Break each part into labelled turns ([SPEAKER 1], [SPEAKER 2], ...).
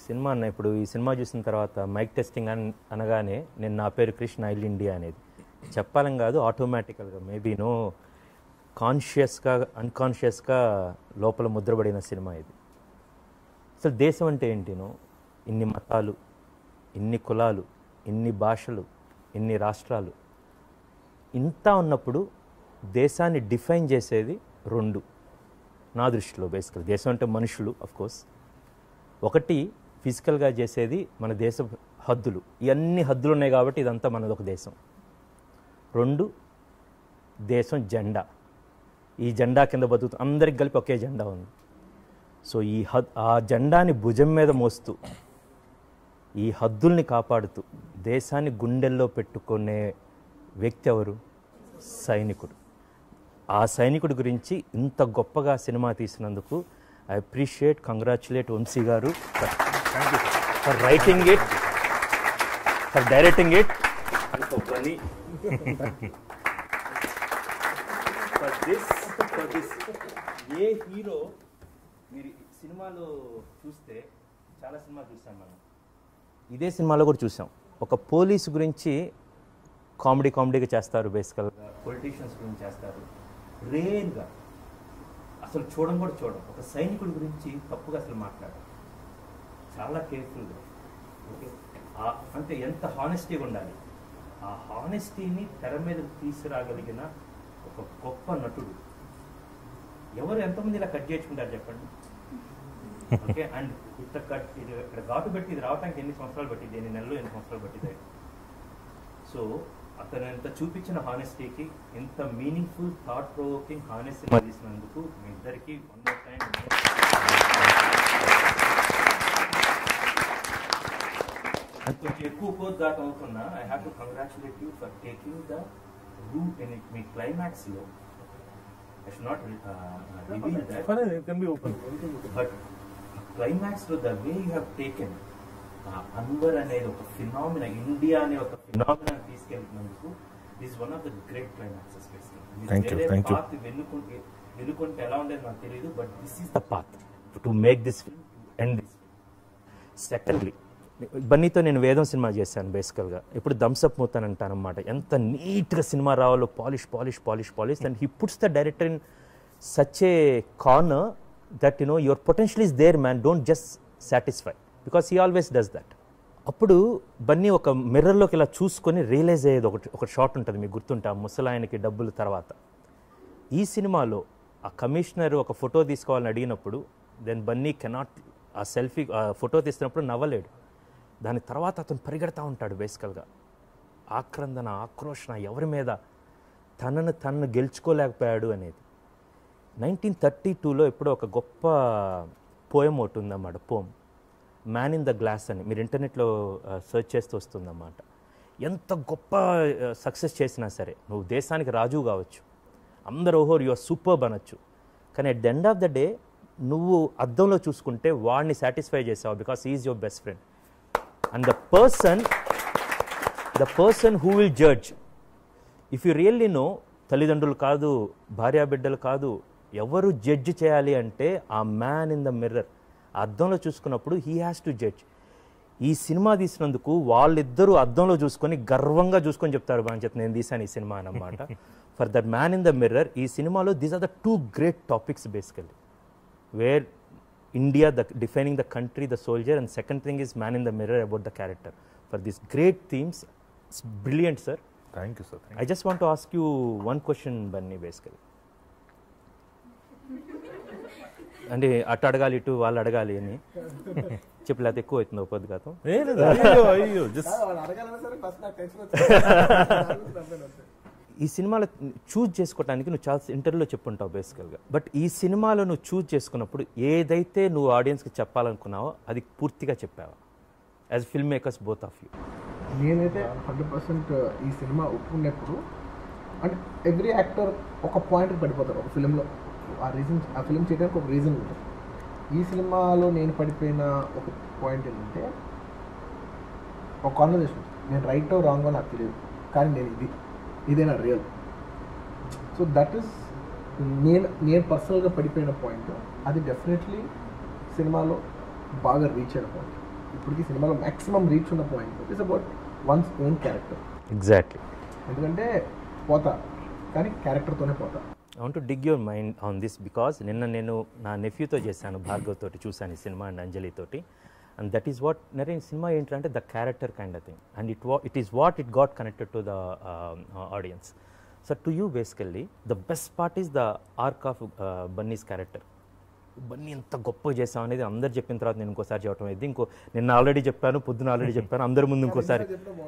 [SPEAKER 1] Cinema అన్న ఇప్పుడు ఈ సినిమా చూసిన తర్వాత మైక్ టెస్టింగ్ అని అనగానే నేను నా పేరు కృష్ణ ఐల్ ఇండియా అనేది చెప్పాలని కాదు ఆటోమేటికల్గా మేబీ నో కాన్షియస్గా అన్కాన్షియస్గా లోపల ముద్రపడిన సినిమా ఇది అసలు దేశం అంటే ఏంటినో ఇన్ని మతాలు ఇన్ని కులాలు ఇన్ని భాషలు ఇన్ని రాష్ట్రాలు ఇంత ఉన్నప్పుడు దేశాన్ని డిఫైన్ చేసేది రెండు నా దృష్టిలో బేసికల్ దేశం అంటే మనుషులు అఫ్ కోర్స్ ఒకటి ఫిజికల్గా చేసేది మన దేశ హద్దులు ఇవన్నీ హద్దులు ఉన్నాయి కాబట్టి ఇదంతా మనది ఒక దేశం రెండు దేశం జెండా ఈ జెండా కింద బతుకుతూ అందరికి కలిపి ఒకే జెండా ఉంది సో ఈ హద్ ఆ జెండాని భుజం మీద మోస్తూ ఈ హద్దుల్ని కాపాడుతూ దేశాన్ని గుండెల్లో పెట్టుకునే వ్యక్తి ఎవరు సైనికుడు ఆ సైనికుడి గురించి ఇంత గొప్పగా సినిమా తీసినందుకు I appreciate congratulate Vamshi garu for writing it for directing it and for Bunny for this for this a hero మీరు ఈ సినిమాలో చూస్తే చాలా సినిమా చూసాం మనం ఇదే సినిమాలో కూడా చూసాం ఒక పోలీస్ గురించి కామెడీ కామెడీగా చేస్తారు బేసికల్గా పొలిటీషియన్స్ గురించి చేస్తారు రేర్గా అసలు చూడడం కూడా చూడడం ఒక సైనికుడి గురించి తప్పుగా అసలు మాట్లాడరు చాలా కేర్ఫుల్గా ఓకే ఆ- అంటే ఎంత హానెస్టీగా ఉండాలి ఆ హానెస్టీని తెర మీద తీసుకురాగలిగిన ఒక గొప్ప నటుడు ఎవరు ఎంతమంది ఇలా కట్ చేసుకుంటారు చెప్పండి ఓకే అండ్ ఇట్లా కట్ ఇది ఇక్కడ ఘాటు పెట్టి ఇది రావడానికి ఎన్ని సంవత్సరాలు పట్టింది ఎన్ని నెలలు ఎన్ని సంవత్సరాలు పట్టింది సో అతను ఎంత చూపించిన హానెస్టీకి ఎంత మీనింగ్ఫుల్ థాట్ ప్రొవోకింగ్ హానెస్టీ తీసినందుకు మీ ఇద్దరికి వన్ మోర్ టైం అండ్ కొంచెం ఎక్కువ కోర్స్ దాకా అవుతున్నా I have to congratulate you for taking the route in it మీ క్లైమాక్స్ లో I should not reveal that
[SPEAKER 2] Fine, it can be open.
[SPEAKER 1] But climax లో the way you have taken Anwar అనేది ఒక phenomena India అనే ఒక phenomena తీసుకెళ్తున్నందుకు this one of the great climaxes
[SPEAKER 2] Thank you, thank you.
[SPEAKER 1] Path వెన్నుకుంటే వెన్నుకుంటే ఎలా ఉండేది నాకు తెలియదు but this is the path to make this film end this secondly బన్నీతో నేను వేదం సినిమా చేశాను బేసికల్గా ఇప్పుడు థమ్స్అప్ మూతాను అంటాను అనమాట ఎంత నీట్గా సినిమా రావాలో polish polish polish polish and he puts the director in such a corner that you know your potential is there man don't just satisfy because he always does that అప్పుడు బన్నీ ఒక మిర్రర్లోకి ఇలా చూసుకొని రియలైజ్ అయ్యేది ఒకటి ఒక షాట్ ఉంటుంది మీకు గుర్తుంటే ఆ ముసలాయనకి డబ్బులు తర్వాత ఈ సినిమాలో ఆ కమిషనర్ ఒక ఫోటో తీసుకోవాలని అడిగినప్పుడు దెన్ బన్నీ కెనాట్ ఆ సెల్ఫీ ఆ ఫోటో తీసినప్పుడు నవ్వలేడు దాని తర్వాత అతను పరిగెడతా ఉంటాడు బేసికల్గా ఆక్రందన ఆక్రోషణ ఎవరి మీద తనను తనను గెలుచుకోలేకపోయాడు అనేది నైన్టీన్ థర్టీ టూలో ఎప్పుడో ఒక గొప్ప పోయం ఒకటి ఉందన్నమాట poem man in the glass అని మీరు ఇంటర్నెట్లో సెర్చ్ చేస్తూ వస్తుందన్నమాట ఎంత గొప్ప సక్సెస్ చేసినా సరే నువ్వు దేశానికి రాజు కావచ్చు అందరూ ఓహో యువర్ సూపర్బ్ అనొచ్చు కానీ at the end of the day నువ్వు అద్దంలో చూసుకుంటే వాడిని సాటిస్ఫై చేసావు because is your best friend and the person the person who will judge if you really know తల్లిదండ్రులు కాదు భార్యాబిడ్డలు కాదు ఎవరు జడ్జ్ చేయాలి అంటే ఆ మ్యాన్ ఇన్ ద మిర్రర్ అద్దంలో చూసుకున్నప్పుడు హీ హ్యాస్ టు జడ్జ్ ఈ సినిమా తీసినందుకు వాళ్ళిద్దరూ అద్దంలో చూసుకొని గర్వంగా చూసుకొని చెప్తారు బాగా చెప్తే నేను తీసాను ఈ సినిమా అన్నమాట for the man in the mirror ఈ సినిమాలో these are the two great topics basically where India the defining the country the soldier and second thing is man in the mirror about the character for this great themes it's brilliant sir
[SPEAKER 2] Thank you, sir. Thank
[SPEAKER 1] I just want to ask you one question Bunny basically అంటే అటు అడగాలి ఇటు వాళ్ళు అడగాలి అని చెప్పు లేకపోతే ఎక్కువ అవుతుంది పొద్దు గతం
[SPEAKER 2] you. ఏ లేదు, అయ్యో అయ్యో జస్ట్
[SPEAKER 3] వాడు అడగాలన్నా సరే ఫస్ట్ నాకు టెన్షన్ వచ్చింది
[SPEAKER 1] ఈ సినిమాలో చూజ్ చేసుకోవడానికి నువ్వు చాలా ఇంటర్వ్యూలో చెప్పుంటావు బేసికల్గా బట్ ఈ సినిమాలో నువ్వు చూజ్ చేసుకున్నప్పుడు ఏదైతే నువ్వు ఆడియన్స్కి చెప్పాలనుకున్నావో అది పూర్తిగా చెప్పావా as film makers both of you
[SPEAKER 3] నేనైతే హండ్రెడ్ పర్సెంట్ ఈ సినిమా ఒప్పుకున్నప్పుడు అంటే ఎవ్రీ యాక్టర్ ఒక పాయింట్కి పడిపోతారు ఒక ఫిలింలో ఆ రీజన్ ఆ ఫిలిం చేయడానికి ఒక రీజన్ ఉంటుంది ఈ సినిమాలో నేను పడిపోయిన ఒక పాయింట్ ఏంటంటే ఒక కాన్వర్జేషన్ నేను రైట్ రాంగ్ నాకు తెలియదు కానీ నేను ఇది ఇదే నా రియల్ సో దట్ ఈస్ నేను నేను పర్సనల్గా పడిపోయిన పాయింట్ అది డెఫినెట్లీ సినిమాలో బాగా రీచ్ అయిన పాయింట్ ఇప్పటికీ సినిమాలో మాక్సిమం రీచ్ ఉన్న point it's about one's own character
[SPEAKER 1] exactly
[SPEAKER 3] ఎందుకంటే పోతా కానీ క్యారెక్టర్తోనే పోతా
[SPEAKER 1] I want to dig your mind on this because నిన్న నేను నా నెఫ్యూతో చేశాను భార్గవ్ తోటి చూశాను ఈ సినిమా అండ్ అంజలి తోటి అండ్ దట్ ఈస్ వాట్ నరే సినిమా ఏంటంటే the character kind of thing and it వా it is what it got connected to the audience so to you basically the best part is the arc of Bunny's character Bunny ఎంత గొప్పగా చేసాం అనేది అందరు చెప్పిన తర్వాత నేను ఇంకోసారి చెప్పడం అయింది ఇంకో నిన్న ఆల్రెడీ చెప్పాను పొద్దున ఆల్రెడీ చెప్పాను అందరి ముందు ఇంకోసారి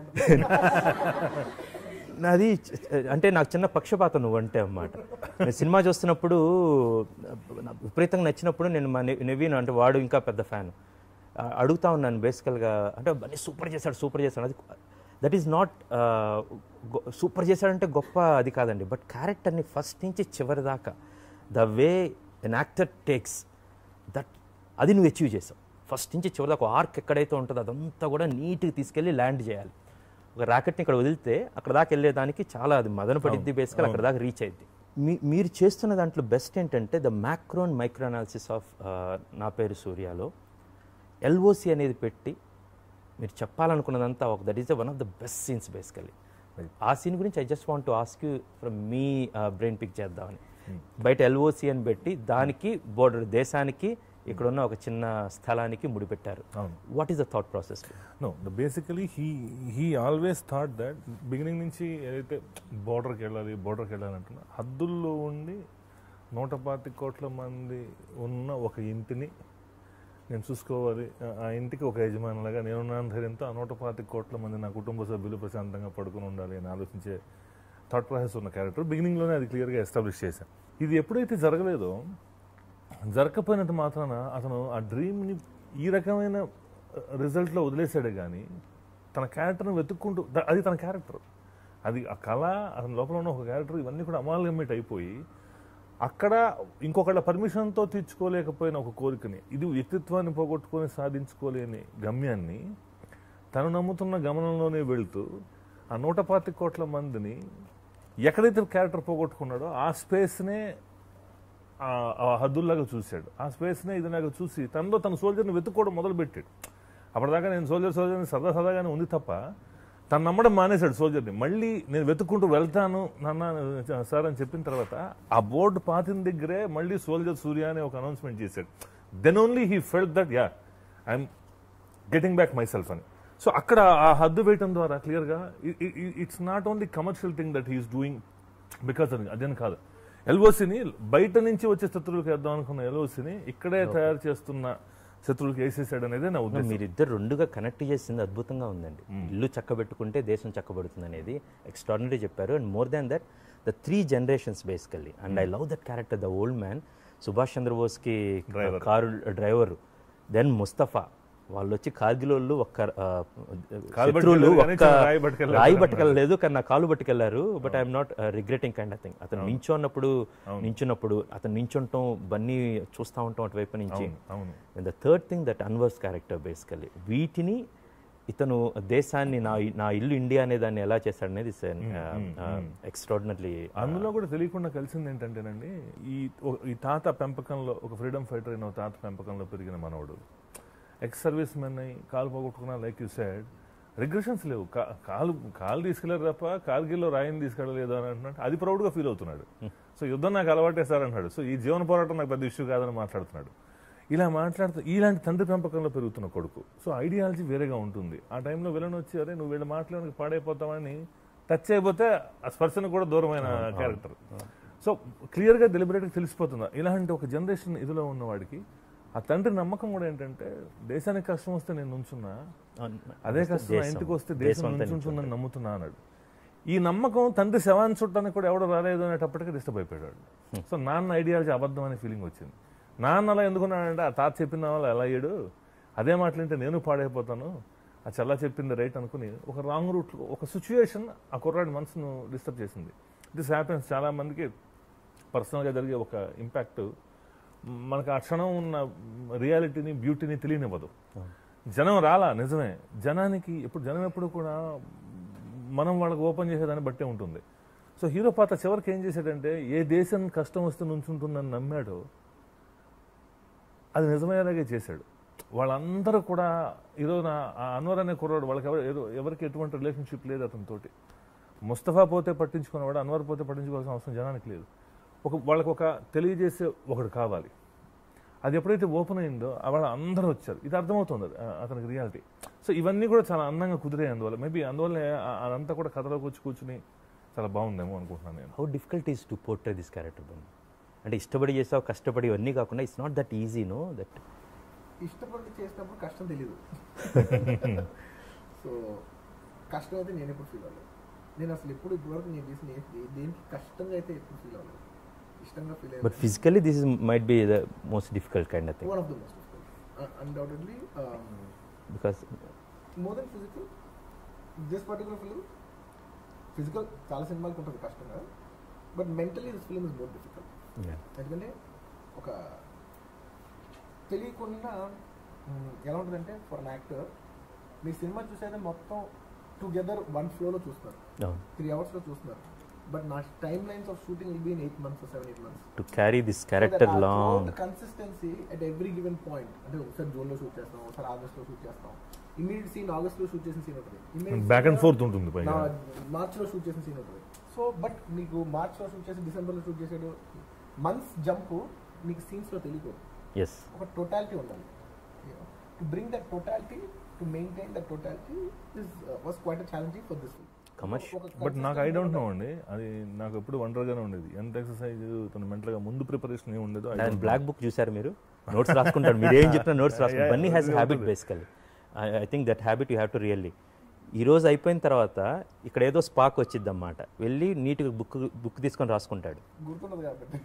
[SPEAKER 1] నాది చ- అంటే నాకు చిన్న పక్షపాతం నువ్వు అంటే అన్నమాట నేను సినిమా చూస్తున్నప్పుడు నాకు విపరీతంగా నచ్చినప్పుడు నేను మా నె- నెవీన్ అంటే వాడు ఇంకా పెద్ద ఫ్యాన్ అడుగుతా ఉన్నాను బేసికల్గా అంటే బన్నీ సూపర్ చేశాడు సూపర్ చేశాడు అది దట్ ఈస్ నాట్ సూపర్ చేశాడంటే గొప్ప అది కాదండి బట్ క్యారెక్టర్ని ఫస్ట్ నుంచి చివరి దాకా the way an actor takes that అది నువ్వు అచీవ్ చేసావు ఫస్ట్ నుంచి చివరి దాకా ఆర్క్ ఎక్కడైతే ఉంటుందో అదంతా కూడా నీట్గా తీసుకెళ్ళి ల్యాండ్ చేయాలి ఒక ర్యాకెట్ని ఇక్కడ వదిలితే అక్కడ దాకా వెళ్ళేదానికి చాలా అది మదన పడిద్ది బేసికల్ అక్కడ దాకా రీచ్ అయింది మీ మీరు చేస్తున్న దాంట్లో బెస్ట్ ఏంటంటే the macro and micro analysis of నా పేరు సూర్యాలో ఎల్ఓసి అనేది పెట్టి మీరు చెప్పాలనుకున్నదంతా ఒక that is the one of the best scenes basically ఆ సీన్ గురించి I just want to ask you from మీ బ్రెయిన్ పిక్ చేద్దామని బయట ఎల్ఓసి అని పెట్టి దానికి బోర్డర్ దేశానికి ఇక్కడ ఉన్న ఒక చిన్న స్థలానికి ముడిపెట్టారు
[SPEAKER 2] అవును.
[SPEAKER 1] What is the thought process
[SPEAKER 2] no the basically he he always thought that beginning నుంచి ఏదైతే బోర్డర్కి వెళ్ళాలి బోర్డర్కి వెళ్ళాలి అంటున్నా హద్దుల్లో ఉండి నూట పాతి కోట్ల మంది ఉన్న ఒక ఇంటిని నేను చూసుకోవాలి ఆ- ఆ ఇంటికి ఒక యజమానిలాగా నేనున్నాను ధైర్యంతో ఆ నూట పాతి కోట్ల మంది నా కుటుంబ సభ్యులు ప్రశాంతంగా పడుకుని ఉండాలి అని ఆలోచించే థాట్ ప్రాసెస్ ఉన్న క్యారెక్టర్ బిగినింగ్లోనే అది క్లియర్గా ఎస్టాబ్లిష్ చేశాను ఇది ఎప్పుడైతే జరగలేదో జరగకపోయినంత మాత్రాన అతను ఆ డ్రీమ్ని ఈ రకమైన రిజల్ట్లో వదిలేశాడే కానీ తన క్యారెక్టర్ని వెతుక్కుంటూ ద- అది తన క్యారెక్టర్ అది ఆ కళ అతని లోపల ఉన్న ఒక క్యారెక్టర్ ఇవన్నీ కూడా అమాల్గమేట్ అయిపోయి అక్కడ ఇంకొకళ్ళ పర్మిషన్తో తీర్చుకోలేకపోయిన ఒక కోరికని ఇది వ్యక్తిత్వాన్ని పోగొట్టుకొని సాధించుకోలేని గమ్యాన్ని తను నమ్ముతున్న గమనంలోనే వెళ్తూ ఆ నూట పాతి కోట్ల మందిని ఎక్కడైతే క్యారెక్టర్ పోగొట్టుకున్నాడో ఆ స్పేస్నే ఆ- ఆ హద్దుల్లాగా చూశాడు ఆ స్పేస్నే ఇదిలాగా చూసి తనలో తన సోల్జర్ని వెతుక్కోవడం మొదలుపెట్టాడు అప్పటిదాకా నేను సోల్జర్ సోల్జర్ని సరదా సరదాగానే ఉంది తప్ప తను నమ్మడం మానేశాడు సోల్జర్ని మళ్ళీ నేను వెతుక్కుంటూ వెళ్తాను నాన్న సార్ అని చెప్పిన తర్వాత ఆ బోర్డు పాతిన దగ్గరే మళ్ళీ సోల్జర్ సూర్య అనే ఒక అనౌన్స్మెంట్ చేశాడు then only he felt that yeah I'm getting back my self అని సో అక్కడ ఆ హద్దు వేయటం ద్వారా క్లియర్గా it's not only commercial thing that he's doing because అది అదేం కాదు ఎల్ఓసిని బయట నుంచి వచ్చే శత్రువులకు వేద్దాం అనుకున్న ఎల్ఓసిని ఇక్కడే తయారు చేస్తున్న శత్రువులకు వేసేసాడు అనేది నా ఉద్దేశం
[SPEAKER 1] మీరిద్దరు రెండుగా కనెక్ట్ చేసింది అద్భుతంగా ఉందండి ఇల్లు చక్కబెట్టుకుంటే దేశం చక్కబడుతుంది అనేది ఎక్స్ట్రాడినరీ చెప్పారు and more than that the three generations basically and I love that character the old man Subhash చంద్రబోస్కి
[SPEAKER 2] Driver.
[SPEAKER 1] Car driver then Mustafa వాళ్ళు వచ్చి కార్గిల్ వాళ్ళు ఒక్క ఆ,
[SPEAKER 2] కాలు
[SPEAKER 1] శత్రువులు
[SPEAKER 2] పట్టుకెళ్ళారు కానీ
[SPEAKER 1] ఒక్క
[SPEAKER 2] చిన్న రాయి పట్టుకెళ్ళారు
[SPEAKER 1] రాయి
[SPEAKER 2] అన్నారు.
[SPEAKER 1] పట్టుకెళ్ళలేదు కానీ నా కాలు పట్టుకెళ్లారు but I'm not regretting kind of thing అతను నించున్నప్పుడు నించున్నప్పుడు అతను నించుంటాం బన్నీ చూస్తూ ఉంటాం అటువైపు నుంచి
[SPEAKER 2] అవును అవును
[SPEAKER 1] and the third thing that answers character basically వీటిని ఇతను దేశాన్ని నా నా ఇల్లు ఇండియా అనే దాన్ని ఎలా చేశాడనేది ఎక్స్ట్రాడినరీ
[SPEAKER 2] అందులో కూడా తెలియకుండా కలిసింది ఏంటంటేనండి ఈ ఓ- ఈ తాత పెంపకంలో ఒక ఫ్రీడమ్ ఫైటర్ అయిన ఒక తాత పెంపకంలో పెరిగిన మనవడు ఎక్స్ సర్వీస్ మెన్ అయి కాలు పోగొట్టుకున్నా లైక్ యూ సైడ్ రిగ్రెషన్స్ లేవు కా- కాలు కాలు తీసుకెళ్లారు తప్ప కార్గిల్లో రాయిని తీసుకెళ్ళలేదు అని అంటున్నాడు అది ప్రౌడ్గా ఫీల్ అవుతున్నాడు సో యుద్ధం నాకు అలవాటే సార్ అంటున్నాడు సో ఈ జీవన పోరాటం నాకు పెద్ద ఇష్యూ కాదని మాట్లాడుతున్నాడు ఇలా మాట్లాడుతూ ఇలాంటి తండ్రి పెంపకంలో పెరుగుతున్న కొడుకు సో ఐడియాలజీ వేరేగా ఉంటుంది ఆ టైంలో విలన్ వచ్చి అరే నువ్వు వీళ్ళ మాటలోనికి పాడైపోతావని టచ్ అయిపోతే ఆ స్పర్శను కూడా దూరమైన క్యారెక్టర్ సో క్లియర్గా డెలిబరేట్గా తెలిసిపోతుంది ఇలాంటి ఒక జనరేషన్ ఇదిలో ఉన్నవాడికి ఆ తండ్రి నమ్మకం కూడా ఏంటంటే దేశానికి కష్టం వస్తే నేను నుంచున్నా అదే కష్టం నా ఇంటికి వస్తే దేశం నుంచుంటుందని నమ్ముతున్నా అన్నాడు ఈ నమ్మకం తండ్రి శవాన్ని చుట్టానికి కూడా ఎవడో రాలేదు అనేటప్పటికీ డిస్టర్బ్ అయిపోయాడు సో నాన్న ఐడియాలజీ అబద్ధం అనే ఫీలింగ్ వచ్చింది నాన్న అలా ఎందుకున్నాడంటే ఆ తాత చెప్పిన వాళ్ళు ఎలా అయ్యాడు అదే మాటలంటే నేను పాడైపోతాను ఆ చల్లా చెప్పింది రైట్ అనుకుని ఒక రాంగ్ రూట్లో ఒక సిచ్యువేషన్ ఆ కుర్రాడి మనసును డిస్టర్బ్ చేసింది దిస్ హ్యాపెన్స్ చాలా మందికి పర్సనల్గా జరిగే ఒక ఇంపాక్ట్ మనకు ఆ క్షణం ఉన్న రియాలిటీని బ్యూటీని తెలియనివ్వదు జనం రాలా నిజమే జనానికి ఇప్పుడు జనం ఎప్పుడు కూడా మనం వాళ్ళకి ఓపెన్ చేసేదాన్ని బట్టే ఉంటుంది సో హీరో పాత్ర చివరికి ఏం చేశాడంటే ఏ దేశం కష్టం వస్తే నుంచుంటుందని నమ్మాడో అది నిజమయ్యేలాగే చేశాడు వాళ్ళందరూ కూడా ఈరోజు నా ఆ అన్వర్ అనే కుర్రాడు వాళ్ళకి ఎవరు ఏదో ఎవరికి ఎటువంటి రిలేషన్షిప్ లేదు అతనితోటి ముస్తఫా పోతే పట్టించుకునేవాడు అన్వర్ పోతే పట్టించుకోవాల్సిన అవసరం జనానికి లేదు ఒక వాళ్ళకి ఒక తెలియజేసే ఒకడు కావాలి అది ఎప్పుడైతే ఓపెన్ అయిందో ఆ వాళ్ళ అందరూ వచ్చారు ఇది అర్థమవుతుంది అది, ఆ, అతనికి రియాలిటీ సో ఇవన్నీ కూడా చాలా అందంగా కుదిరాయి అందువల్ల మేబీ అందువల్ల అదంతా కూడా కథలోకి వచ్చి కూర్చుని చాలా బాగుందేమో అనుకుంటున్నాను నేను
[SPEAKER 1] how difficult is to portray this character Bunny అంటే ఇష్టపడి చేసావు కష్టపడి ఇవన్నీ కాకుండా it's not that easy no that
[SPEAKER 3] ఇష్టపడి చేసినప్పుడు కష్టం తెలియదు సో కష్టం అయితే నేను ఎప్పుడు ఫీల్ అవ్వలేదు నేను అసలు ఎప్పుడు ఇప్పటివరకు నేను చేసిన ఏ- ఏ- దేనికి కష్టంగా అయితే ఎప్పుడు ఫీల్ అవ్వలేదు ఇష్టంగా feel
[SPEAKER 1] but physically this is might be the most difficult kind of thing
[SPEAKER 3] one of the most undoubtedly
[SPEAKER 1] because
[SPEAKER 3] more than physical this particular film physical చాలా సినిమాలకు ఉంటుంది కష్టంగా but mentally this film is more difficult ఎందుకంటే ఒక తెలియకుండా hmm, ఎలా ఉంటుందంటే for an actor మీ సినిమా చూసేది మొత్తం టుగెదర్ వన్ ఫ్లోలో చూస్తారు
[SPEAKER 1] అవును
[SPEAKER 3] త్రీ అవర్స్లో చూస్తున్నారు బట్ నా time lines of shooting will be in eight months seven eight months
[SPEAKER 1] to carry this character long
[SPEAKER 3] consistency at every given point అంటే ఒకసారి జూన్ లో షూట్ చేస్తాం ఒకసారి ఆగస్ట్ లో షూట్ చేస్తాం ఇమీడియట్ సీన్ ఆగస్ట్ లో షూట్ చేసిన సీన్ ఉంటుంది
[SPEAKER 2] బ్యాక్ అండ్ ఫోర్త్ ఉంటుంది పైగా
[SPEAKER 3] మార్చ్ లో షూట్ చేసిన సీన్ ఉంటుంది సో బట్ నీకు మార్చ్ లో షూట్ చేసి డిసెంబర్ లో షూట్ చేసాడు మంత్స్ జంప్ నీకు సీన్స్ లో తెలియకూడదు
[SPEAKER 1] ఎస్
[SPEAKER 3] ఒక టోటాలిటీ ఉండాలి to bring that totality to maintain that totality is was quite a challenging for this
[SPEAKER 1] Commercial.
[SPEAKER 2] But నాకు ఐ డోంట్ నో అండి అది నాకు ఎప్పుడు వండర్గానే ఉండేది ఎంత ఎక్సర్సైజ్ తన మెంటల్గా ముందు ప్రిపరేషన్ ఏమి ఉండేదో I don't know.
[SPEAKER 1] Black book చూసారు మీరు నోట్స్ రాసుకుంటాడు మీరు ఏం చెప్పినా నోట్స్ రాసుకుంటారు బన్నీ హ్యాస్
[SPEAKER 2] Yeah,
[SPEAKER 1] హ్యాబిట్
[SPEAKER 2] ఉంటుంది.
[SPEAKER 1] Basically I think that habit you have to really ఈ రోజు అయిపోయిన తర్వాత ఇక్కడ ఏదో స్పాక్ వచ్చింది అన్నమాట వెళ్ళి నీట్గా బుక్ బుక్ తీసుకొని రాసుకుంటాడు
[SPEAKER 3] గుర్తున్నది కాబట్టి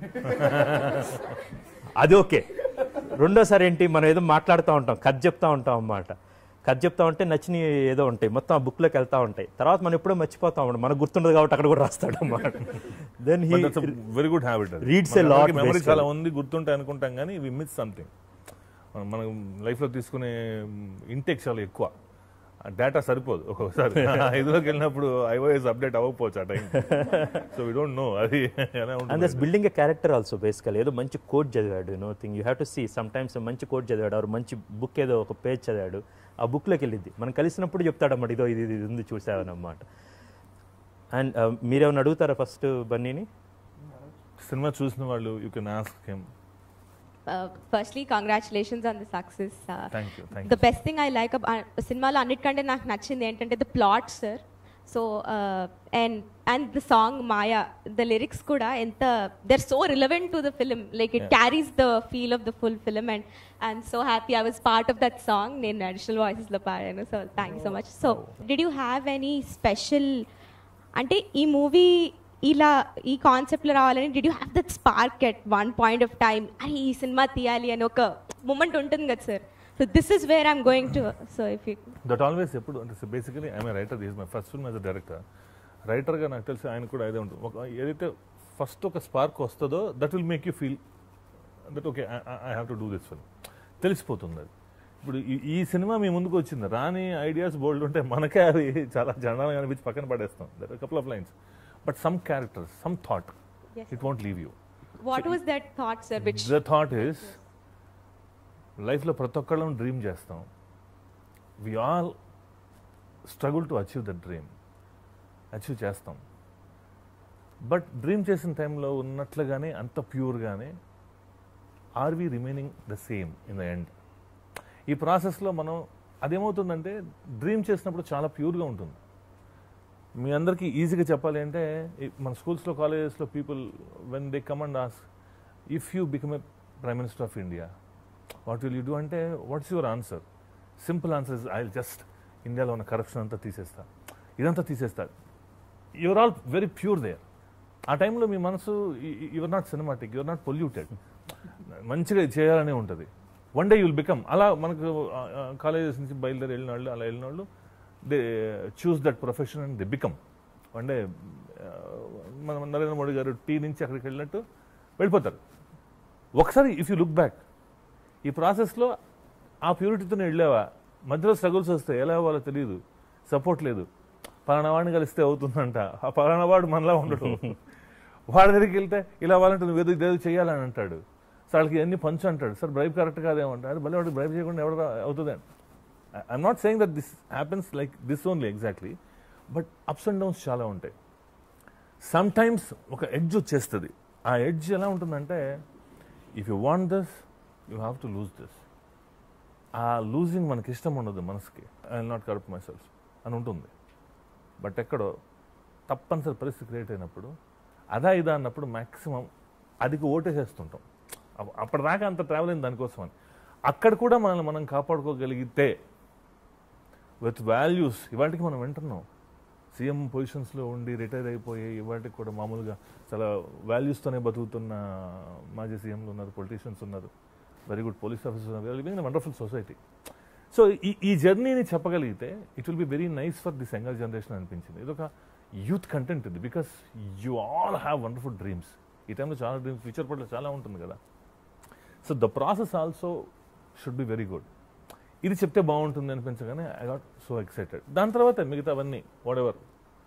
[SPEAKER 1] అది ఓకే రెండోసారి ఏంటి మనం ఏదో మాట్లాడుతూ ఉంటాం కథ చెప్తా ఉంటాం అన్నమాట కథ చెప్తా ఉంటే నచ్చినవి ఏదో ఉంటాయి మొత్తం ఆ బుక్లోకి వెళ్తా ఉంటాయి తర్వాత మనం ఎప్పుడో మర్చిపోతా ఉంటాం మనకు గుర్తుండదు కాబట్టి అక్కడ కూడా రాస్తాడు అన్నమాట then he
[SPEAKER 2] But that's a very good habit అది.
[SPEAKER 1] Reads a
[SPEAKER 2] మన
[SPEAKER 1] lot,
[SPEAKER 2] అందరికీ memory
[SPEAKER 1] basically.
[SPEAKER 2] చాలా ఉంది గుర్తుంటాయి అనుకుంటాం కానీ వి మిస్ సంథింగ్ మనం లైఫ్లో తీసుకునే ఇంటెక్ చాలా ఎక్కువ డేటా సరిపోదు ఒక్కొక్కసారి ఐదులోకి వెళ్ళినప్పుడు ఐఓఎస్ అప్డేట్ అవ్వకపోవచ్చు ఆ time so we don't know అది ఎలా
[SPEAKER 1] అండ్
[SPEAKER 2] ఉంటుంది
[SPEAKER 1] thus building a character also basical ఏదో మంచి కోడ్ చదివాడు no thing you have to see some times మంచి కోడ్ చదివాడు ఆరు మంచి బుక్ ఏదో ఒక పేజ్ చదివాడు ఆ బుక్లోకి వెళ్ళింది మనం కలిసినప్పుడు చెప్తాడన్నమాట ఇదో ఇది ఇది ఉంది చూసావన్నమాట అండ్ మీరేమైనా అడుగుతారా ఫస్ట్ బన్నీని
[SPEAKER 2] సినిమా చూసిన వాళ్ళు you can ask him
[SPEAKER 4] Uh, firstly, congratulations on the success. Uh,
[SPEAKER 2] thank you thank
[SPEAKER 4] the best thing I like about సినిమాలో అన్నిటికంటే నాకు నచ్చింది ఏంటంటే the plot sir so and and the song Maya the lyrics కూడా ఎంత they're so relevant to the film like it carries the feel of the full film and and so happy I was part of that song నేను additional వాయిసెస్లో పాడాను so thank you so much so did you have any special అంటే ఈ movie ఇలా ఈ కాన్సెప్ట్లో రావాలని did you have that spark at one point of time అరే ఈ సినిమా తీయాలి అని ఒక మూమెంట్ ఉంటుంది కదా sir so this is where I'm going to so if you
[SPEAKER 2] that always ఎప్పుడు అంటే basically I'm writer is my first film as a director రైటర్గా నాకు తెలిసి ఆయన కూడా అదే ఉంటుంది ఒక ఏదైతే ఫస్ట్ ఒక స్పార్క్ వస్తుందో that will make you feel that okay I have to do this film తెలిసిపోతుంది అది ఇప్పుడు ఈ- ఈ సినిమా మీ ముందుకు వచ్చింది రాని ఐడియాస్ బోల్డ్ ఉంటే మనకే అవి చాలా జనాలుగా అనిపించి పక్కన పడేస్తాం that couple of lines but some characters some thought
[SPEAKER 4] Yes.
[SPEAKER 2] It want leave you
[SPEAKER 4] what was that thought sir which
[SPEAKER 2] the thought is లైఫ్లో ప్రతి ఒక్కళ్ళం డ్రీమ్ చేస్తాం we all struggle to achieve the dream achieve చేస్తాం but dream చేసిన టైంలో ఉన్నట్లుగానే అంత ప్యూర్గానే are we remaining the same in the end ఈ ప్రాసెస్లో మనం అదేమవుతుందంటే డ్రీమ్ చేసినప్పుడు చాలా ప్యూర్గా ఉంటుంది మీ అందరికీ ఈజీగా చెప్పాలి అంటే ఈ- మన స్కూల్స్లో కాలేజెస్లో people when they come and as if you become a prime minister of India what will you do అంటే what's your answer simple answer is I just ఇండియాలో ఉన్న కరప్షన్ అంతా తీసేస్తా ఇదంతా తీసేస్తా you're all very pure there ఆ టైంలో మీ మనసు you're not cinematic you're not polluted మంచిగా చేయాలనే ఉంటుంది వన్ డే యుల్ బికమ్ అలా మనకు కాలేజెస్ నుంచి బయలుదేరి వెళ్ళిన వాళ్ళు అలా వెళ్ళిన వాళ్ళు they choose that profession and they become one day మన నరేంద్ర మోడీ గారు టీ నుంచి అక్కడికి వెళ్ళినట్టు వెళ్ళిపోతారు ఒకసారి ఇఫ్ యూ లుక్ బ్యాక్ ఈ ప్రాసెస్లో ఆ ప్యూరిటీతోనే వెళ్ళావా మధ్యలో స్ట్రగుల్స్ వస్తాయి ఎలా అవ్వాలో తెలియదు సపోర్ట్ లేదు పలానా వాడిని కలిస్తే అవుతుందంట ఆ పలానా వాడు మనలా ఉండడు వాడి దగ్గరికి వెళ్తే ఇలా అవ్వాలంటే నువ్వు ఏదో ఇదేదో చేయాలని అంటాడు సో వాళ్ళకి ఎన్ని పంచు అంటాడు సార్ బ్రైబ్ కరెక్ట్ కాదేమంటే అది భలే వాడికి బ్రైబ్ చేయకుండా ఎవరు అవుతుంది I'm not saying that this happens like this only exactly but ups and downs చాలా ఉంటాయి సమ్ టైమ్స్ ఒక ఎడ్జ్ వచ్చేస్తుంది ఆ ఎడ్జ్ ఎలా ఉంటుందంటే if you want this you have to lose this ఆ లూజింగ్ మనకి ఇష్టం ఉండదు మనసుకి I not corrupt my self అని ఉంటుంది బట్ ఎక్కడో తప్పనిసరి పరిస్థితి క్రియేట్ అయినప్పుడు అదా ఇదా అన్నప్పుడు మ్యాక్సిమం అదికి ఓటేసేస్తుంటాం అప్ప- అప్పటిదాకా అంత ట్రావెల్ అయింది దానికోసం అని అక్కడ కూడా మనల్ని మనం కాపాడుకోగలిగితే విత్ వాల్యూస్ ఇవాటికి మనం వింటున్నాం సీఎం పొజిషన్స్లో ఉండి రిటైర్ అయిపోయి ఇవాటికి కూడా మామూలుగా చాలా వాల్యూస్తోనే బతుకుతున్న మాజీ సీఎంలు ఉన్నారు పొలిటీషియన్స్ ఉన్నారు వెరీ గుడ్ పోలీస్ ఆఫీసర్స్ ఉన్నారు లివింగ్ వండర్ఫుల్ సొసైటీ సో ఈ ఈ జర్నీని చెప్పగలిగితే it will be very nice for this younger generation అనిపించింది ఇది ఒక యూత్ కంటెంట్ ఇది because you all have wonderful dreams ఈ టైంలో చాలా డ్రీమ్స్ ఫ్యూచర్ పట్ల చాలా ఉంటుంది కదా so the process also should be very good ఇది చెప్తే బాగుంటుంది అనిపించగానే ఐ గాట్ సో ఎక్సైటెడ్ దాని తర్వాత మిగతా అవన్నీ వాట్ ఎవర్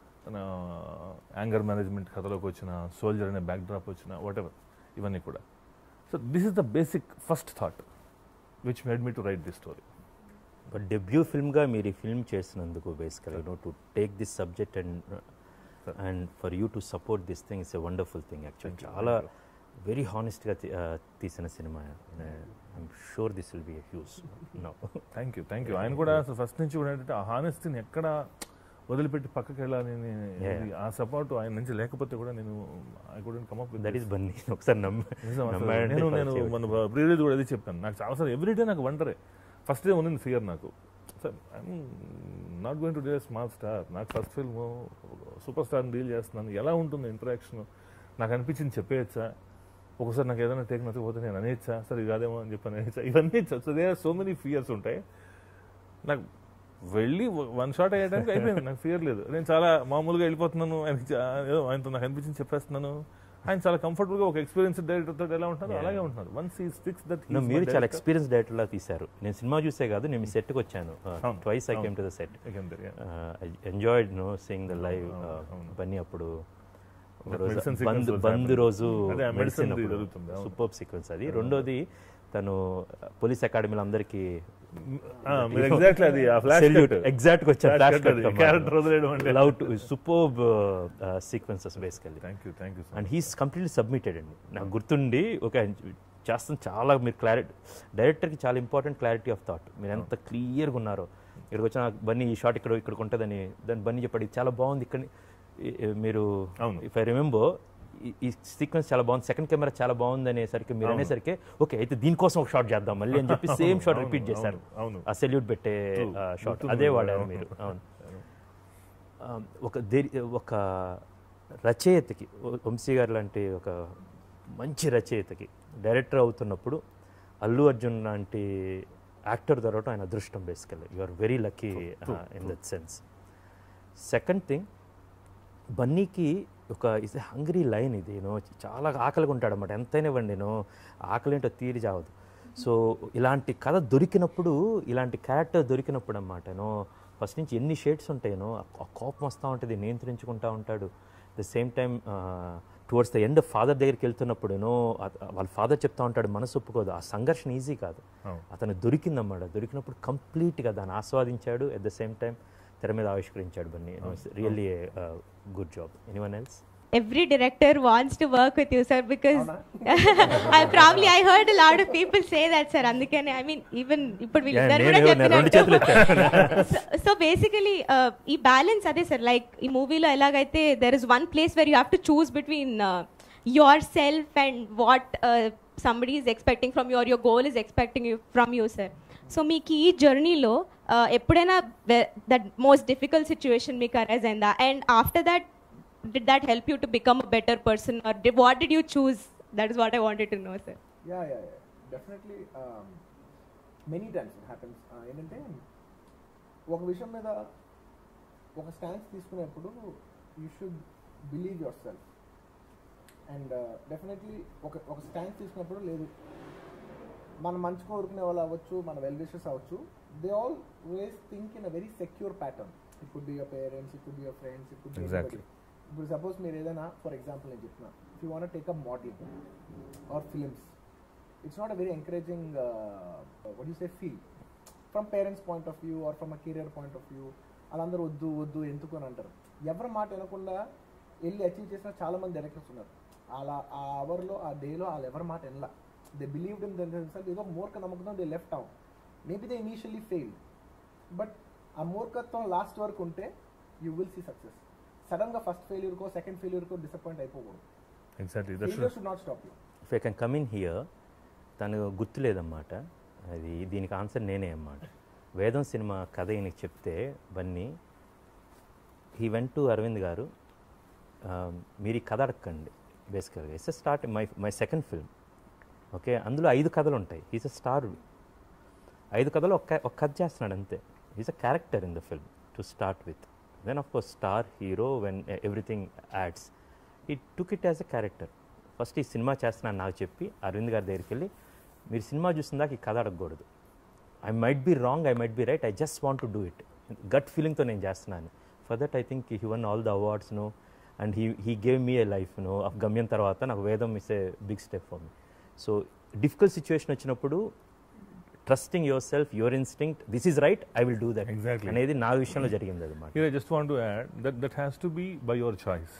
[SPEAKER 2] యాంగర్ మేనేజ్మెంట్ కథలోకి వచ్చిన సోల్జర్ అనే బ్యాక్ డ్రాప్ వచ్చిన వాట్ ఎవర్ ఇవన్నీ కూడా so this is the basic first thought which made me to write this story
[SPEAKER 1] but debut ఫిల్మ్గా మీరు ఈ ఫిల్మ్ చేసినందుకు basical no to take this subject and and for you to support this thing it's a wonderful thing actual చాలా very హానెస్ట్గా తీసిన సినిమా I'm sure this will be huge no
[SPEAKER 2] thank you thank you ఆయన కూడా అసలు first నుంచి కూడా ఏంటంటే ఆ హానెస్టీని ఎక్కడ వదిలిపెట్టి పక్కకి వెళ్ళాలని
[SPEAKER 1] Yeah.
[SPEAKER 2] ఇది ఆ సపోర్ట్ ఆయన నుంచి లేకపోతే కూడా నేను I couldn't come up
[SPEAKER 1] that is Bunny ఒకసారి నమ్మ
[SPEAKER 2] నిజం అసలు
[SPEAKER 1] నమ్మాడంటే
[SPEAKER 2] నేను
[SPEAKER 1] చాలా
[SPEAKER 2] నేను
[SPEAKER 1] చేయవచ్చు.
[SPEAKER 2] మన ప్రీవియస్ కూడా అది చెప్పాను నాకు చాలా సార్ ఎవ్రీడే నాకు వండరే ఫస్ట్ డే ఉంది ఫియర్ నాకు sir I'm not going to డీ స్మాల్ స్టార్ నాకు ఫస్ట్ ఫిల్మ్ సూపర్ స్టార్ని డీల్ చేస్తున్నాను ఎలా ఉంటుంది ఇంటరాక్షన్ నాకు అనిపించింది చెప్పేయచ్చా ఒకసారి నాకు ఏదైనా టేక్ నచ్చకపోతే నేను అనేచ్చా సరే ఇది కాదేమో అని చెప్పి అనేచ్చా ఇవన్నీ so they so many fears ఉంటాయి నాకు వెళ్ళి వన్ షాట్ అయ్యడానికి అయిపోయింది నాకు ఫియర్ లేదు నేను చాలా మామూలుగా వెళ్ళిపోతున్నాను ఆయన చా- ఏదో ఆయనతో నాకు అనిపించింది చెప్పేస్తున్నాను ఆయన చాలా కంఫర్టబుల్ గా ఒక ఎక్స్పీరియన్స్ డైరెక్టర్ తోటి ఎలా ఉంటారో అలాగే ఉంటున్నారు వన్స్ ఈ ఫిక్స్ దట్
[SPEAKER 1] No, మీరు చాలా ఎక్స్పీరియన్స్ డైరెక్టర్ లా తీశారు నేను సినిమా చూసే కాదు నేను మీ సెట్కి వచ్చాను
[SPEAKER 2] అవును,
[SPEAKER 1] ట్వైస్ ఐ
[SPEAKER 2] అవును.
[SPEAKER 1] Came to the set
[SPEAKER 2] experience
[SPEAKER 1] enjoyed no seeing the live
[SPEAKER 2] అవును, అవును.
[SPEAKER 1] బన్నీ అప్పుడు ఒక
[SPEAKER 2] That
[SPEAKER 1] రోజు
[SPEAKER 2] medicine sequence
[SPEAKER 1] bandh
[SPEAKER 2] was
[SPEAKER 1] bandh
[SPEAKER 2] happening.
[SPEAKER 1] రోజు
[SPEAKER 2] అదే, ఆ medicine ది జరుగుతుంది, అవును.
[SPEAKER 1] సూపర్ సీక్వెన్స్ అది రెండోది తను పోలీస్ అకాడమీలో అందరికి
[SPEAKER 2] మీరు ఎగ్జాక్ట్లీ అది ఆ ఫ్లాష్
[SPEAKER 1] ఎగ్జాక్ట్ వచ్చారు
[SPEAKER 2] క్యారెక్టర్ వదిలేయడం అంటే
[SPEAKER 1] love to super sequences basically
[SPEAKER 2] thank you thank you
[SPEAKER 1] and he's completely submitted అండి నాకు గుర్తుండి ఒక చేస్తాం చాలా మీరు క్లారిటీ డైరెక్టర్కి చాలా ఇంపార్టెంట్ క్లారిటీ ఆఫ్ థాట్ మీరు ఎంత క్లియర్గా ఉన్నారో ఇక్కడికి వచ్చిన బన్నీ ఈ షాట్ ఇక్కడ ఇక్కడికి ఉంటుందని దాన్ని బన్నీ చెప్పాడు "ఇది చాలా బాగుంది ఇక్కడ మీరు
[SPEAKER 2] అవును.
[SPEAKER 1] ఇఫ్ ఐ రిమెంబర్ ఈ సీక్వెన్స్ చాలా బాగుంది సెకండ్ కెమెరా చాలా బాగుంది అనేసరికి మీరు
[SPEAKER 2] అవును.
[SPEAKER 1] అనేసరికి ఓకే అయితే దీనికోసం ఒక షాట్ చేద్దాం మళ్ళీ అని చెప్పి సేమ్ షాట్
[SPEAKER 2] అవును,
[SPEAKER 1] రిపీట్ చేశారు
[SPEAKER 2] అవును, అవును.
[SPEAKER 1] ఆ సెల్యూట్ పెట్టే
[SPEAKER 2] True.
[SPEAKER 1] షాట్
[SPEAKER 2] గుర్తుంది,
[SPEAKER 1] అదే వాడారు
[SPEAKER 2] అవును.
[SPEAKER 1] మీరు అవును ఆ, ఒక దేరి ఒక రచయితకి ఓ- వంశీ గారు లాంటి ఒక మంచి రచయితకి డైరెక్టర్ అవుతున్నప్పుడు అల్లు అర్జున్ లాంటి యాక్టర్ దొరకడం ఆయన అదృష్టం basically you are very lucky in that sense second thing బన్నీకి ఒక ఇస్ హంగ్రీ లైన్ ఇది నో చాలా ఆకలిగా ఉంటాడు అనమాట ఎంతైనా ఇవ్వండి నో ఆకలి ఏంటో తీరి చావదు సో ఇలాంటి కథ దొరికినప్పుడు ఇలాంటి క్యారెక్టర్ దొరికినప్పుడు అనమాట నో ఫస్ట్ నుంచి ఎన్ని షేడ్స్ ఉంటాయనో ఆ కోపం వస్తూ ఉంటుంది నియంత్రించుకుంటా ఉంటాడు the same time towards the end father దగ్గరికి వెళ్తున్నప్పుడు నో వాళ్ళ ఫాదర్ చెప్తా ఉంటాడు మనసు ఒప్పుకోదు ఆ సంఘర్షణ ఈజీ కాదు
[SPEAKER 2] అవును.
[SPEAKER 1] అతను దొరికిందన్నమాట దొరికినప్పుడు కంప్లీట్గా దాన్ని ఆస్వాదించాడు ఎట్ ద సేమ్ టైం తెర మీద ఆవిష్కరించాడు Bunny really good job anyone else
[SPEAKER 4] every director wants to work with you sir because I probably I heard a lot of people say that sir అందుకనే I mean even ఇప్పుడు వీళ్ళిద్దరు కూడా
[SPEAKER 1] నేను రెండు చేతులు
[SPEAKER 4] చెప్పినట్టు సో బేసికలీ ఈ బ్యాలెన్స్ అదే సార్ లైక్ ఈ మూవీలో ఎలాగైతే there is one place where you have to choose between yourself and what somebody is expecting from your your goal is expecting you from you sir so మీకు ఈ జర్నీలో ఎప్పుడైనా that most difficult situation మీకు arise అయిందా and after that did that help you to become a better person or did, what did you choose that is what i wanted to know sir
[SPEAKER 3] yeah yeah yeah definitely many times it happens ఏంటంటే ఒక విషయం మీద ఒక stance తీసుకునేప్పుడు you should believe yourself and definitely ఒక ఒక stance తీసుకున్నప్పుడు లేదు మన మంచి కోరుకునే వాళ్ళు అవ్వచ్చు మన వెల్ విషెస్ అవ్వచ్చు they always think in a very secure pattern it could be your parents it could be your friends it could be
[SPEAKER 2] Exactly.
[SPEAKER 3] ఇప్పుడు సపోజ్ మీరు ఏదైనా ఫర్ ఎగ్జాంపుల్ నేను చెప్తున్నా if you want take up modelling or films it's not a very encouraging what you say feel from parents point of view or from a career point of view వాళ్ళందరూ వద్దు వద్దు ఎందుకు అని అంటారు ఎవరి మాట వినకుండా వెళ్ళి అచీవ్ చేసిన చాలా మంది డైరెక్టర్స్ ఉన్నారు అలా ఆ అవర్లో ఆ డేలో వాళ్ళు ఎవరి మాట వినలా దే బిలీవ్డ్ ఇన్ దెమ్సెల్ఫ్ ఏదో మూర్ఖ నమ్మకంతో they left out maybe they initially fail but ఆ మూర్ఖత్వం లాస్ట్ వరకు ఉంటే యూ విల్ సీ సక్సెస్ సడన్గా ఫస్ట్ ఫెయిల్యూర్కో సెకండ్ ఫెయిల్యూర్కో డిసప్పాయింట్ అయిపోకూడదు
[SPEAKER 2] exactly
[SPEAKER 3] failure should not stop you
[SPEAKER 1] if I can come in here తను గుర్తులేదన్నమాట అది దీనికి ఆన్సర్ నేనే అన్నమాట వేదం సినిమా కథ ఈయనకి చెప్తే Bunny he went to Aravind garu ఆ, మీరు ఈ కథ అడగండి బేసికల్గా it's start my my second film okay అందులో ఐదు కథలు ఉంటాయి ఈజ్ అ స్టార్ ఐదు కథలు ఒక్క ఒక కథ చేస్తున్నాడు అంతే is a character in the film to start with then of course star hero when everything adds he took it as a character first ఈ సినిమా చేస్తున్నాను నాకు చెప్పి అరవింద్ గారి దగ్గరికి వెళ్ళి మీరు సినిమా చూసిందాక ఈ కథ అడగకూడదు I might be wrong I might be right I just want to do it gut ఫీలింగ్తో నేను చేస్తున్నాను for that I think he won all the awards no and he he gave me a life no of Gamyam తర్వాత నాకు Vedam is a big step for me so difficult situation వచ్చినప్పుడు trusting yourself your instinct this is right I will do that
[SPEAKER 2] Exactly.
[SPEAKER 1] అనేది నా విషయంలో జరిగింది అది మాట
[SPEAKER 2] Here I just want to add that that has to be by your choice.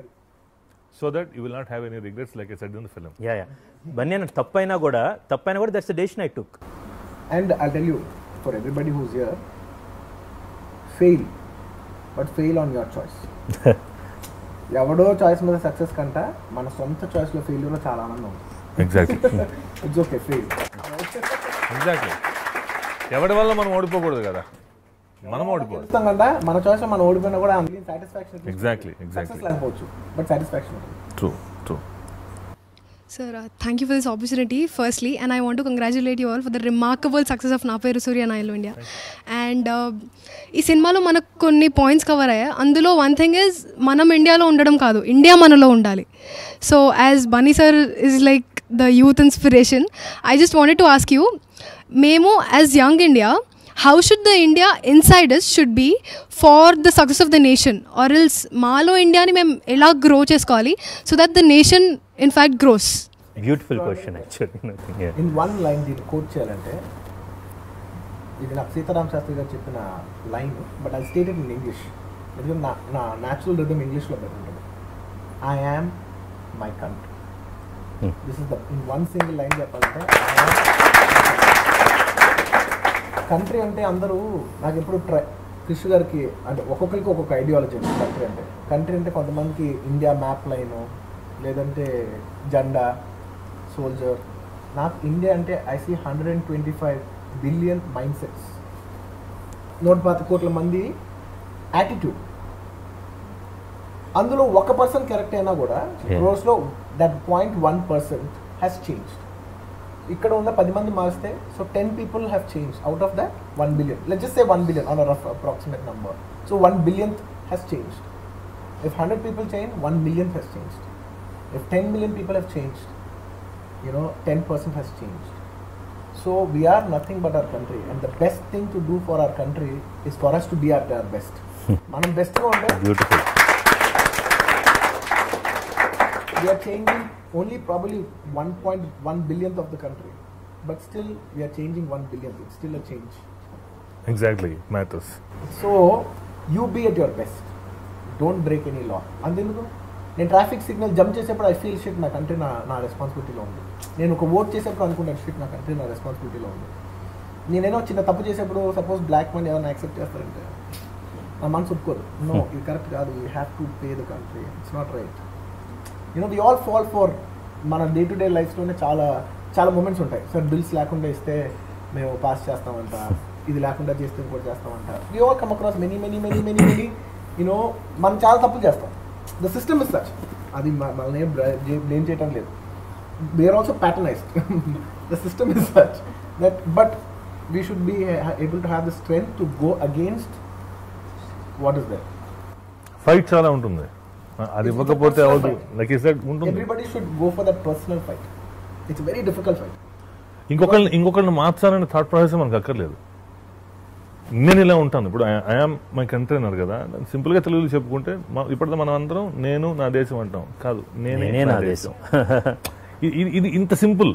[SPEAKER 2] So that you will not have any regrets, like I said in the film.
[SPEAKER 1] Yeah yeah Bunny అన్న తప్పైనా కూడా తప్పైనా కూడా that's decision I took
[SPEAKER 3] And I'll tell you, for everybody who's here, fail, but fail on your choice. ఎవడో choice మీద success కంట మన సొంత చాయిస్లో ఫెయిల్యూర్లో చాలా ఆనందం ఉంది
[SPEAKER 2] Exactly.
[SPEAKER 3] It's okay fail
[SPEAKER 2] exactly. ఎవరి వల్ల మనం ఓడిపోకూడదు కదా మనం ఓడిపోదు
[SPEAKER 3] తెలుస్తాం కదా మన చాయిస్లో మనం ఓడిపోయినా కూడా సాటిస్ఫాక్షన్
[SPEAKER 2] Exactly, exactly.
[SPEAKER 3] సక్సెస్ లేకపోవచ్చు బట్ సాటిస్ఫాక్షన్ ఉంటుంది
[SPEAKER 2] true true
[SPEAKER 5] Sir, uh, thank you for this opportunity, firstly, and I want to congratulate you all for the remarkable success of నా పేరు సూర్య నాయలు ఇండియా అండ్ ఈ సినిమాలో మనకు కొన్ని పాయింట్స్ కవర్ అయ్యాయి అందులో వన్ థింగ్ ఇస్ మనం ఇండియాలో ఉండడం కాదు ఇండియా మనలో ఉండాలి so as Bunny sir is like the youth inspiration I just wanted to ask you మేము as young India how should the India insiders should be for the success of the nation or else మాలో ఇండియాని మేము ఎలా grow చేసుకోవాలి so that the nation in fact grows
[SPEAKER 1] beautiful question actually
[SPEAKER 3] in one line దీన్ని quote చేయాలంటే ఇది నాకు సీతారాం శాస్త్రి గారు చెప్పిన line but I stated in English ఎందుకంటే నా నా న్యాచురల్ రిథమ్ ఇంగ్లీష్లో ఉంటుంది I am my country
[SPEAKER 1] Hmm.
[SPEAKER 3] This is the in one single line చెప్పాలంటే కంట్రీ అంటే అందరూ నాకు ఎప్పుడు ట్రై క్రిష్ గారికి అంటే ఒక్కొక్కరికి ఒక్కొక్క ఐడియాలజీ ఉంది కంట్రీ అంటే కంట్రీ అంటే కొంతమందికి ఇండియా మ్యాప్ లైను లేదంటే జెండా సోల్జర్ నాకు ఇండియా అంటే I see hundred and twenty five billion mindsets నూట పాతి కోట్ల మంది యాటిట్యూడ్ అందులో ఒక పర్సన్ కరెక్ట్ అయినా కూడా
[SPEAKER 1] Yeah.
[SPEAKER 3] రోస్లో that point one percent has changed ఇక్కడ ఉన్న పది మంది మారిస్తే so ten people have change out of that one billion let just say one billion on rough approximate number so one billion has changed if hundred people change one million has changed if ten million people have changed you know 10% has changed so we are nothing but our country and the best thing to do for our country is for us to be at our best మనం బెస్ట్గా ఉంటే
[SPEAKER 1] beautiful
[SPEAKER 3] we are changing only probably 1.1 billionth of the country but still we are changing 1 billionth it's still a change
[SPEAKER 2] exactly matters
[SPEAKER 3] so you be at your best don't break any law అంతెందుకు నేను traffic signal jump చేసేప్పుడు I feel shit నా country నా నా రెస్పాన్సిబిలిటీలో ఉంది నేను ఒక vote చేసేప్పుడు అనుకుంటాను షిట్ నా కంట్రీ నా రెస్పాన్సిబిలిటీలో ఉంది నేనేదో చిన్న తప్పు చేసేప్పుడు సపోజ్ బ్లాక్ మనీ ఏదైనా యాక్సెప్ట్ చేస్తారంటే నా మనసు ఒప్పుకోదు నో ఇది కరెక్ట్ కాదు you have to pay the country it's not right you know we all fall for మన డే టు డే లైఫ్లోనే చాలా చాలా మూమెంట్స్ ఉంటాయి సార్ బిల్స్ లేకుండా ఇస్తే మేము పాస్ చేస్తామంట ఇది లేకుండా చేస్తే ఇంకోటి చేస్తామంట we all come across many many many many many you know మనం చాలా తప్పులు చేస్తాం ద సిస్టమ్ ఇస్ సచ్ అది మ- మనల్ని బ్లేమ్ చేయటం లేదు we are also patternised the system is such that but we should be able to have the strength to go against what is that
[SPEAKER 2] fight చాలా ఉంటుంది అది ఇవ్వకపోతే అవదు లైక్ ఈ సెడ్ ఉంటుంది
[SPEAKER 3] everybody should go for that personal fight it's very difficult fight ఇంకొకరిని
[SPEAKER 2] ఇంకొకరిని ఇంకొకరిని మార్చాలనే thought process మనకు అక్కర్లేదు నేను ఇలా ఉంటాను ఇప్పుడు ఐఆమ్ మై కంట్రీ అన్నారు కదా సింపుల్గా తెలుగులో చెప్పుకుంటే మా- ఇప్పటిదా మనం అందరం నేను నా దేశం అంటాం కాదు నేనే
[SPEAKER 1] నేనే
[SPEAKER 2] నా
[SPEAKER 1] నా
[SPEAKER 2] దేశం
[SPEAKER 1] దేశం
[SPEAKER 2] ఇ- ఇది ఇది ఇంత సింపుల్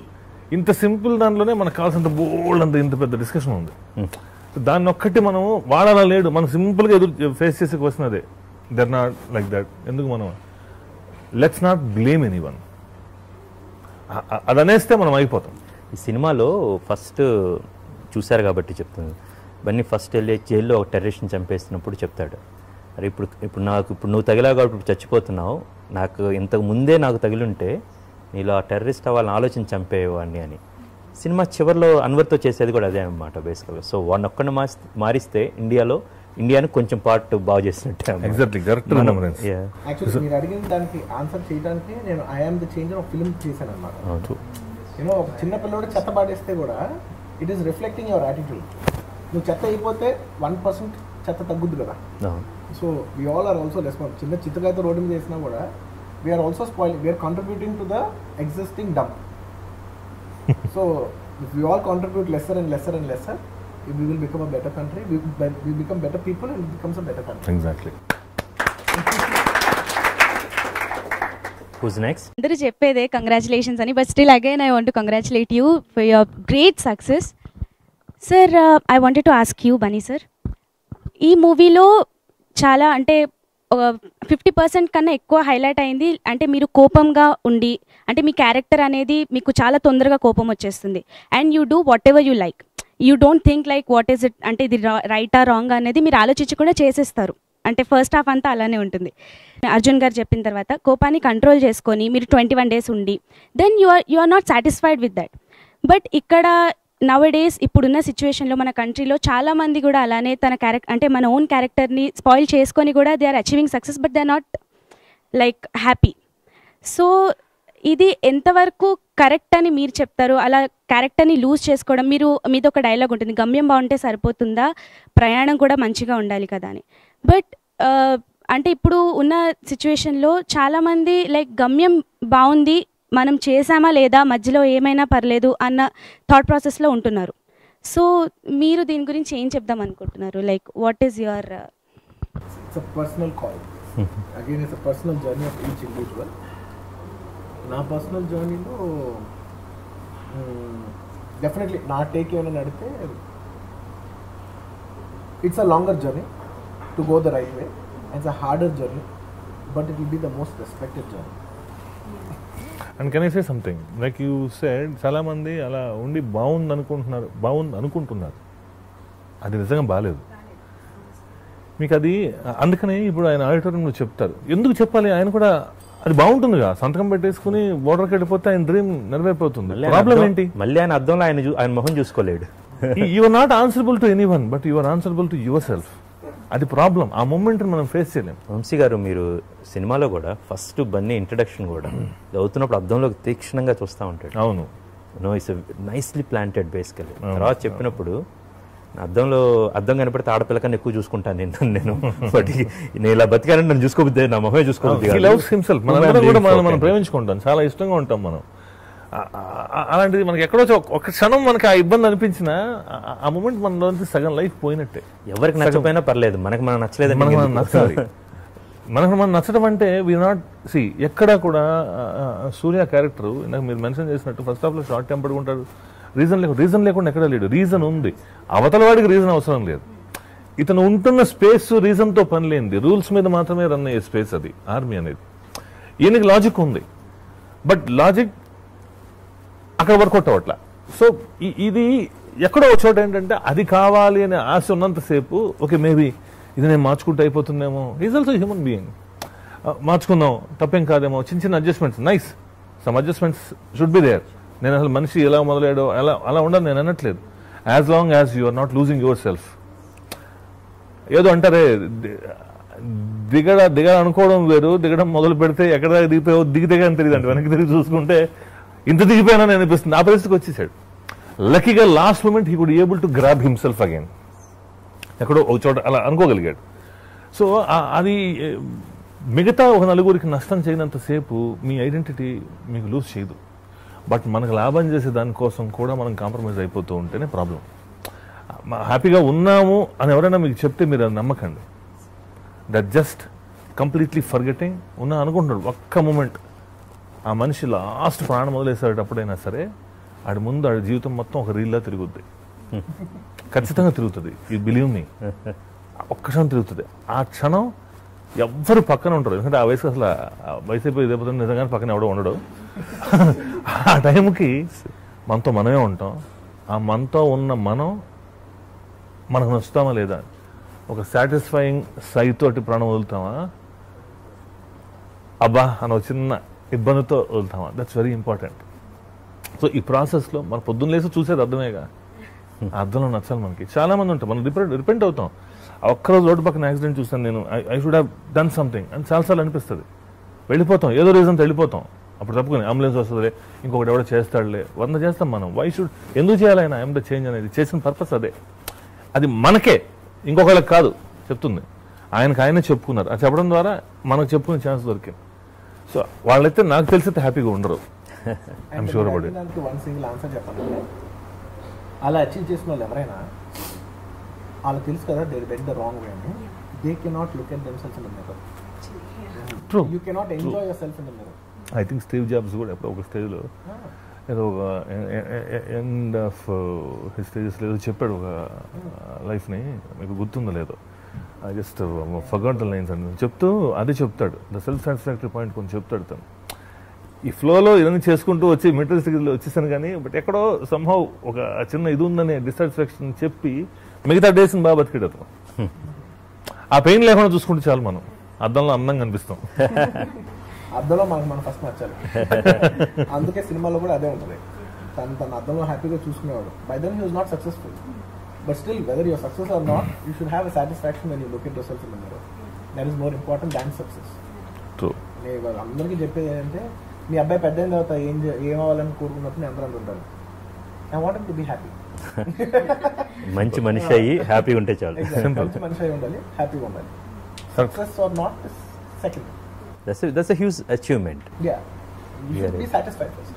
[SPEAKER 2] ఇంత సింపుల్ దాంట్లోనే మనకు కావాల్సినంత బోల్డ్ అంత ఇంత పెద్ద డిస్కషన్ ఉంది దాన్ని ఒక్కటి మనం వాడాలా లేడు మనం సింపుల్గా ఎదురు ఫేస్ చేసే క్వశ్చన్ అదే దర్ నాట్ లైక్ దట్ ఎందుకు మనం let's not blame anyone అది అనేస్తే మనం అయిపోతాం
[SPEAKER 1] ఈ సినిమాలో ఫస్ట్ చూశారు కాబట్టి చెప్తుంది బన్నీ ఫస్ట్ వెళ్ళి జైల్లో ఒక టెర్రరిస్ట్ని చంపేస్తున్నప్పుడు చెప్తాడు అరే ఇప్పుడు ఇప్పుడు నాకు ఇప్పుడు నువ్వు తగిలావు కాబట్టి ఇప్పుడు చచ్చిపోతున్నావు నాకు ఇంతకు ముందే నాకు తగిలుంటే నీలో ఆ టెర్రరిస్ట్ అవ్వాలని ఆలోచన చంపేవాడిని అని సినిమా చివరిలో అన్వర్తో చేసేది కూడా అదే అనమాట బేసికల్గా సో వాడిని ఒక్కడిని మారిస్తే మారిస్తే ఇండియాలో ఇండియాను కొంచెం పార్ట్ బాగు చేసినట్టే అన్నమాట.
[SPEAKER 2] ఎగ్జాక్ట్లీ కరెక్ట్
[SPEAKER 1] మనం-
[SPEAKER 2] రిమరెన్స్
[SPEAKER 1] Yeah.
[SPEAKER 3] యాక్చువల్లీ మీరు అడిగిన దానికి ఆన్సర్ చేయడానికి నేను ఐఆమ్ ద చేంజ్ ఒక ఫిల్మ్ చేశాను అనమాట
[SPEAKER 1] అవును.
[SPEAKER 3] యూనో ఒక చిన్న పిల్లడు చెత్త పాడేస్తే కూడా it is reflecting your attitude నువ్వు చెత్త అయిపోతే వన్ పర్సెంట్ చెత్త తగ్గుద్ది కదా
[SPEAKER 1] అవును.
[SPEAKER 3] So we all are also response చిన్న చిత్తకాయతో రోడ్డు మీద వేసినా కూడా we are also spoil we are contributing to the existing dump so if you all contribute lesser and lesser and lesser we will become a better country we become better people and becomes a better country
[SPEAKER 2] exactly
[SPEAKER 1] Who's next?
[SPEAKER 6] అందరూ చెప్పేదే congratulations అని but still again I want congratulate you for your great success sir I wanted to ask you Bunny sir ఈ మూవీలో చాలా అంటే fifty percent కన్నా ఎక్కువ highlight అయింది అంటే మీరు కోపంగా ఉండి అంటే మీ క్యారెక్టర్ అనేది మీకు చాలా తొందరగా కోపం వచ్చేస్తుంది and you do whatever you like you don't think like what is it అంటే ఇది రైటా రాంగ్ అనేది మీరు ఆలోచించకుండా చేసేస్తారు అంటే ఫస్ట్ హాఫ్ అంతా అలానే ఉంటుంది అర్జున్ గారు చెప్పిన తర్వాత కోపాన్ని కంట్రోల్ చేసుకొని మీరు ట్వంటీ వన్ డేస్ ఉండి then you are you are not satisfied with that but ఇక్కడ నవ డేస్ ఇప్పుడున్న సిచ్యువేషన్లో మన కంట్రీలో చాలా మంది కూడా అలానే తన క్యారెక్టర్ అంటే మన ఓన్ క్యారెక్టర్ని స్పాయిల్ చేసుకొని కూడా they are achieving success but they are not like happy so ఇది ఎంతవరకు కరెక్ట్ అని మీరు చెప్తారు అలా క్యారెక్టర్ని లూజ్ చేసుకోవడం మీరు మీది ఒక డైలాగ్ ఉంటుంది గమ్యం బాగుంటే సరిపోతుందా ప్రయాణం కూడా మంచిగా ఉండాలి కదా అని బట్ అంటే ఇప్పుడు ఉన్న సిచ్యువేషన్లో చాలామంది లైక్ గమ్యం బాగుంది మనం చేసామా లేదా మధ్యలో ఏమైనా పర్లేదు అన్న థాట్ ప్రాసెస్లో ఉంటున్నారు సో మీరు దీని గురించి ఏం చెప్దాం అనుకుంటున్నారు like what is your
[SPEAKER 3] it's a personal call again it's a personal journey of each individual నా పర్సనల్ జర్నీలో డెఫినెట్లీ నా టేక్ ఏమైనా నడితే it's a longer journey to go the right way it's a harder journey but it will be the most respected journey
[SPEAKER 2] and can I say something like you said చాలా మంది అలా ఉండి బాగుంది అనుకుంటున్నారు బాగుంది అనుకుంటున్నారు అది నిజంగా బాగాలేదు మీకు అది అందుకనే ఇప్పుడు ఆయన ఆడిటోరియంలో చెప్తారు ఎందుకు చెప్పాలి ఆయన కూడా అది బాగుంటుందిగా సంతకం పెట్టేసుకుని బోర్డర్కి వెళ్ళిపోతే ఆయన డ్రీమ్ నెరవేరిపోతుంది
[SPEAKER 1] మళ్ళీ ఆయన
[SPEAKER 2] ప్రాబ్లం
[SPEAKER 1] అద్దం-
[SPEAKER 2] ఏంటి
[SPEAKER 1] మళ్ళీ ఆయన అద్దంలో ఆయన చూ- ఆయన మొహం చూసుకోలేడు
[SPEAKER 2] you are not answerable to anyone but you are answerable to yourself అది ప్రాబ్లం ఆ మూమెంట్ మనం ఫేస్ చేయలేం
[SPEAKER 1] వంశీ గారు మీరు సినిమాలో కూడా ఫస్ట్ బన్నీ ఇంట్రడక్షన్ కూడా అవుతున్నప్పుడు అద్దంలో తీక్షణంగా చూస్తూ ఉంటాడు
[SPEAKER 2] అవును
[SPEAKER 1] no it's nicely planted basically తర్వాత చెప్పినప్పుడు నా అద్దంలో అద్దం కనపడితే ఆడపిల్ల కన్నా ఎక్కువ చూసుకుంటాను నేను నేను బట్ నేను ఇలా బతికానని నన్ను చూసుకోబుద్ది నా మొహమే చూసుకోబుద్ది
[SPEAKER 2] హీ లవ్స్ హిమ్సెల్ఫ్ మనందరం కూడా మనం మనం ప్రేమించుకుంటాం చాలా ఇష్టంగా ఉంటాం మనం ఆ- ఆ- అలాంటిది మనకి ఎక్కడో ఒక- ఒక క్షణం మనకి ఆ ఇబ్బంది అనిపించినా ఆ- ఆ మూమెంట్ మనలోంచి సగం లైఫ్ పోయినట్టే
[SPEAKER 1] ఎవరికి నచ్చపోయినా పర్లేదు మనకి మనం నచ్చలేదు
[SPEAKER 2] మనకు మనం నచ్చాలి మనకు మనం నచ్చడం అంటే వీ నాట్ సి ఎక్కడ కూడా ఆ, ఆ, సూర్య క్యారెక్టర్ ఇందాక మీరు మెన్షన్ చేసినట్టు ఫస్ట్ హాఫ్ లో షార్ట్ టెంపర్డ్ ఉంటాడు రీజన్ లేకుండా రీజన్ లేకుండా ఎక్కడ లేడు రీజన్ ఉంది అవతల వాడికి రీజన్ అవసరం లేదు ఇతను ఉంటున్న స్పేస్ రీజన్తో పని లేనిది రూల్స్ మీద మాత్రమే రన్ అయ్యే స్పేస్ అది ఆర్మీ అనేది ఈయనకి లాజిక్ ఉంది బట్ లాజిక్ అక్కడ వర్కౌట్ అవ్వట్లా సో ఇ- ఇది ఎక్కడో ఒక చోట ఏంటంటే అది కావాలి అనే ఆశ ఉన్నంతసేపు ఓకే మేబీ ఇది నేను మార్చుకుంటే అయిపోతుందేమో ఈజ్ ఆల్సో హ్యూమన్ బీయింగ్ మార్చుకుందాం తప్పేం కాదేమో చిన్న చిన్న adjustments nice some adjustments should be there నేను అసలు మనిషి ఎలా మొదలాడో అలా అలా ఉండదు నేను అనట్లేదు as long as you are not losing yourself ఏదో అంటారే ది- దిగడ దిగడ అనుకోవడం వేరు దిగడం మొదలు పెడితే ఎక్కడ దిగిపోయావో దిగితే కానీ తెలియదు అంటే వెనక్కి తిరిగి చూసుకుంటే ఇంత దిగిపోయినా నేను అనిపిస్తుంది ఆ పరిస్థితికి వచ్చేసాడు లక్కీగా last moment he could able to grab himself again ఎక్కడో ఒక చోట అలా అనుకోగలిగాడు సో ఆ- అది ఏ, మిగతా ఒక నలుగురికి నష్టం చేయనంతసేపు మీ ఐడెంటిటీ మీకు లూజ్ చేయదు బట్ మనకు లాభం చేసే దానికోసం కూడా మనం కాంప్రమైజ్ అయిపోతూ ఉంటేనే ప్రాబ్లం హ్యాపీగా ఉన్నాము అని ఎవరైనా మీకు చెప్తే మీరు అది నమ్మకండి దట్ జస్ట్ కంప్లీట్లీ ఫర్గెటింగ్ ఉన్నా అనుకుంటున్నాడు ఒక్క మూమెంట్ ఆ మనిషి లాస్ట్ ప్రాణం వదిలేసేటప్పుడైనా సరే ఆడి ముందు ఆడి జీవితం మొత్తం ఒక రీల్లా తిరుగుద్ది ఖచ్చితంగా తిరుగుతుంది ఈ బిలీవ్ మీ ఒక్క క్షణం తిరుగుతుంది ఆ క్షణం ఎవ్వరు పక్కన ఉంటారు ఎందుకంటే ఆ వయసు అసలు ఆ వయసు అయిపోయి దెబ్బతిని నిజంగానే పక్కన ఎవడో ఉండడు ఆ టైంకి మనతో మనమే ఉంటాం ఆ మనతో ఉన్న మనం మనకు నచ్చుతామా లేదా ఒక సాటిస్ఫైయింగ్ సైతోటి ప్రాణం వదులుతామా అబ్బా అని ఒక చిన్న ఇబ్బందితో వదులుతామా దట్స్ వెరీ ఇంపార్టెంట్ సో ఈ ప్రాసెస్లో మన పొద్దున్న లేసి చూసేది అర్థమేగా ఆ అర్థంలో నచ్చాలి మనకి చాలా మంది ఉంటాం మనం రిపెంట్ రిపెంట్ అవుతాం ఆ ఒక్కరోజు రోడ్డు పక్కన యాక్సిడెంట్ చూసాను నేను I should have done something అని చాలాసార్లు అనిపిస్తుంది వెళ్ళిపోతాం ఏదో రీజన్ వెళ్ళిపోతాం అప్పుడు తప్పుకొని అంబులెన్స్ వస్తుందిలే ఇంకొకటి ఎవడో చేస్తాడులే వంద చేస్తాం మనం వై షుడ్ ఎందుకు చేయాలి ఆయన ఐఎమ్ ద చేంజ్ అనేది చేసిన పర్పస్ అదే అది మనకే ఇంకొకళ్ళకి కాదు చెప్తుంది ఆయనకు ఆయనే చెప్పుకున్నారు అది చెప్పడం ద్వారా మనకు చెప్పుకునే ఛాన్స్ దొరికింది సో వాళ్ళైతే నాకు తెలిసి హ్యాపీగా ఉండరు ఐఎమ్ షూర్ అబౌట్ ఇట్
[SPEAKER 3] దానికి వన్ సింగిల్ ఆన్సర్ చెప్పాలంటే అలా అచీవ్ చేసిన వాళ్ళు ఎవరైనా వాళ్ళకి తెలుసు కదా they went the wrong way అని they cannot look at themselves in the mirror
[SPEAKER 2] true
[SPEAKER 3] you cannot enjoy yourself in the mirror
[SPEAKER 2] I think Steve Jobs కూడా ఎప్పుడో ఒక స్టేజ్లో ఏదో ఒక ఎండ్ ఆఫ్ స్టేజెస్ ఏదో చెప్పాడు ఒక లైఫ్ని మీకు గుర్తుందో లేదో I just forgot the lines అని చెప్తూ అదే చెప్తాడు ద సెల్ఫ్ సాటిస్ఫాక్టరీ పాయింట్ కొంచెం చెప్తాడు తను ఈ ఫ్లోలో ఇవన్నీ చేసుకుంటూ వచ్చి మెటీరియల్స్లో వచ్చేసాను కానీ బట్ ఎక్కడో సంహౌ ఒక చిన్న ఇది ఉందని డిస్సాటిస్ఫాక్షన్ చెప్పి మిగతా డేస్ని బాగా బతికాడు అతను ఆ పెయిన్ లేకుండా చూసుకుంటే చాలు మనం అద్దంలో అందంగా కనిపిస్తాం
[SPEAKER 3] అద్దంలో మనకు మనం ఫస్ట్ నచ్చాలి అందుకే సినిమాలో కూడా అదే ఉంటుంది తను తన అద్దంలో హ్యాపీగా చూసుకునేవాడు by then he was not successful but still whether your success or not you should have a satisfaction when you look it yourself in mirror that is more important than success
[SPEAKER 2] true
[SPEAKER 3] నేను ఇవాళ అందరికీ చెప్పేది ఏంటంటే మీ అబ్బాయి పెద్ద అయిన తర్వాత ఏం చే- ఏం అవ్వాలని కోరుకున్నప్పుడు నేను అందరూ అంటుంటాను I want to be happy
[SPEAKER 1] మంచి మనిషి అయ్యి హ్యాపీగా ఉంటే చాలు
[SPEAKER 3] మంచి మనిషి అయి ఉండాలి హ్యాపీగా ఉండాలి success or not second
[SPEAKER 1] that's that's a huge achievement
[SPEAKER 3] yeah you should be satisfied first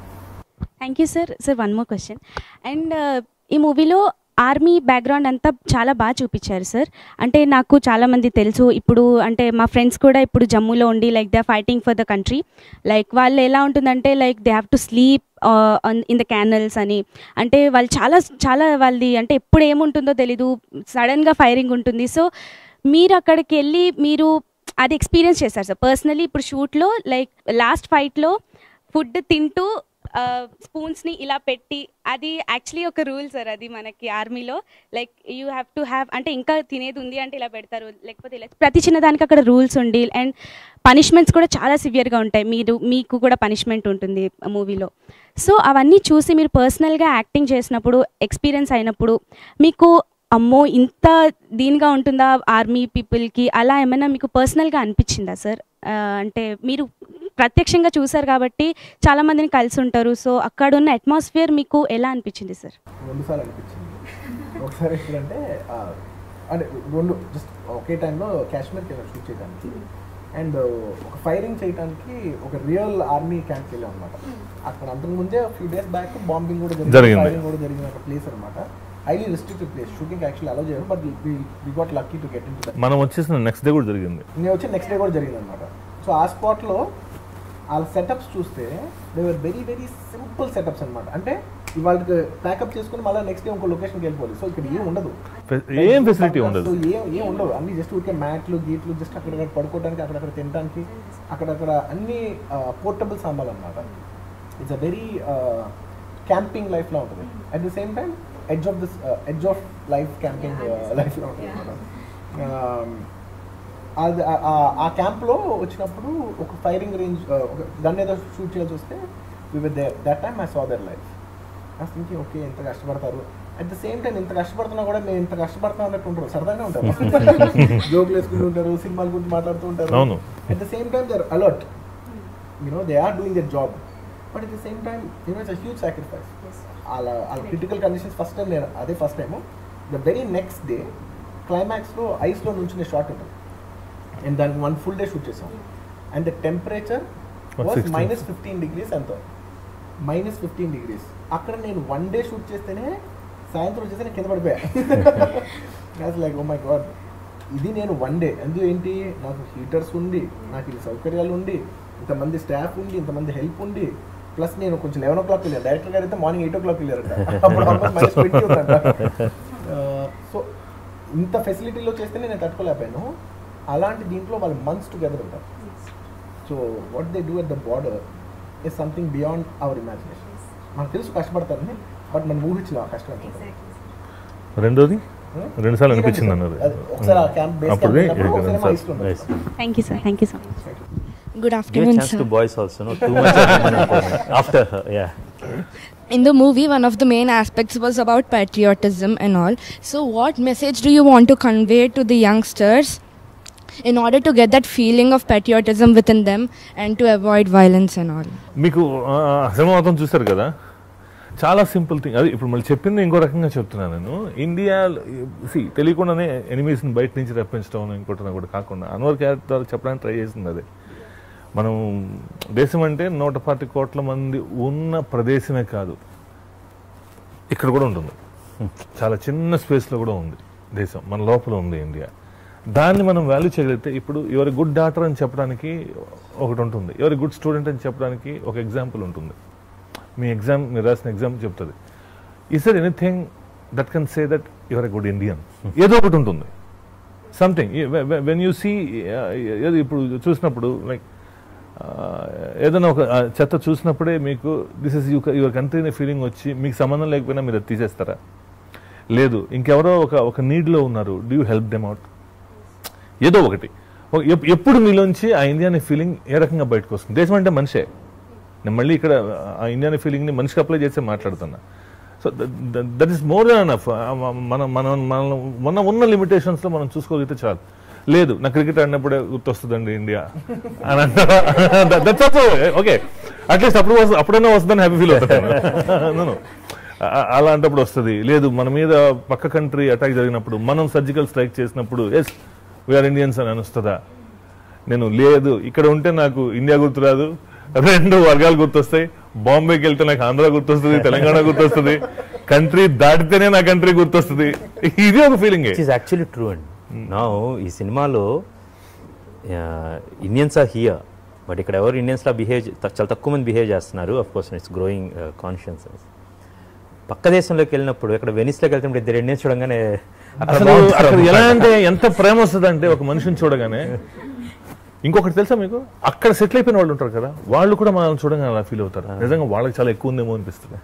[SPEAKER 6] thank you sir sir one more question and ఈ మూవీలో ఆర్మీ బ్యాక్గ్రౌండ్ అంతా చాలా బాగా చూపించారు సార్ అంటే నాకు చాలామంది తెలుసు ఇప్పుడు అంటే మా ఫ్రెండ్స్ కూడా ఇప్పుడు జమ్మూలో ఉండి like they fighting for the country like వాళ్ళు ఎలా ఉంటుందంటే like they have to sleep in the canals అని అంటే వాళ్ళు చాలా చాలా వాళ్ళది అంటే ఎప్పుడు ఏముంటుందో తెలీదు సడన్గా ఫైరింగ్ ఉంటుంది సో మీరు అక్కడికి వెళ్ళి మీరు అది ఎక్స్పీరియన్స్ చేశారు సార్ పర్సనలీ ఇప్పుడు షూట్లో లైక్ లాస్ట్ ఫైట్లో ఫుడ్ తింటూ స్పూన్స్ని ఇలా పెట్టి అది యాక్చువల్లీ ఒక రూల్ సార్ అది మనకి ఆర్మీలో like you have to have అంటే ఇంకా తినేది ఉంది అంటే ఇలా పెడతారు లేకపోతే ఇలా ప్రతి చిన్నదానికి అక్కడ రూల్స్ ఉండి అండ్ పనిష్మెంట్స్ కూడా చాలా సివియర్గా ఉంటాయి మీరు మీకు కూడా పనిష్మెంట్ ఉంటుంది మూవీలో సో అవన్నీ చూసి మీరు పర్సనల్గా యాక్టింగ్ చేసినప్పుడు ఎక్స్పీరియన్స్ అయినప్పుడు మీకు అమ్మో ఇంత దీనిగా ఉంటుందా ఆర్మీ పీపుల్కి అలా ఏమైనా మీకు పర్సనల్గా అనిపించిందా సార్ అంటే మీరు ప్రత్యక్షంగా చూసారు కాబట్టి చాలా మందిని కలిసి ఉంటారు సో అక్కడ ఉన్న అట్మాస్ఫియర్ మీకు ఎలా అనిపించింది సార్
[SPEAKER 3] రెండు సార్లు అనిపించింది ఒకసారి ఎప్పుడంటే ఆ, అంటే రెండు జస్ట్ ఒకే టైంలో కాశ్మీర్కి వెళ్ళాను షూట్ చేయడానికి అండ్ ఒక ఫైరింగ్ చేయడానికి ఒక రియల్ ఆర్మీ క్యాంప్కి వెళ్ళాం అనమాట అక్కడ అంతకుముందే ఫ్యూ డేస్ బ్యాక్ బాంబింగ్ కూడా
[SPEAKER 2] జరిగింది.
[SPEAKER 3] ఫైరింగ్ కూడా జరిగిన ఒక ప్లేస్ అనమాట highly restricted place shooting actually allow చేయరు but we got lucky to get in to
[SPEAKER 2] మనం వచ్చేసిన నెక్స్ట్ డే కూడా జరిగింది
[SPEAKER 3] నేను వచ్చి నెక్స్ట్ డే కూడా జరిగింది అనమాట సో ఆ స్పాట్లో వాళ్ళ సెటప్స్ చూస్తే they were very very simple setups అనమాట అంటే వాళ్ళకి ప్యాకప్ చేసుకుని మళ్ళీ నెక్స్ట్ డే ఇంకో లొకేషన్కి వెళ్ళిపోవాలి సో ఇక్కడ ఏం ఉండదు
[SPEAKER 2] ఏం ఫెసిలిటీ ఉండదు
[SPEAKER 3] సో ఏం ఏం ఉండవు అన్ని జస్ట్ ఊరికే మ్యాట్లు గీట్లు జస్ట్ అక్కడక్కడ పడుకోవడానికి అక్కడక్కడ తినడానికి అక్కడక్కడ అన్ని పోర్టబుల్ సామాన్లు అనమాట ఇట్స్ అ వెరీ క్యాంపింగ్ లైఫ్లో ఉంటుంది at the same time edge of this edge of life camping లైఫ్లో ఉంటుంది అనమాట అది ఆ- ఆ- ఆ క్యాంప్లో వచ్చినప్పుడు ఒక ఫైరింగ్ రేంజ్ ఒక గన్ ఏదో షూట్ చేయాల్సి వస్తే with there that time I saw their life ఆ థింకింగ్ ఓకే ఎంత కష్టపడతారు అట్ ద సేమ్ టైం ఇంత కష్టపడుతున్నా కూడా మేము ఇంత కష్టపడుతున్నాం అన్నట్టు ఉంటారు సరదాగా ఉంటారు జోకులు వేసుకుంటూ ఉంటారు సినిమాల గురించి మాట్లాడుతూ ఉంటారు
[SPEAKER 2] అవును.
[SPEAKER 3] At the same time they're alert you know they are doing their job but at the same time you know it's huge sacrifice అలా వాళ్ళ క్రిటికల్ కండిషన్స్ ఫస్ట్ టైం నేను అదే first time the very next day క్లైమాక్స్లో ఐస్లో నుంచిన shot ఉంటుంది and దానికి one full day shoot చేసాం and the temperature was
[SPEAKER 2] 116.
[SPEAKER 3] Minus fifteen degrees ఎంతో మైనస్ ఫిఫ్టీన్ డిగ్రీస్ అక్కడ నేను వన్ డే షూట్ చేస్తేనే సాయంత్రం వచ్చేసి నేను కింద పడిపోయా లైక్ ఓ మై గాడ్ ఇది నేను వన్ డే అందులో ఏంటి నాకు హీటర్స్ ఉండి నాకు ఇది సౌకర్యాలు ఉండి ఇంతమంది స్టాఫ్ ఉండి ఇంతమంది హెల్ప్ ఉండి ప్లస్ నేను కొంచెం లెవెన్ ఓ క్లాక్ వెళ్ళాను డైరెక్టర్ గారు అయితే మార్నింగ్ ఎయిట్ ఓ క్లాక్ వెళ్ళారంట అప్పుడు ఆల్మోస్ట్ మైనస్ ట్వంటీ ఉందంట సో ఇంత ఫెసిలిటీలో చేస్తే నేను తట్టుకోలేకపోయాను అలాంటి దీంట్లో వాళ్ళు మంత్స్ టుగెదర్ ఉంటారు so what they do at the border is something beyond our imagination మనకు తెలుసు కష్టపడతారని బట్ మనం ఊహించలేం ఆ కష్టం ఎంత ఉంటుందో.
[SPEAKER 2] రెండోది
[SPEAKER 3] Hmm?
[SPEAKER 2] రెండు సార్లు అనిపించింది అన్నారు
[SPEAKER 3] అది ఒకసారి ఆ క్యాంప్ బేస్
[SPEAKER 2] అప్పుడు
[SPEAKER 3] క్యాంప్ వెళ్ళినప్పుడు ఒకసారి మా ఇష్టం
[SPEAKER 1] Nice.
[SPEAKER 6] Thank you sir thank you so much
[SPEAKER 7] Good
[SPEAKER 1] Give a
[SPEAKER 7] afternoon,
[SPEAKER 1] chance
[SPEAKER 7] sir.
[SPEAKER 1] to boys also, no? Too much of women empowerment. After her, yeah.
[SPEAKER 7] In the movie, one of the main aspects was about patriotism and all. So, what message do you want to convey to the youngsters in order to get that feeling of patriotism within them and to avoid violence and all?
[SPEAKER 2] మీకు ఆ, cinema మొత్తం చూస్తారు కదా చాలా simple thing అది ఇప్పుడు మళ్ళీ చెప్పింది ఇంకో రకంగా చెప్తున్నాను నేను ఇండియా సి తెలియకుండానే ఎనిమీస్ని బయట నుంచి రప్పించడం ఇంకోటి కూడా కాకుండా అన్వర్ క్యారెక్టర్ ద్వారా చెప్పడానికి ట్రై చేసింది అదే మనం దేశం అంటే నూట పాతి కోట్ల మంది ఉన్న ప్రదేశమే కాదు ఇక్కడ కూడా ఉంటుంది చాలా చిన్న స్పేస్లో కూడా ఉంది దేశం మన లోపల ఉంది ఇండియా దాన్ని మనం వాల్యూ చేయగలిగితే ఇప్పుడు ఎవరి గుడ్ డాక్టర్ అని చెప్పడానికి ఒకటి ఉంటుంది ఎవరి గుడ్ స్టూడెంట్ అని చెప్పడానికి ఒక ఎగ్జాంపుల్ ఉంటుంది మీ ఎగ్జామ్ మీరు రాసిన ఎగ్జామ్ చెప్తుంది is there anything that can say that you're a good Indian ఏదో ఒకటి ఉంటుంది సంథింగ్ వెన్ యూ సీ ఏదో ఇప్పుడు చూసినప్పుడు లైక్ ఏదైనా ఒక ఆ, చెత్త చూసినప్పుడే మీకు దిస్ ఇస్ యువర్ కంట్రీ అనే ఫీలింగ్ వచ్చి మీకు సంబంధం లేకపోయినా మీరు అది తీసేస్తారా లేదు ఇంకెవరో ఒక ఒక నీడ్లో ఉన్నారు do you help them out ఏదో ఒకటి ఒక- ఎప్- ఎప్పుడు మీలోంచి ఆ ఇండియా అనే ఫీలింగ్ ఏ రకంగా బయటకు వస్తుంది దేశం అంటే మనిషే నేను మళ్ళీ ఇక్కడ ఆ ఇండియా అనే ఫీలింగ్ని మనిషికి అప్లై చేసే మాట్లాడుతున్నా so that is more than enough మనం మనం మనం మన ఉన్న లిమిటేషన్స్లో మనం చూసుకోగలిగితే చాలు లేదు నా క్రికెట్ ఆడినప్పుడే గుర్తొస్తుందండి ఇండియా అని అంటారా దట్స్ ఆల్సో ఓకే అట్లీస్ట్ అప్పుడు వస్తు- అప్పుడైనా వస్తుందని హ్యాపీ ఫీల్ అవుతాను అలాంటప్పుడు వస్తుంది లేదు మన మీద పక్క కంట్రీ అటాక్ జరిగినప్పుడు మనం సర్జికల్ స్ట్రైక్ చేసినప్పుడు ఎస్ వీఆర్ ఇండియన్స్ అని వస్తుందా నేను లేదు ఇక్కడ ఉంటే నాకు ఇండియా గుర్తురాదు రెండు వర్గాలు గుర్తొస్తాయి బాంబేకి వెళ్తే నాకు ఆంధ్ర గుర్తొస్తుంది తెలంగాణ గుర్తొస్తుంది కంట్రీ దాటితేనే నా కంట్రీ గుర్తొస్తుంది ఇది ఒక feeling
[SPEAKER 1] which is actually true and నా ఈ సినిమాలో ఇండియన్స్ ఆర్ హియర్ బట్ ఇక్కడ ఎవరు ఇండియన్స్లా బిహేవ్ చాలా తక్కువ మంది బిహేవ్ చేస్తున్నారు of course it's growing conscience పక్క దేశంలోకి వెళ్ళినప్పుడు ఇక్కడ వెనిస్లోకి వెళ్తున్నప్పుడు ఇద్దరు ఇండియన్స్ చూడంగానే అక్కడ
[SPEAKER 2] అసలు
[SPEAKER 1] బాగుంటారు
[SPEAKER 2] అక్కడ ఎలా
[SPEAKER 1] అనుకుంటారు.
[SPEAKER 2] అంటే ఎంత ప్రేమ వస్తుంది అంటే ఒక మనిషిని చూడగానే ఇంకొకటి తెలుసా మీకు అక్కడ సెటిల్ అయిపోయిన వాళ్ళు ఉంటారు కదా వాళ్ళు కూడా మనల్ని చూడగానే అలా ఫీల్ అవుతారు నిజంగా వాళ్ళకి చాలా ఎక్కువ ఉందేమో అనిపిస్తుంది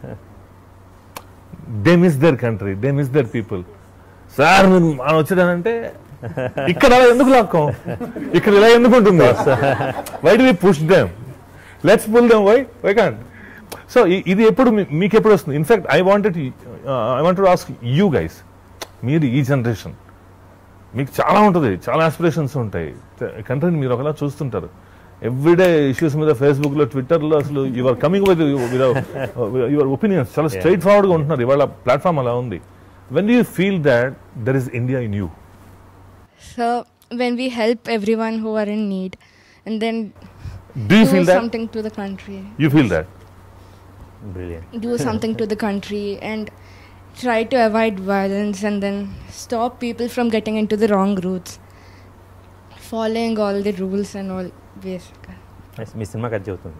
[SPEAKER 2] they miss their country they miss their people sir మీరు మనం వచ్చాడంటే ఇక్కడ అలా ఎందుకు లాక్కం ఇక్కడ ఇలా ఎందుకు ఉంటుంది why do we push them let's pull them why why can't so ఇది ఎప్పుడు మీ- మీకు ఎప్పుడు వస్తుంది in fact I wanted I want ask you guys మీరు ఈ జనరేషన్ మీకు చాలా ఉంటుంది చాలా ఆస్పిరేషన్స్ ఉంటాయి కంట్రీని మీరు ఒకలా చూస్తుంటారు ఎవ్రీడే ఇష్యూస్ మీద ఫేస్బుక్ లో ట్విట్టర్ లో అసలు you're coming with your opinions చాలా స్ట్రైట్ ఫార్వర్డ్ గా ఉంటున్నారు ఇవాళ ప్లాట్ఫామ్ అలా ఉంది when you feel that there is India in you
[SPEAKER 7] So, when we help everyone who are in need and then
[SPEAKER 2] do you
[SPEAKER 7] do
[SPEAKER 2] feel that
[SPEAKER 7] something to the country,
[SPEAKER 2] you feel that
[SPEAKER 1] Brilliant.
[SPEAKER 7] do something to the country and try to avoid violence and then stop people from getting into the wrong routes following all the rules and all basically
[SPEAKER 1] Nice. మీ సినిమాకి అది చెబుతుంది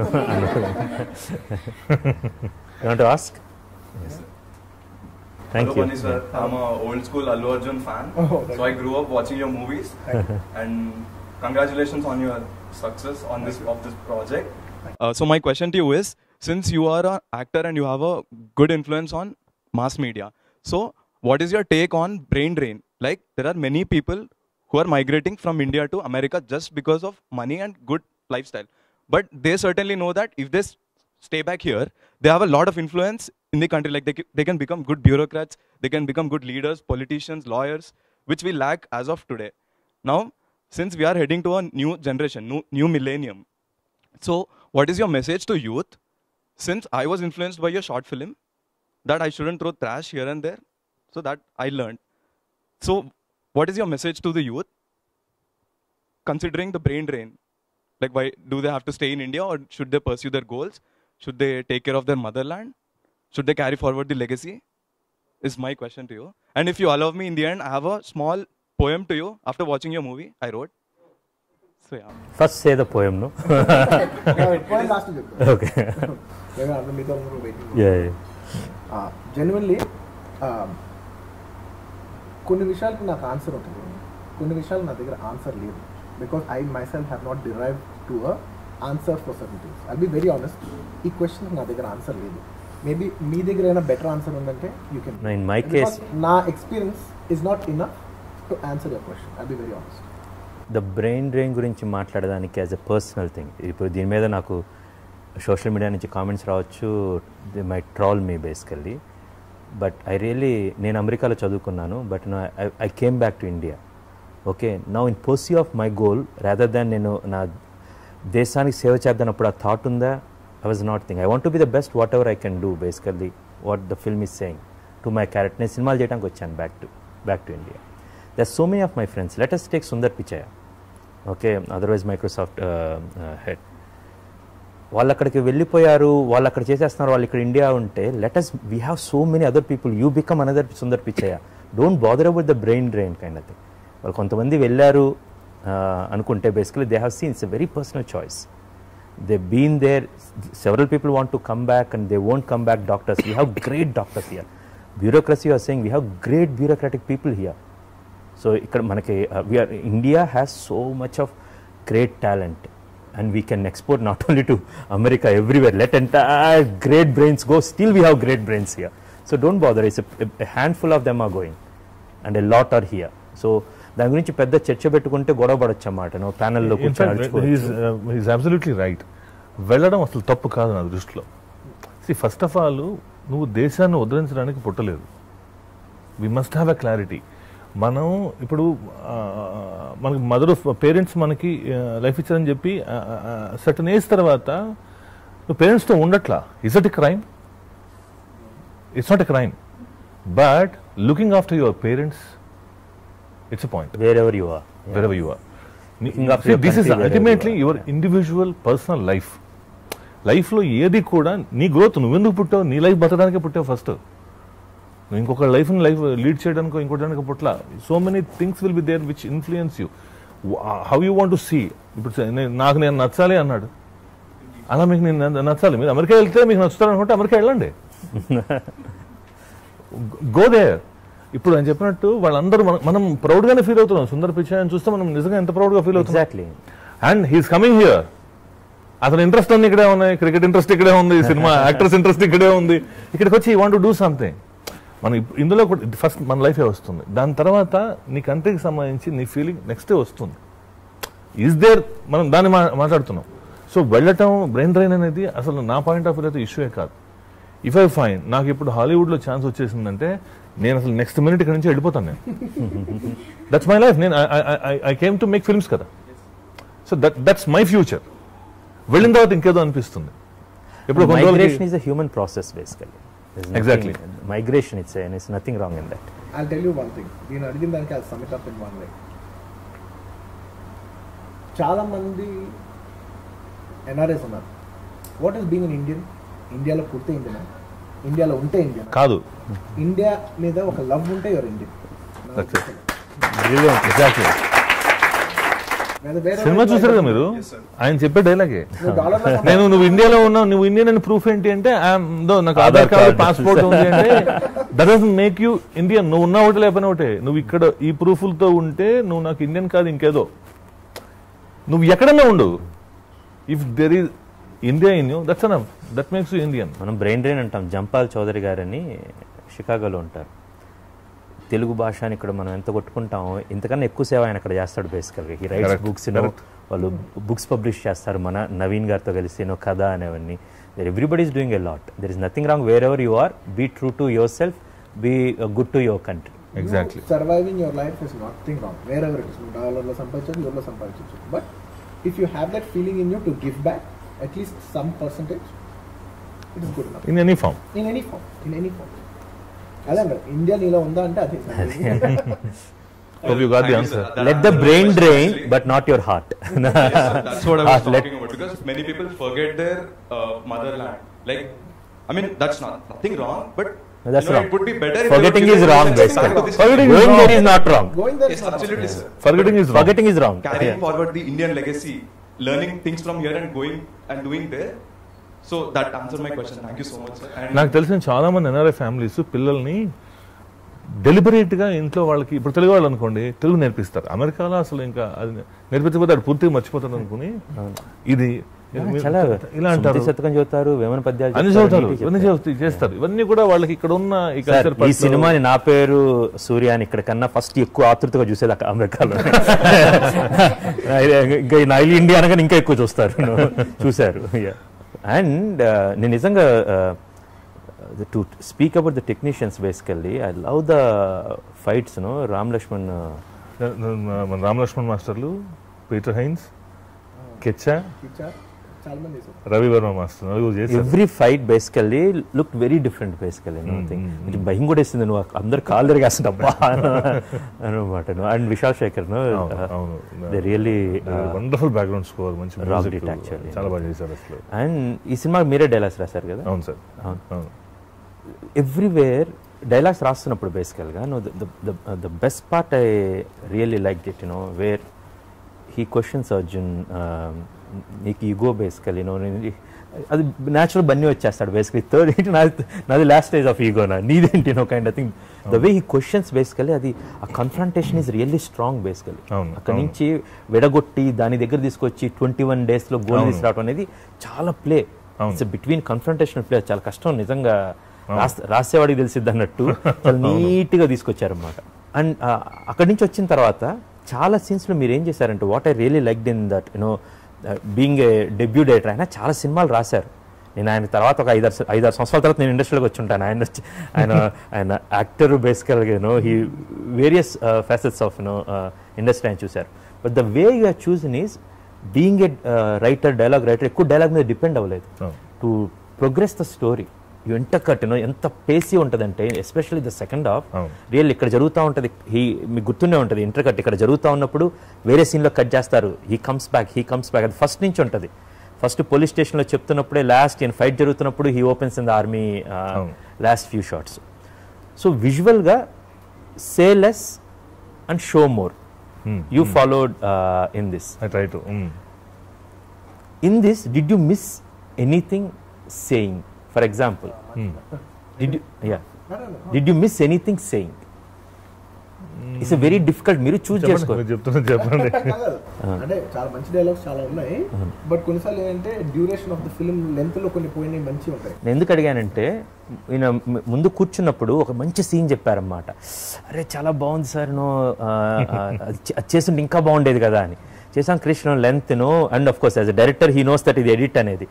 [SPEAKER 1] to ask thank
[SPEAKER 8] Hello,
[SPEAKER 1] you
[SPEAKER 8] Bunny sir. I'm a old school Allu Arjun fan.
[SPEAKER 3] Oh,
[SPEAKER 8] so I grew up watching your movies. and congratulations on your success on this of this project. Uh, so my question to you is, since you are an actor and you have a good influence on mass media, so what is your take on brain drain? Like there are many people who are migrating from India to America just because of money and good lifestyle, but they certainly know that if they s- stay back here, they have a lot of influence in the country. Like they, ca- they can become good bureaucrats, they can become good leaders, politicians, lawyers, which we lack as of today. Now, since we are heading to a new generation, new, new millennium, so what is your message to youth? Since I was influenced by your short film, that I shouldn't throw trash here and there, so that I learned. So, what is your message to the youth? Considering the brain drain, like why do they have to stay in India or should they pursue their goals? Should they take care of their motherland? Should they carry forward the legacy? Is my question to you. And if you allow me, in the end, I have a small poem to you after watching your movie. I wrote. So yeah.
[SPEAKER 1] First say the poem ను
[SPEAKER 3] last చెప్తాను
[SPEAKER 1] okay
[SPEAKER 3] లేదా అందరూ మీతో waiting
[SPEAKER 1] yeah
[SPEAKER 3] genuinely కొన్ని విషయాలకి నాకు answer ఉంటుంది కొన్ని విషయాలు నా దగ్గర ఆన్సర్ లేదు because I myself have not derive to a answer for certain things I be very honest ఈ క్వశ్చన్ నా దగ్గర ఆన్సర్ లేదు మేబీ మీ దగ్గర ఏమైనా బెటర్ ఆన్సర్ ఉందంటే you can
[SPEAKER 1] No, in my case-
[SPEAKER 3] నా experience is not enough to answer your question I be very honest
[SPEAKER 1] the brain drain గురించి మాట్లాడడానికి యాజ్ ఎ పర్సనల్ థింగ్ ఇప్పుడు దీని మీద నాకు సోషల్ మీడియా నుంచి కామెంట్స్ రావచ్చు they may troll me basically but I really నేను అమెరికాలో చదువుకున్నాను but I came back to India okay now in pursuit of my goal rather than నేను నా దేశానికి సేవ చేద్దానప్పుడు ఆ థాట్ ఉందా I was not thing I want to be the best whatever I can do basically what the film is saying to my character నేను సినిమాలు చేయడానికి వచ్చాను back to back to India there so many of my friends let us take Sundar Pichai okay otherwise Microsoft head వాళ్ళు అక్కడికి వెళ్ళిపోయారు వాళ్ళు అక్కడ చేసేస్తున్నారు వాళ్ళు ఇక్కడ ఇండియా ఉంటే let us we have so many other people you become another Sundar Pichai don't bother about the brain drain kind of వాళ్ళు కొంతమంది వెళ్ళారు uh, అనుకుంటే basically they have seen it's a very personal choice they been there several people want to come back and they won't come back doctors we have great doctors here bureaucracy are saying we have great bureaucratic people here so ఇక్కడ మనకి we're India has so much of great talent and we can export not only to America everywhere let entire great brains go still we have great brains here so don't bother it's handful of them are going and a lot are here so దాని గురించి పెద్ద చర్చ పెట్టుకుంటే గొడవ పడొచ్చు అన్నమాట నువ్వు ప్యానల్లో కూర్చొని అరుచుకోవచ్చు.
[SPEAKER 2] Is absolutely right వెళ్ళడం అసలు తప్పు కాదు నా దృష్టిలో సి ఫస్ట్ ఆఫ్ ఆల్ నువ్వు దేశాన్ని ఉద్ధరించడానికి పుట్టలేదు we must have a clarity మనం ఇప్పుడు ఆ, మనకి మదర్ పేరెంట్స్ మనకి లైఫ్ ఇచ్చారని చెప్పి సర్టన్ ఏజ్ తర్వాత నువ్వు పేరెంట్స్తో ఉండట్లా is at a crime it's not a crime but looking after your parents it's a point
[SPEAKER 1] wherever you are
[SPEAKER 2] wherever you are.
[SPEAKER 1] Looking after your
[SPEAKER 2] this is
[SPEAKER 1] country wherever
[SPEAKER 2] ultimately
[SPEAKER 1] you are.
[SPEAKER 2] Your individual personal life లైఫ్లో ఏది కూడా నీ growth నువ్వెందుకు పుట్టావు నీ life బతకడానికే పుట్టావు first నువ్వు ఇంకొక లైఫ్ని లైఫ్ లీడ్ చేయడానికో ఇంకోటానికి పుట్ల so many things will be there which influence you how you want to see ఇప్పుడు సే- నే- నాకు నేను నచ్చాలి అన్నాడు అలా మీకు నేను న- నచ్చాలి మీరు అమెరికా వెళ్తే మీకు నచ్చుతారు అనుకుంటే అమెరికా వెళ్ళండి గో దేర్ ఇప్పుడు ఆయన చెప్పినట్టు వాళ్ళందరూ మనం మనం ప్రౌడ్గానే ఫీల్ అవుతున్నాం సుందర్ పిచ్చా అని చూస్తే మనం నిజంగా ఎంత ప్రౌడ్గా ఫీల్ అవుతున్నాం
[SPEAKER 1] exactly
[SPEAKER 2] and he's coming here అతని ఇంట్రెస్ట్ అన్ని ఇక్కడే ఉన్నాయి క్రికెట్ ఇంట్రెస్ట్ ఇక్కడే ఉంది సినిమా యాక్టర్స్ ఇంట్రెస్ట్ ఇక్కడే ఉంది ఇక్కడికి వచ్చి వాంట్ డూ సంథింగ్ మన ఇప్- ఇందులో ఫస్ట్ మన లైఫే వస్తుంది దాని తర్వాత నీ కంట్రీకి సంబంధించి నీ ఫీలింగ్ నెక్స్టే వస్తుంది ఈజ్ దేర్ మనం దాన్ని మా మాట్లాడుతున్నాం సో వెళ్ళటం బ్రెయిన్ డ్రైన్ అనేది అసలు నా పాయింట్ ఆఫ్ వ్యూ అయితే ఇష్యూయే కాదు ఇఫ్ ఐ ఫైన్ నాకు ఇప్పుడు హాలీవుడ్లో ఛాన్స్ వచ్చేసిందంటే నేను అసలు నెక్స్ట్ మినిట్ ఇక్కడ నుంచి వెళ్ళిపోతాను నేను దట్స్ మై లైఫ్ నేను I came to make films కదా so that that's my future వెళ్ళిన తర్వాత ఇంకేదో అనిపిస్తుంది ఇప్పుడు కొన్ని
[SPEAKER 1] మైగ్రేషన్
[SPEAKER 2] రోజులకి-
[SPEAKER 1] is a human process basically
[SPEAKER 2] Exactly.
[SPEAKER 1] Migration it's it's nothing wrong in that
[SPEAKER 3] I tell you one thing నేను అడిగిన దానికి అది sum it up in one way చాలా మంది ఎన్ఆర్ఎస్ ఉన్నారు what is being in Indian ఇండియాలో పుడితే ఇండియన్ ఇండియాలో ఉంటే ఇండియన్
[SPEAKER 2] కాదు
[SPEAKER 3] ఇండియా మీద ఒక లవ్ ఉంటే your Indian
[SPEAKER 2] That's it. Exactly సినిమా చూసారు కదా మీరు ఆయన చెప్పే డైలాగే నేను నువ్వు ఇండియాలో ఉన్నావు నువ్వు ఇండియన్ అని ప్రూఫ్ ఏంటి అంటే "I'm- దో నాకు ఆధార్ కార్డు పాస్పోర్ట్ ఉంది అంటే that does make you Indian నువ్వు ఉన్నా ఒకటి లేకపోయినా ఒకటే నువ్వు ఇక్కడ ఈ ప్రూఫ్లతో ఉంటే నువ్వు నాకు ఇండియన్ కాదు ఇంకేదో నువ్వు ఎక్కడన్నా ఉండు if there is India in you that's un that makes you Indian
[SPEAKER 1] మనం బ్రెయిన్ డ్రైన్ అంటాం జంపాల్ చౌదరి గారని షికాగోలో ఉంటారు తెలుగు భాషని ఇక్కడ మనం ఎంత కొట్టుకుంటామో ఇంతకన్నా ఎక్కువ సేవ ఆయన అక్కడ చేస్తాడు బేసికల్గా ఈ రైట్స్
[SPEAKER 2] Correct.
[SPEAKER 1] Books
[SPEAKER 2] Correct.
[SPEAKER 1] వాళ్ళు బుక్స్ పబ్లిష్ చేస్తారు మన నవీన్ గారితో కలిసి నో కథ అనేవన్నీ there everybody is doing a lot there is nothing wrong wherever you are be true to yourself be good to your country
[SPEAKER 2] exactly
[SPEAKER 3] surviving your life is nothing wrong wherever it is డాలర్లో సంపాదించచ్చు యూరోలో సంపాదించవచ్చు but if you have that feeling in you to give back at least some percentage it is good enough.
[SPEAKER 2] In any form
[SPEAKER 3] in any form in any form అదే అండి India నీలో ఉందా అంటే అదే
[SPEAKER 2] Hope you got the
[SPEAKER 8] Thank you,
[SPEAKER 2] answer.
[SPEAKER 8] sir. That
[SPEAKER 1] let the
[SPEAKER 8] answers
[SPEAKER 1] brain
[SPEAKER 8] my question
[SPEAKER 1] drain
[SPEAKER 8] actually.
[SPEAKER 1] But not your heart
[SPEAKER 8] That's what I was
[SPEAKER 1] Let-
[SPEAKER 8] talking about because many people forget their uh, motherland. Like, I mean, that's not nothing wrong, but
[SPEAKER 1] That's
[SPEAKER 8] You know,
[SPEAKER 1] wrong.
[SPEAKER 8] it would be better if they
[SPEAKER 1] Forgetting
[SPEAKER 8] would
[SPEAKER 1] is
[SPEAKER 8] give
[SPEAKER 1] wrong,
[SPEAKER 8] us
[SPEAKER 1] basically.
[SPEAKER 8] back to this-
[SPEAKER 2] Forgetting is
[SPEAKER 1] Going
[SPEAKER 2] wrong.
[SPEAKER 1] there is not wrong.
[SPEAKER 3] Going there
[SPEAKER 8] Yes,
[SPEAKER 3] is not
[SPEAKER 8] absolutely,
[SPEAKER 3] wrong.
[SPEAKER 8] sir.
[SPEAKER 2] Forgetting is wrong.
[SPEAKER 1] Forgetting is wrong.
[SPEAKER 8] Carrying
[SPEAKER 1] Yeah.
[SPEAKER 8] forward the Indian legacy, learning things from here and going and doing there. So that answered my question. Thank you so much, sir. And
[SPEAKER 2] నాకు తెలిసిన చాలా మంది NRI families పిల్లల్ని deliberate గా ఇంట్లో వాళ్ళకి ఇప్పుడు తెలుగు వాళ్ళు అనుకోండి తెలుగు నేర్పిస్తారు అమెరికాలో అసలు ఇంకా అది నేర్పించకపోతే అది పూర్తిగా మర్చిపోతారు అనుకుని ఇది
[SPEAKER 1] చాలా
[SPEAKER 2] ఇలా అంటారు
[SPEAKER 1] సుమతి శతకం చదువుతారు వేమన పద్యాలు
[SPEAKER 2] అన్ని
[SPEAKER 1] చెప్తారు,
[SPEAKER 2] చదువుతారు
[SPEAKER 1] నీతి
[SPEAKER 2] ఇవన్నీ
[SPEAKER 1] చెప్తారు.
[SPEAKER 2] చదువుతూ చేస్తారు ఇవన్నీ కూడా వాళ్ళకి ఇక్కడ ఉన్న ఈ
[SPEAKER 1] సార్,
[SPEAKER 2] కల్చర్
[SPEAKER 1] ఈ సినిమాని నా పేరు సూర్య అని ఇక్కడ కన్నా ఫస్ట్ ఎక్కువ ఆతృతగా చూసేది అక్కడ అమెరికాలో ఇంకా ఈ నైల్ ఇండియా అనగానే ఇంకా ఎక్కువ చూస్తారు చూశారు అండ్ నేను నిజంగా to speak about the technicians basically I love the fights no Ram Lakshman
[SPEAKER 2] మన రామ్ లక్ష్మణ్ మాస్టర్లు పీటర్ హైన్స్ కెచ్చా
[SPEAKER 3] Picture, చాలా మంది చేశారు.
[SPEAKER 2] రవి వర్మ మాస్టర్ నలుగురు చేశారు
[SPEAKER 1] every fight basically look very different basically nothing ఇది భయం కూడా వేసింది నువ్వు అందరు కాలు తిరిగేస్తుంది అబ్బా అనమాట అండ్ విశాల్ శేఖర్ నో
[SPEAKER 2] అవును, అవును.
[SPEAKER 1] They really
[SPEAKER 2] wonderful background score మంచి
[SPEAKER 1] Rock
[SPEAKER 2] music,
[SPEAKER 1] it actually.
[SPEAKER 2] చాలా బాగా చేశారు అసలు
[SPEAKER 1] అండ్ ఈ సినిమాకి మీరే డైలాగ్స్ రాశారు కదా
[SPEAKER 2] అవును సార్
[SPEAKER 1] అవును.
[SPEAKER 2] అవును
[SPEAKER 1] ఎవ్రీవేర్ డైలాగ్స్ రాస్తున్నప్పుడు బేసికల్గా నువ్వు the best part I really like it you know where he questions Arjun నీకు ఈగో బేసికల్ యూనో అది న్యాచురల్ బన్నీ వచ్చేస్తాడు బేసికలీ థర్డ్ ఏంటి నాది నాది లాస్ట్ స్టేజ్ ఆఫ్ ఈగో నా నీదేంటి no kind I think the way he questions basically అది ఆ confrontation is really strong basically
[SPEAKER 2] అవును,
[SPEAKER 1] అక్కడి
[SPEAKER 2] అవును.
[SPEAKER 1] నుంచి విడగొట్టి దాని దగ్గర తీసుకొచ్చి ట్వంటీ వన్ డేస్లో గోల్
[SPEAKER 2] అవును.
[SPEAKER 1] తీసుకురావడం అనేది చాలా ప్లే
[SPEAKER 2] అవును.
[SPEAKER 1] ఇట్స్ బిట్వీన్ కన్ఫ్రంటేషన్ ప్లే చాలా కష్టం నిజంగా రాస్- రాసేవాడికి తెలిసిద్ది అన్నట్టు చాలా నీట్ గా తీసుకొచ్చారన్నమాట అండ్ అక్కడి నుంచి వచ్చిన తర్వాత చాలా సీన్స్ లో మీరు ఏం చేశారంటే what I really like in that you know being a debut director ఆయన చాలా సినిమాలు రాశారు నేను ఆయన తర్వాత ఒక ఐదారు స- ఐదారు సంవత్సరాల తర్వాత నేను ఇండస్ట్రీలోకి వచ్చి ఉంటాను ఆయన వచ్చి- ఆయన ఆయన యాక్టర్ బేసికల్గా you know he various facets of you know industry ఆయన చూశారు but the way you are chosen is being a writer dialogue writer ఎక్కువ డైలాగ్ మీద డిపెండ్ అవ్వలేదు
[SPEAKER 2] అవును.
[SPEAKER 1] టు ప్రోగ్రెస్ ద స్టోరీ ఎంత కట్టినో ఎంత పేసీ ఉంటుందంటే ఎస్పెషల్లీ ద సెకండ్ హాఫ్
[SPEAKER 2] అవును.
[SPEAKER 1] రియల్ ఇక్కడ జరుగుతూ ఉంటుంది హీ మీకు గుర్తుండే ఉంటుంది ఇంటర్ కట్ ఇక్కడ జరుగుతూ ఉన్నప్పుడు వేరే సీన్లో కట్ చేస్తారు he comes back he comes back అది ఫస్ట్ నుంచి ఉంటుంది ఫస్ట్ పోలీస్ స్టేషన్లో చెప్తున్నప్పుడే లాస్ట్ ఈయన ఫైట్ జరుగుతున్నప్పుడు he opens in the army
[SPEAKER 2] అవును.
[SPEAKER 1] లాస్ట్ ఫ్యూ షార్ట్స్ సో విజువల్గా say less and show more you followed in this
[SPEAKER 2] I try to
[SPEAKER 1] in this did you miss anything saying for example did you yeah did you miss anything saying it's a very difficult మీరు చూస్ చేసుకో
[SPEAKER 2] మీరు చెప్తున్నారు చెప్పండి
[SPEAKER 3] కాదు. అంటే చాలా మంచి dialogues చాలా ఉన్నాయి బట్ కొన్నిసార్లు ఏంటంటే duration of the film length లో కొన్ని పోయినాయి మంచి ఉంటాయి
[SPEAKER 1] నేను ఎందుకు అడిగానంటే ఈయన ము- ముందు కూర్చున్నప్పుడు ఒక మంచి సీన్ చెప్పారన్నమాట అరే చాలా బాగుంది సార్ నో అది చే- అది చేస్తుంటే ఇంకా బాగుండేది కదా అని చేసాం Krishna length no and of course as a director he knows that ఇది ఎడిట్ అనేది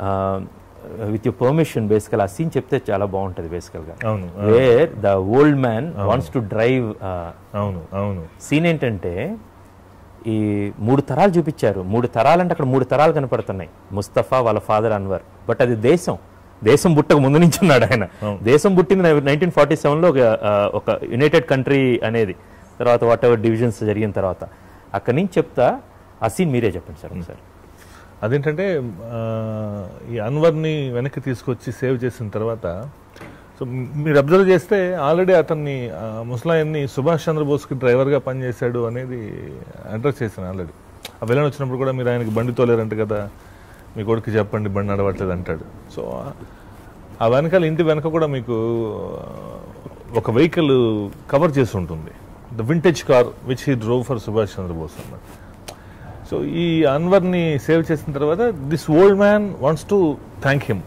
[SPEAKER 1] విత్ యూ పర్మిషన్ బేసికల్ ఆ సీన్ చెప్తే చాలా బాగుంటుంది బేసికల్గా
[SPEAKER 2] అవును
[SPEAKER 1] where the old man wants to drive
[SPEAKER 2] అవును అవును
[SPEAKER 1] సీన్ ఏంటంటే ఈ మూడు తరాలు చూపించారు మూడు తరాలు అంటే అక్కడ మూడు తరాలు కనపడుతున్నాయి ముస్తఫా వాళ్ళ ఫాదర్ అన్వర్ బట్ అది దేశం దేశం పుట్టక ముందు నుంచి ఉన్నాడు ఆయన దేశం పుట్టింది నైన్టీన్ ఫార్టీ సెవెన్లో ఒక ఆ, ఒక యునైటెడ్ కంట్రీ అనేది తర్వాత వాట్ ఎవర్ డివిజన్స్ జరిగిన తర్వాత అక్కడి నుంచి చెప్తా ఆ సీన్ మీరే చెప్పండి సార్ ఒకసారి
[SPEAKER 2] అదేంటంటే ఆ, ఈ అన్వర్ని వెనక్కి తీసుకొచ్చి సేవ్ చేసిన తర్వాత సో మీరు అబ్జర్వ్ చేస్తే ఆల్రెడీ అతన్ని ఆ, ముసలాయన్ని సుభాష్ చంద్రబోస్కి డ్రైవర్గా పనిచేశాడు అనేది అడ్రస్ చేశాను ఆల్రెడీ ఆ విలన్ వచ్చినప్పుడు కూడా మీరు ఆయనకి బండి తోలేరంట కదా మీ కొడుకు చెప్పండి బండి నడవట్లేదు అంటాడు సో ఆ- ఆ వెనకాల ఇంటి వెనక కూడా మీకు ఆ, ఒక వెహికల్ కవర్ చేసి ఉంటుంది the vintage car which he drove for Subhash Chandrabose అన్నమాట సో ఈ అన్వర్ని సేవ్ చేసిన తర్వాత this old man wants to thank him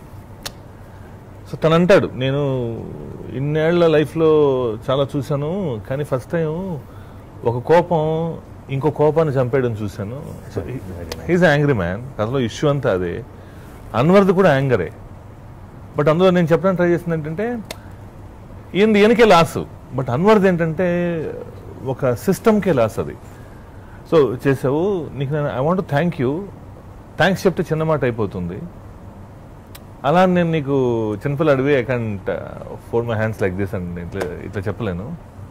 [SPEAKER 2] so తను అంటాడు నేను ఇన్నేళ్ల లైఫ్లో చాలా చూశాను కానీ ఫస్ట్ టైం ఒక కోపం ఇంకో కోపాన్ని చంపేయడం చూశాను సో హీజ్ యాంగ్రీ మ్యాన్ కథలో ఇష్యూ అంతా అదే అన్వర్ది కూడా యాంగరే బట్ అందులో నేను చెప్పడానికి ట్రై చేసింది ఏంటంటే ఈయనది ఈయనకే లాస్ బట్ అన్వర్ది ఏంటంటే ఒక సిస్టమ్కే లాస్ అది సో చేసావు నీకు నేను I want thank you thanks చెప్తే చిన్న మాట అయిపోతుంది అలా అని నేను నీకు చిన్నపిల్లాడివి I can't for my hands like this and ఇట్లా ఇట్లా చెప్పలేను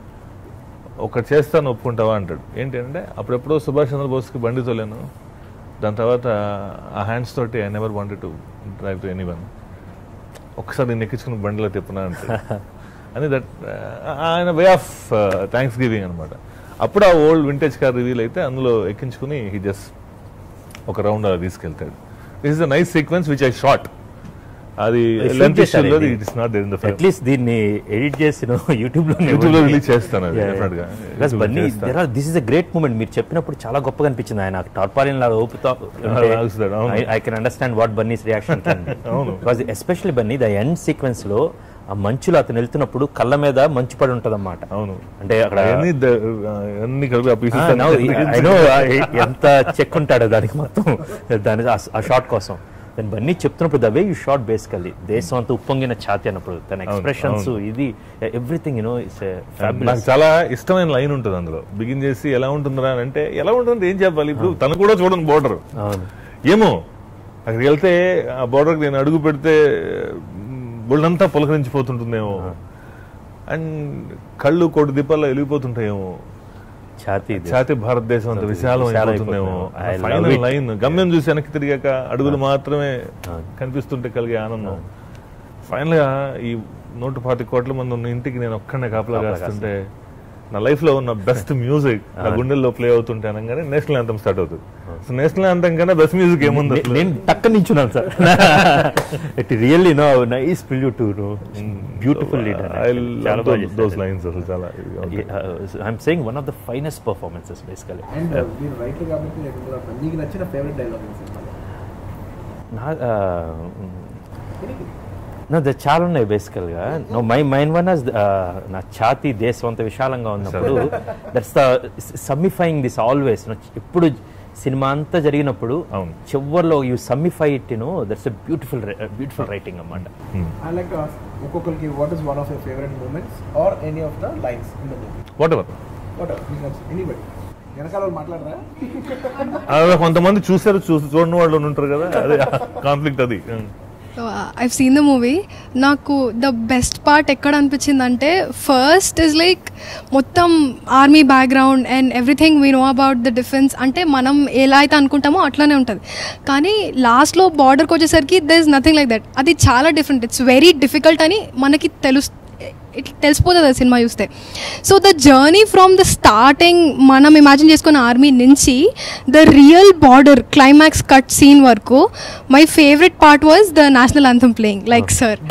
[SPEAKER 2] ఒకటి చేస్తాను ఒప్పుకుంటావా అంటాడు ఏంటి అంటే అప్పుడెప్పుడో సుభాష్ చంద్రబోస్కి బండి తోలేను దాని తర్వాత ఆ హ్యాండ్స్ తోటి I never wanted to drive to anyone ఒకసారి నేను ఎక్కించుకుని బండిలో తిప్పునా అంటే అని దట్ ఆయన వే ఆఫ్ థ్యాంక్స్ గివింగ్ అనమాట అప్పుడు ఆ ఓల్డ్ వింటేజ్ కార్ రివీల్ అయితే అందులో ఎక్కించుకుని హీ జస్ట్ ఒక రౌండ్ అలా తీసుకెళ్తాడు this is a nice sequence which I shot అది
[SPEAKER 1] shoot
[SPEAKER 2] లెంత్
[SPEAKER 1] చేశారు
[SPEAKER 2] ఇష్యూలో
[SPEAKER 1] ఇది.
[SPEAKER 2] It is not there in the film
[SPEAKER 1] at least దీన్ని ఎడిట్ చేసి యూట్యూబ్ లో
[SPEAKER 2] YouTube లో release చేస్తాను అది, definitely గా. YouTube లో
[SPEAKER 1] బన్నీ
[SPEAKER 2] చేస్తాను.
[SPEAKER 1] This is a great moment మీరు చెప్పినప్పుడు చాలా గొప్పగా అనిపించింది ఆయన టార్పాలిన్ లాగా ఊపుతా
[SPEAKER 2] ఆగుతాడు, అవును.
[SPEAKER 1] I can understand what Bunny's reaction
[SPEAKER 2] అవును.
[SPEAKER 1] Because especially Bunny the end sequence లో ఆ మంచులో అతను వెళ్తున్నప్పుడు కళ్ళ మీద మంచు పడి ఉంటది
[SPEAKER 2] అవును
[SPEAKER 1] అంటే అక్కడ
[SPEAKER 2] అవన్నీ ద- అన్ని కలిపి ఆ
[SPEAKER 1] ఆ,
[SPEAKER 2] pieces
[SPEAKER 1] no,
[SPEAKER 2] అన్ని
[SPEAKER 1] I know, I- ఎంత చెక్ ఉంటాడో దానికి మొత్తం దాని ఆ- ఆ షాట్ కోసం దాని బన్నీ చెప్తున్నప్పుడు the way you shot basically దేశం అంతా ఉప్పొంగిన ఛాతి అన్నప్పుడు తన ఎక్స్ప్రెషన్స్
[SPEAKER 2] అవును.
[SPEAKER 1] ఇది ఎవ్రీథింగ్ యూనో ఇట్స్
[SPEAKER 2] నాకు చాలా ఇష్టమైన లైన్ ఉంటుంది అందులో బిగిన్ చేసి ఎలా ఉంటుందిరా అని అంటే ఎలా ఉంటుంది ఏం చెప్పాలి ఇప్పుడు తను కూడా చూడండి బోర్డర్
[SPEAKER 1] అవును
[SPEAKER 2] ఏమో అక్కడికి వెళ్తే ఆ బోర్డర్కి నేను అడుగు పెడితే ఒళ్ళంతా పులకరించిపోతుంటుందేమో అండ్ కళ్ళు కోటి దీపాల్లో వెలిగిపోతుంటాయేమో
[SPEAKER 1] ఛాతి ఇది.
[SPEAKER 2] ఛాతి భారతదేశం అంత విశాలం
[SPEAKER 1] విశాలం
[SPEAKER 2] అయిపోతుందేమో
[SPEAKER 1] అయిపోతుందేమో. I love
[SPEAKER 2] final
[SPEAKER 1] it.
[SPEAKER 2] Line గమ్యం చూసి వెనక్కి తిరిగాక అడుగులు మాత్రమే కనిపిస్తుంటే కలిగే ఆనందం ఫైనల్ గా ఈ నూట పాతి కోట్ల మంది ఉన్న ఇంటికి నేను ఒక్కడనే కాపలా కాస్తుంటే నా లైఫ్ లో ఉన్న బెస్ట్ మ్యూజిక్ నా గుండెల్లో ప్లే అవుతుంటే అనగానే నేషనల్ యాంథమ్ స్టార్ట్ అవుతుంది సో నేషనల్ యాంథమ్ కన్నా బెస్ట్ మ్యూజిక్ ఏముంది
[SPEAKER 1] నే-
[SPEAKER 2] అసలు?
[SPEAKER 1] నేను టక్క నించున్నాను sir it really no nice feel you to no beautiful leader
[SPEAKER 2] I love those- those lines అసలు చాలా ఇదిగా ఉంటాయి.
[SPEAKER 1] I'm saying one of the finest performances basically
[SPEAKER 3] and మీరు రైటర్ కాబట్టి నేను కూడా అడుగుతాను. మీకు నచ్చిన ఫేవరెట్ డైలాగ్ ఈ సినిమాలో
[SPEAKER 1] నా నా ద- చాలా ఉన్నాయి బేసికల్గా no my mind one us నా ఛాతి దేశం అంత విశాలంగా ఉన్నప్పుడు that's the summifying this always ఎప్పుడు సినిమా అంతా జరిగినప్పుడు
[SPEAKER 2] అవును.
[SPEAKER 1] చివరిలో you summify it no that's a beautiful beautiful writing అన్నమాట
[SPEAKER 3] ఐ లైక్ ఒక్కొక్కరికి what is one of your favourite moments are any of the lines in the movie
[SPEAKER 2] whatever
[SPEAKER 3] what మీకు నచ్చింది ఎనీబడి వెనకాల వాళ్ళు మాట్లాడరా
[SPEAKER 2] అలా కొంతమంది చూసారు చూసి చూడని వాళ్ళు ఉంటారు కదా అదే కాన్ఫ్లిక్ట్ అది
[SPEAKER 5] so I've seen the movie నాకు ద బెస్ట్ పార్ట్ ఎక్కడ అనిపించిందంటే ఫస్ట్ ఇస్ లైక్ మొత్తం army background and everything we know about the defence అంటే మనం ఎలా అయితే అనుకుంటామో అట్లానే ఉంటుంది కానీ లాస్ట్లో బార్డర్కి వచ్చేసరికి there is nothing like that అది చాలా డిఫరెంట్ ఇట్స్ వెరీ డిఫికల్ట్ అని మనకి తెలుసు ఇట్లా తెలిసిపోతుంది ఆ సినిమా చూస్తే so the journey from the starting మనం ఇమాజిన్ చేసుకున్న ఆర్మీ నుంచి the real border climax cut scene వరకు my favourite part was the national anthem playing like sir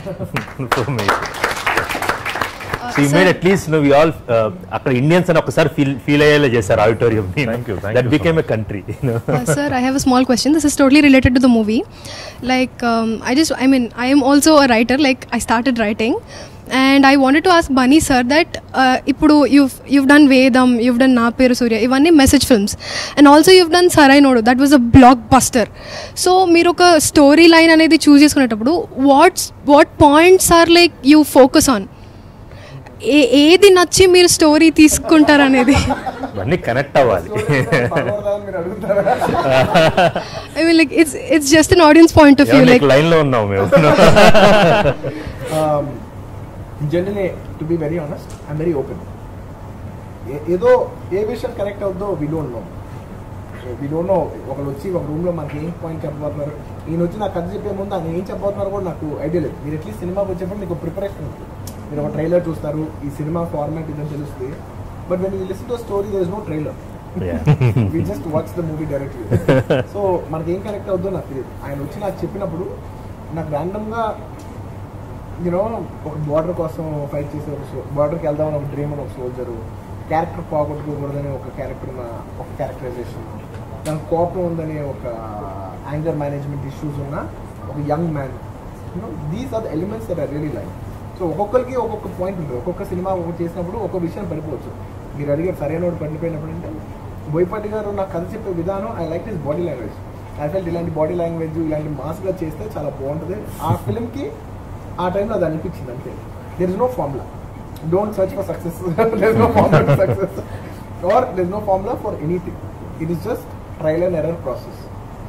[SPEAKER 1] so you made at least నువ్వు ఆల్ అక్కడ ఇండియన్స్ అని ఒకసారి ఫీల్ ఫీల్ అయ్యేలా చేశారు auditorium
[SPEAKER 2] Thank you, thank
[SPEAKER 1] that
[SPEAKER 2] you so
[SPEAKER 1] became a country
[SPEAKER 5] Uh, sir, I have a small question. This is totally related to the movie. Like, um, I just, I mean, I am also a writer. Like, I started writing, and I wanted to ask Bunny sir that uh, ఇప్పుడు you've you've done Vedam, you've done నా పేరు సూర్య ఇవన్నీ message films and also you've done Sarrainodu that was a blockbuster so మీరు ఒక story line అనేది choose చేసుకునేటప్పుడు what's what points are like you focus on ఏ ఏది నచ్చి మీరు స్టోరీ తీసుకుంటారు అనేది
[SPEAKER 1] ఇవన్నీ కనెక్ట్ అవ్వాలి
[SPEAKER 3] పర్వాలేదని మీరు అడుగుతారా
[SPEAKER 5] I mean like it's it's just an audience point of view like
[SPEAKER 1] line లో ఉన్నాం మేము
[SPEAKER 3] generally to be very honest I'm very open ఏదో ఏ విషయం కనెక్ట్ అవుద్దో we don't know we don't know ఒకళ్ళు వచ్చి ఒక రూమ్లో మనకి ఏం పాయింట్ చెప్పబోతున్నారు ఈయన వచ్చి నాకు కథ చెప్పే ముందు ఆయన ఏం చెప్పబోతున్నారు కూడా నాకు ఐడియా లేదు మీరు అట్లీస్ట్ సినిమాకి వచ్చేప్పుడు మీకు ప్రిపరేషన్ ఉంటుంది మీరు ఒక ట్రైలర్ చూస్తారు ఈ సినిమా ఫార్మాట్ ఇదని తెలుస్తుంది but when you listen to story there is no trailer we just watch the movie directly so మనకి ఏం కనెక్ట్ అవుద్దో నాకు తెలియదు ఆయన వచ్చి నాకు చెప్పినప్పుడు నాకు ర్యాండమ్గా యూనో ఒక బార్డర్ కోసం ఫైట్ చేసే ఒక బార్డర్కి వెళ్దామని ఒక డ్రీమ్ అని ఒక సోల్జరు క్యారెక్టర్ పోగొట్టుకోకూడదని ఒక క్యారెక్టర్ ఒక క్యారెక్టరైజేషన్ దానికి కోపం ఉందని ఒక యాంగర్ మేనేజ్మెంట్ ఇష్యూస్ ఉన్న ఒక young man you know these are the elements that are really like so ఒక్కొక్కరికి ఒక్కొక్క పాయింట్ ఉంటుంది ఒక్కొక్క సినిమా ఒకటి చేసినప్పుడు ఒక్కొక్క విషయం పడిపోవచ్చు మీరు అడిగే సరైన పడిపోయినప్పుడు అంటే బోయపాటి గారు నాకు కథ చెప్పే విధానం I like his body language I felt ఇలాంటి బాడీ లాంగ్వేజ్ ఇలాంటి మాస్గా చేస్తే చాలా బాగుంటుంది ఆ ఫిల్మ్కి ఆ టైంలో అది అనిపించింది అంతే there is no formula don't search for success there is no formula for success or there is no formula for anything it is just trial and error process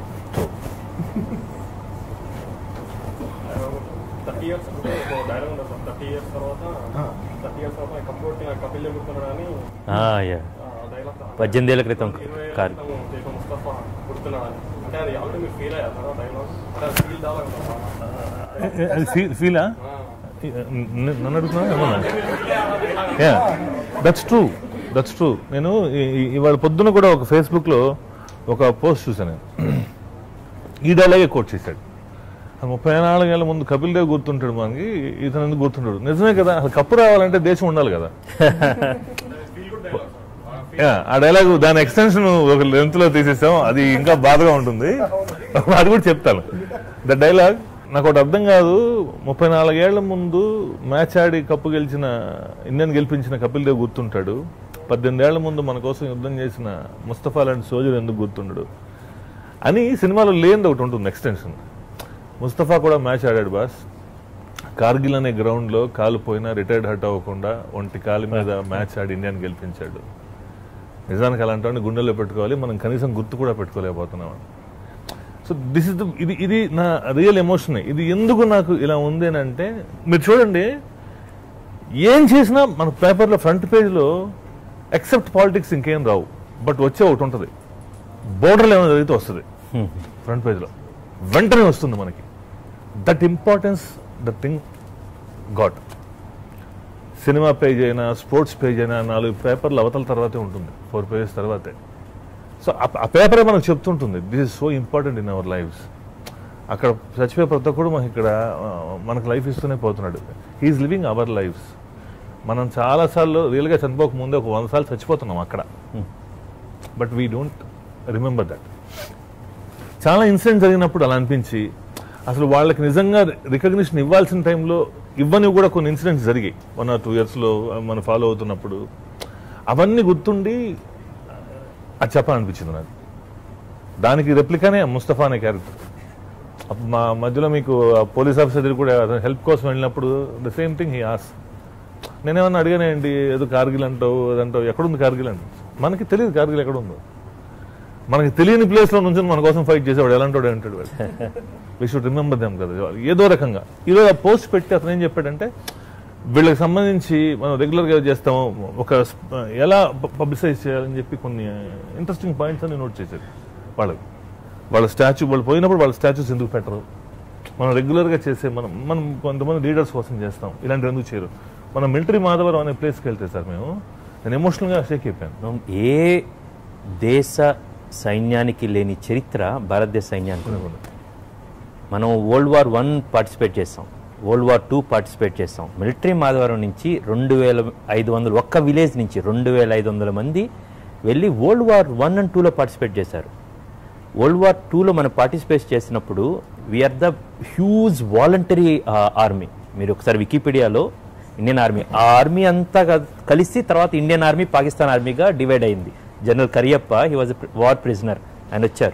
[SPEAKER 9] thirty years dialogue ఉండదు sir thirty years తర్వాత thirty years తర్వాత computer Kapil చెబుతున్నాడు అని dialogue
[SPEAKER 1] పద్దెనిమిది ఏళ్ళ క్రితం
[SPEAKER 9] ఇరవై ఏళ్ళ
[SPEAKER 1] కార్
[SPEAKER 9] క్రితం చేసిన ముస్తఫా పుడుతున్నాడు అని అంటే అది ఆల్రెడీ మీరు ఫీల్ అయ్యారు సార్ డైలాగ్ అంటే అది ఫీల్ దాకా
[SPEAKER 2] ఫీలా న- నన్ను అడుగుతున్నా ఏమన్నా దట్స్ ట్రూ దట్స్ ట్రూ నేను ఈ- ఈ- ఇవాళ పొద్దున కూడా ఒక ఫేస్బుక్లో ఒక పోస్ట్ చూశాను నేను ఈ డైలాగే కోట్ చేశాడు ఆ ముప్పై నాలుగేళ్ల ముందు కపిల్ దేవ్ గుర్తుంటాడు మనకి ఇతను ఎందుకు గుర్తుంటాడు నిజమే కదా అసలు కప్పు రావాలంటే దేశం ఉండాలి కదా యా, ఆ డైలాగ్ దాని ఎక్స్టెన్షన్ ఒక లెంత్ లో తీసేసాం అది ఇంకా బాధగా ఉంటుంది అది కూడా చెప్తాను ద డైలాగ్ నాకు ఒకటి అర్థం కాదు ముప్పై నాలుగేళ్ల ముందు మ్యాచ్ ఆడి కప్పు గెలిచిన ఇండియన్ గెలిపించిన కపిల్ దేవ్ గుర్తుంటాడు పద్దెనిమిది ఏళ్ల ముందు మన కోసం యుద్ధం చేసిన ముస్తఫా లాంటి సోజర్ ఎందుకు గుర్తుండడు అని సినిమాలో లేనిది ఒకటి ఉంటుంది ఎక్స్టెన్షన్ ముస్తఫా కూడా మ్యాచ్ ఆడాడు బాస్ కార్గిల్ అనే గ్రౌండ్లో కాలు పోయినా రిటైర్డ్ హర్ట్ అవ్వకుండా ఒంటి కాలు మీద మ్యాచ్ ఆడి ఇండియాని గెలిపించాడు నిజానికి అలాంటి వాడిని గుండెల్లో పెట్టుకోవాలి మనం కనీసం గుర్తు కూడా పెట్టుకోలేకపోతున్నాం సో దిస్ ఇస్ ద ఇది ఇది నా రియల్ ఎమోషన్ ఇది ఎందుకు నాకు ఇలా ఉంది అని అంటే మీరు చూడండి ఏం చేసినా మన పేపర్లో ఫ్రంట్ పేజ్లో ఎక్సెప్ట్ పాలిటిక్స్ ఇంకేం రావు బట్ వచ్చే ఒకటి ఉంటుంది బోర్డర్లో ఏమైనా జరిగితే వస్తుంది ఫ్రంట్ పేజ్లో వెంటనే వస్తుంది మనకి that importance the thing got సినిమా పేజ్ అయినా స్పోర్ట్స్ పేజ్ అయినా నాలుగు పేపర్లు అవతల తర్వాతే ఉంటుంది ఫోర్ పేజెస్ తర్వాతే సో ఆ పేపరే మనకు చెప్తుంటుంది this is so important in our lives అక్కడ చచ్చిపోయే ప్రతి ఒక్కడు మనకి ఇక్కడ ఆ, మనకు లైఫ్ ఇస్తూనే పోతున్నాడు హీఈస్ లివింగ్ అవర్ లైఫ్స్ మనం చాలాసార్లు రియల్గా చనిపోక ముందే ఒక వంద సార్లు చచ్చిపోతున్నాం అక్కడ but we don't remember that చాలా ఇన్సిడెంట్ జరిగినప్పుడు అలా అనిపించి అసలు వాళ్ళకి నిజంగా రికగ్నిషన్ ఇవ్వాల్సిన టైంలో ఇవ్వని కూడా కొన్ని ఇన్సిడెంట్స్ జరిగాయి వన్ ఆర్ టూ ఇయర్స్లో మనం ఫాలో అవుతున్నప్పుడు అవన్నీ గుర్తుండి అది చెప్పాలనిపించింది నాకు దానికి రెప్లికానే ముస్తఫా అనే క్యారెక్టర్ అప్పుడు మా మధ్యలో మీకు ఆ పోలీస్ ఆఫీసర్ దగ్గర కూడా హెల్ప్ కోసం వెళ్ళినప్పుడు the same thing he as నేనేమన్నా అడిగానేంటి ఏదో కార్గిల్ అంటావు అదంటావు ఎక్కడుంది కార్గిల్ అంటే మనకి తెలియదు కార్గిల్ ఎక్కడ ఉందో మనకి తెలియని ప్లేస్లో నుంచి మన కోసం ఫైట్ చేసేవాడు ఎలాంటి అంటాడు వాడు వి షుడ్ రిమెంబర్ దెమ్ కదా ఏదో రకంగా ఈరోజు ఆ పోస్ట్ పెట్టి అతను ఏం చెప్పాడంటే వీళ్ళకి సంబంధించి మనం రెగ్యులర్గా చేస్తాము ఒక స్ప- ఎలా పబ్లిసైజ్ చేయాలని చెప్పి కొన్ని ఇంట్రెస్టింగ్ పాయింట్స్ అని నోట్ చేశారు వాళ్ళకి వాళ్ళ స్టాచ్యూ వాళ్ళు పోయినప్పుడు వాళ్ళ స్టాచ్యూస్ ఎందుకు పెట్టరు మనం రెగ్యులర్గా చేసే మనం మనం కొంతమంది లీడర్స్ కోసం చేస్తాం ఇలాంటివి ఎందుకు చేయరు మనం మిలిటరీ మాధవరం అనే ప్లేస్కి వెళ్తే సార్ మేము నేను ఎమోషనల్గా షేక్ అయిపోయాను
[SPEAKER 1] మనం ఏ దేశ సైన్యానికి లేని చరిత్ర భారతదేశ సైన్యానికి ఉంది. మనం వరల్డ్ వార్ వన్ పార్టిసిపేట్ చేస్తాం వరల్డ్ వార్ టూ పార్టిసిపేట్ చేస్తాం మిలిటరీ మాధవరం నుంచి రెండు వేల ఐదు వందలు ఒక్క విలేజ్ నుంచి రెండు వేల ఐదు వందల మంది వెళ్ళి వరల్డ్ వార్ వన్ అండ్ టూలో పార్టిసిపేట్ చేశారు వరల్డ్ వార్ టూలో మనం పార్టిసిపేట్ చేసినప్పుడు we're the huge voluntary army మీరు ఒకసారి వికీపీడియాలో ఇండియన్ ఆర్మీ ఆ ఆర్మీ అంతా క- కలిసి తర్వాత ఇండియన్ ఆర్మీ పాకిస్తాన్ ఆర్మీగా డివైడ్ అయింది general Cariappa he was war prisoner ఆయన వచ్చారు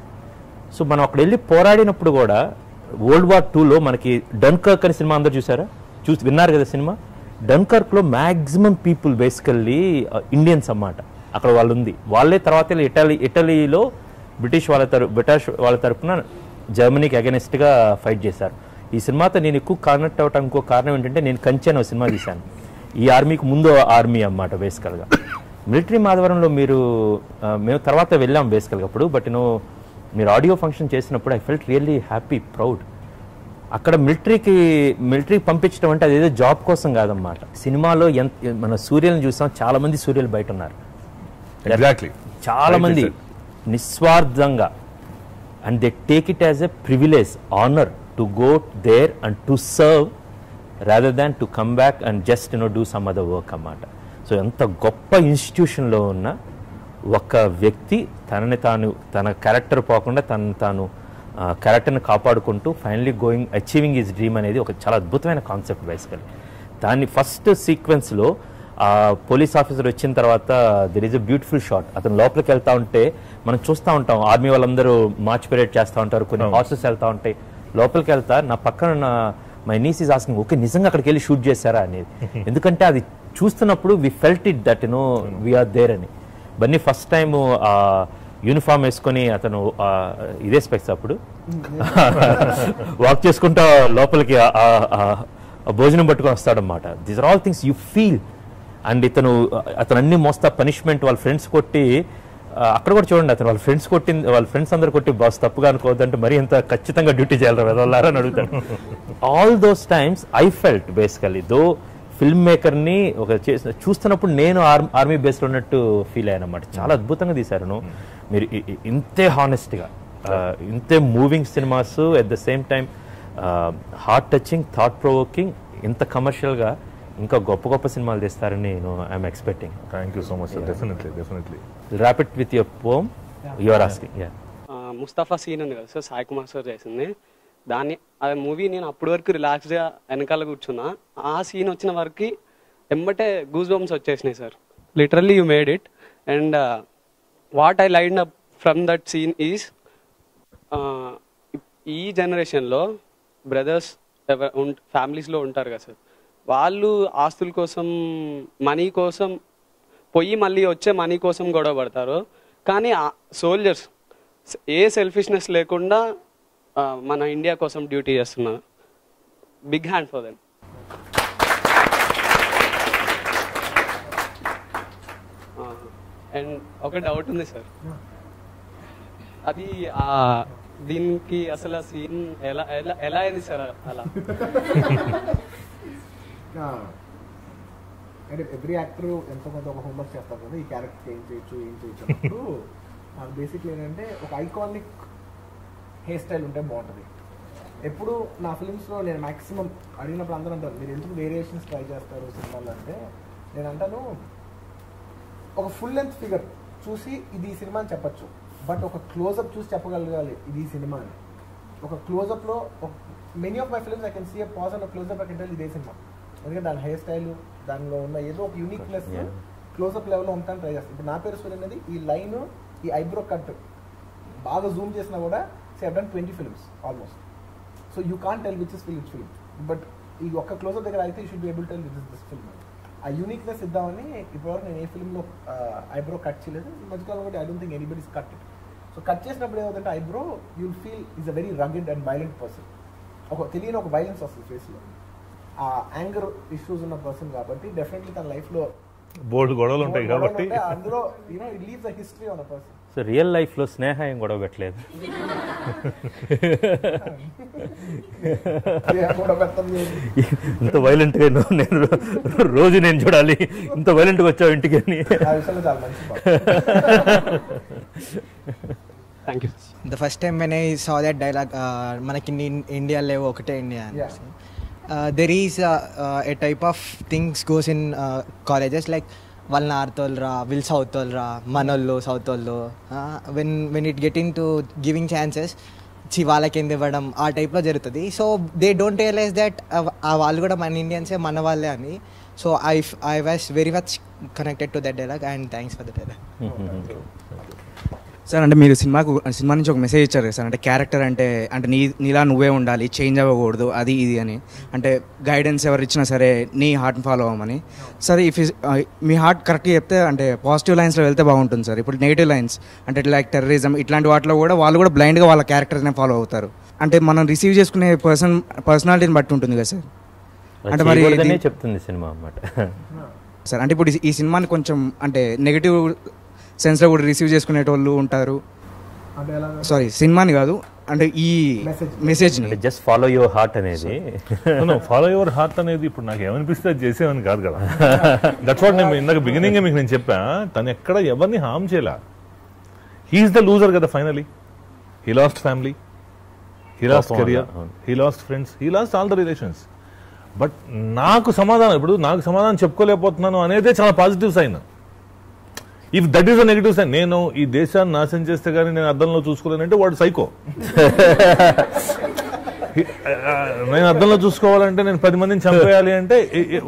[SPEAKER 1] సో మనం అక్కడ వెళ్ళి పోరాడినప్పుడు కూడా వరల్డ్ వార్ టూలో మనకి డన్కర్క్ అనే సినిమా అందరు చూసారా చూసి విన్నారు కదా సినిమా డన్కర్క్లో మ్యాక్సిమం పీపుల్ బేసికల్లీ ఇండియన్స్ అన్నమాట అక్కడ వాళ్ళు ఉంది వాళ్ళే తర్వాత వెళ్ళి ఇటలీ ఇటలీలో బ్రిటిష్ వాళ్ళ తరపు బ్రిటిష్ వాళ్ళ తరపున జర్మనీకి అగెనిస్ట్గా ఫైట్ చేశారు ఈ సినిమాతో నేను ఎక్కువ కనెక్ట్ అవ్వటం ఇంకో కారణం ఏంటంటే నేను కంచెన్ ఒక సినిమా తీశాను ఈ ఆర్మీకి ముందు ఆర్మీ అన్నమాట బేసికల్గా మిలిటరీ మాధవరంలో మీరు ఆ, మేము తర్వాత వెళ్ళాం బేసికల్గా అప్పుడు బట్ నేను మీరు ఆడియో ఫంక్షన్ చేసినప్పుడు I felt really happy proud అక్కడ మిలిటరీకి మిలిటరీకి పంపించడం అంటే అదేదో జాబ్ కోసం కాదన్నమాట సినిమాలో ఎంత మన సూర్యులను చూసాం చాలా మంది సూర్యులు బయట ఉన్నారు
[SPEAKER 2] ఎగ్జాక్ట్లీ
[SPEAKER 1] చాలా మంది నిస్వార్థంగా and they take it as a privilege honour to go there and to serve rather than to come back and just no do some other work అన్నమాట సో ఎంత గొప్ప ఇన్స్టిట్యూషన్లో ఉన్న ఒక వ్యక్తి తనని తాను తన క్యారెక్టర్ పోకుండా తను తాను క్యారెక్టర్ని కాపాడుకుంటూ finally going achieving his dream అనేది ఒక చాలా అద్భుతమైన కాన్సెప్ట్ బేసికలీ దాన్ని ఫస్ట్ సీక్వెన్స్లో ఆ పోలీస్ ఆఫీసర్ వచ్చిన తర్వాత there is a beautiful shot అతను లోపలికి వెళ్తా ఉంటే మనం చూస్తూ ఉంటాం ఆర్మీ వాళ్ళందరూ మార్చ్ పీరియడ్ చేస్తూ ఉంటారు కొన్ని హార్సెస్ వెళ్తా ఉంటాయి లోపలికి వెళ్తా నా పక్కన నా my niece is asking okay నిజంగా అక్కడికి వెళ్ళి షూట్ చేశారా అనేది ఎందుకంటే అది చూస్తున్నప్పుడు we felt it that no we're there అని బన్నీ ఫస్ట్ టైం యూనిఫామ్ వేసుకొని అతను ఆ, ఇదే స్పెక్స్ అప్పుడు వాక్ చేసుకుంటా లోపలికి ఆ- ఆ- ఆ- ఆ భోజనం పట్టుకొని వస్తాడనమాట these are all things you feel and ఇతను అతను అన్ని మోస్తా పనిష్మెంట్ వాళ్ళ ఫ్రెండ్స్ కొట్టి ఆ, అక్కడ కూడా చూడండి అతను వాళ్ళ ఫ్రెండ్స్ కొట్టింది వాళ్ళ ఫ్రెండ్స్ అందరు కొట్టి బాస్ తప్పుగా అనుకోవద్దంటే మరి ఎంత ఖచ్చితంగా డ్యూటీ చేయాలి వెళ్ళారా అని అడుగుతాను all those times I felt basically though film మేకర్ని ఒక చేసిన చూస్తున్నప్పుడు నేను ఆర్మీ ఆర్మీ బేస్లో ఉన్నట్టు ఫీల్ అయ్యాను అనమాట చాలా అద్భుతంగా తీశారు నువ్వు. మీరు ఇ- ఇ- ఇంతే హానెస్ట్గా ఇంతే moving cinemas at the same time heart touching thought provoking ఇంత కమర్షియల్గా ఇంకా గొప్ప గొప్ప సినిమాలు తీస్తారని నేను I'm expecting
[SPEAKER 2] thank you so much sir definitely definitely
[SPEAKER 1] rapid with your poem your asking yeah
[SPEAKER 10] ఆ, ముస్తఫా సీన్ ఉంది కదా సార్ సాయి కుమార్ సార్ చేసింది దాన్ని ఆ మూవీ నేను అప్పటి వరకు రిలాక్స్గా వెనకాల కూర్చున్నా ఆ సీన్ వచ్చిన వరకు ఎంబటే గూస్ బంప్స్ వచ్చేసినాయి sir literally you made it and what I line up from that scene is ఈ జనరేషన్లో బ్రదర్స్ ఫ్యామిలీస్లో ఉంటారు కదా సార్ వాళ్ళు ఆస్తుల కోసం మనీ కోసం పోయి మళ్ళీ వచ్చే మనీ కోసం గొడవ పడతారు కానీ సోల్జర్స్ ఏ సెల్ఫిష్నెస్ లేకుండా ఆ, మన ఇండియా కోసం డ్యూటీ చేస్తున్నారు big hand for them and ఒక డౌట్ ఉంది సార్ అది ఆ దీనికి అసలు సీన్ ఎలా ఎలా ఎలా అయింది సార్ అలా
[SPEAKER 3] ఆ, అంటే ఎవ్రీ యాక్టర్ ఎంతో కొంత ఒక హోంవర్క్ చేస్తారు కదా ఈ క్యారెక్టర్ ఏం చేయొచ్చు ఏం చేయొచ్చు అన్నప్పుడు నాకు బేసిక్లీ ఏంటంటే ఒక ఐకానిక్ హెయిర్ స్టైల్ ఉంటే బాగుంటుంది ఎప్పుడు నా ఫిలిమ్స్లో నేను మాక్సిమం అడిగినప్పుడు అందరూ అంటారు మీరు ఎందుకు వేరియేషన్స్ ట్రై చేస్తారు సినిమాలో అంటే నేను అంటాను ఒక ఫుల్ లెంత్ ఫిగర్ చూసి ఇది ఈ సినిమా అని చెప్పొచ్చు బట్ ఒక క్లోజప్ చూసి చెప్పగలగాలి ఇది ఈ సినిమా అని ఒక క్లోజప్లో many of my films I can see pause and closeup I can tell ఇదే సినిమా ఎందుకంటే దాని హెయిర్ స్టైల్ దానిలో ఉన్న ఏదో ఒక యూనిక్నెస్
[SPEAKER 1] Yeah.
[SPEAKER 3] క్లోజప్ లెవెల్లో ఉంటాను ట్రై చేస్తాను ఇప్పుడు నా పేరు సూర్య అనేది ఈ లైన్ ఈ ఐబ్రో కట్ బాగా జూమ్ చేసినా కూడా say done twenty films almost so you can tell which is ఫిల్ విచ్ ఫిల్మ్ బట్ ఈ ఒక్క క్లోజప్ దగ్గర అయితే you should be able tell which is this film ఆ యూనిక్నెస్ ఇద్దామని ఇప్పటివరకు నేను ఏ ఫిల్మ్లో ఐబ్రో కట్ చేయలేదు ఈ మధ్యకాలం కూడా I don't think anybody's cut it so cut చేసినప్పుడు ఏమవుతుందంటే eyebrow you'll feel is a very rugged and violent person ఒక తెలియని ఒక వైలెన్స్ వస్తుంది ఫేస్లో ఆ యాంగర్ ఇష్యూస్ ఉన్న పర్సన్ కాబట్టి డెఫినెట్లీ తన లైఫ్లో
[SPEAKER 2] బోర్డు గొడవలు ఉంటాయి కాబట్టి
[SPEAKER 3] అందులో you know it leaves a history on a person
[SPEAKER 1] so real లైఫ్లో స్నేహ ఏం గొడవ పెట్టలేదు
[SPEAKER 3] కూడా పెద్దది
[SPEAKER 1] ఇంత వైలెంట్గా నేను రోజు నేను చూడాలి ఇంత వైలెంట్గా వచ్చావు ఇంటికి అని
[SPEAKER 3] ఆ విషయంలో చాలా మంచి పాప.
[SPEAKER 10] Thank you
[SPEAKER 11] The first time when I saw that dialogue, uh, మనకి ఇండియా లేవు ఒకటే India
[SPEAKER 3] Yeah.
[SPEAKER 11] There is a type of things goes in colleges like వాళ్ళ నార్త్ వాళ్ళరా వీళ్ళు సౌత్ వాళ్ళరా మనోళ్ళు సౌత్ వాళ్ళు when when it get in to giving chances చి వాళ్ళకి ఎందుకు ఇవ్వడం ఆ టైప్లో జరుగుతుంది so they don't realize that ఆ వాళ్ళు కూడా మన ఇండియన్సే మన వాళ్ళే అని so I I was very much connected to that dialogue and thanks for that dialogue
[SPEAKER 12] sir అంటే మీరు సినిమాకు సినిమా నుంచి ఒక మెసేజ్ ఇచ్చారు కదా సార్ అంటే క్యారెక్టర్ అంటే అంటే నీ నీలా నువ్వే ఉండాలి చేంజ్ అవ్వకూడదు అది ఇది అని అంటే గైడెన్స్ ఎవరు ఇచ్చినా సరే నీ హార్ట్ని ఫాలో అవ్వమని సార్ ఇఫ్ మీ హార్ట్ కరెక్ట్గా చెప్తే అంటే పాజిటివ్ లైన్స్లో వెళ్తే బాగుంటుంది సార్ ఇప్పుడు నెగిటివ్ లైన్స్ అంటే లైక్ టెర్రరిజం ఇట్లాంటి వాటిలో కూడా వాళ్ళు కూడా బ్లైండ్గా వాళ్ళ క్యారెక్టర్నే ఫాలో అవుతారు అంటే మనం రిసీవ్ చేసుకునే పర్సన్ పర్సనాలిటీని బట్టి ఉంటుంది కదా సార్ అంటే మరి
[SPEAKER 1] చేయకూడదనే
[SPEAKER 12] ఇది-
[SPEAKER 1] చెప్తుంది సినిమా అన్నమాట
[SPEAKER 12] సార్ అంటే ఇప్పుడు ఈ- ఈ సినిమాని కొంచెం అంటే నెగిటివ్ సెన్స్లో కూడా రిసీవ్ చేసుకునేటోళ్ళు ఉంటారు
[SPEAKER 3] అంటే ఎలా
[SPEAKER 12] సారీ సినిమాని కాదు అంటే ఈ
[SPEAKER 3] Message.
[SPEAKER 12] మెసేజ్ని
[SPEAKER 1] అంటే జస్ట్ ఫాలో యువర్ హార్ట్ అనేది
[SPEAKER 2] ఫాలో యువర్ హార్ట్ అనేది ఇప్పుడు నాకు ఏమనిపిస్తే అది చేసేవని కాదు కదా దట్స్ వాట్ నేను ఇందాక బిగినింగ్ మీకు నేను చెప్పా తను ఎక్కడ ఎవరిని హామ్ చేయలే హీఈస్ ద లూజర్ కదా finally he lost family he lost
[SPEAKER 1] పాపం
[SPEAKER 2] కెరియర్
[SPEAKER 1] అవును.
[SPEAKER 2] He lost friends he lost all the relations but నాకు సమాధానం ఇప్పుడు నాకు సమాధానం చెప్పుకోలేకపోతున్నాను అనేదే చాలా positive sign if that is a negative sign నేను ఈ దేశాన్ని నాశనం చేస్తే కానీ నేను అద్దంలో చూసుకోలేనంటే వాడు సైకో నేను అద్దంలో చూసుకోవాలంటే నేను పది మందిని చంపేయాలి అంటే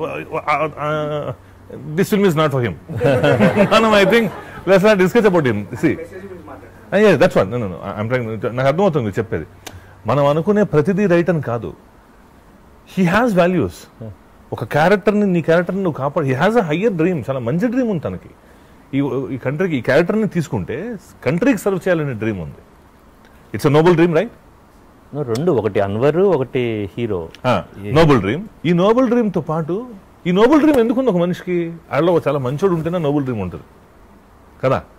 [SPEAKER 2] this film is not for him మనం I think let's not discuss about him సి దట్స్ వన్ నాకు అర్థమవుతుంది మీరు చెప్పేది మనం అనుకునే ప్రతిదీ రైట్ అని కాదు హీ హ్యాస్ వాల్యూస్ ఒక క్యారెక్టర్ని నీ క్యారెక్టర్ని నువ్వు కాపాడు he has a higher dream చాలా మంచి డ్రీమ్ ఉంది తనకి ఈ ఈ కంట్రీకి ఈ క్యారెక్టర్ని తీసుకుంటే కంట్రీకి సర్వ్ చేయాలనే డ్రీమ్ ఉంది it's a noble dream right
[SPEAKER 1] No, రెండు ఒకటి అన్వర్ ఒకటి హీరో
[SPEAKER 2] నోబుల్ డ్రీమ్ ఈ నోబుల్ డ్రీమ్ తో పాటు ఈ నోబుల్ డ్రీమ్ ఎందుకుంది ఒక మనిషికి ఆయనలో చాలా మంచోడు ఉంటేనే నోబుల్ డ్రీమ్ ఉంటుంది కదా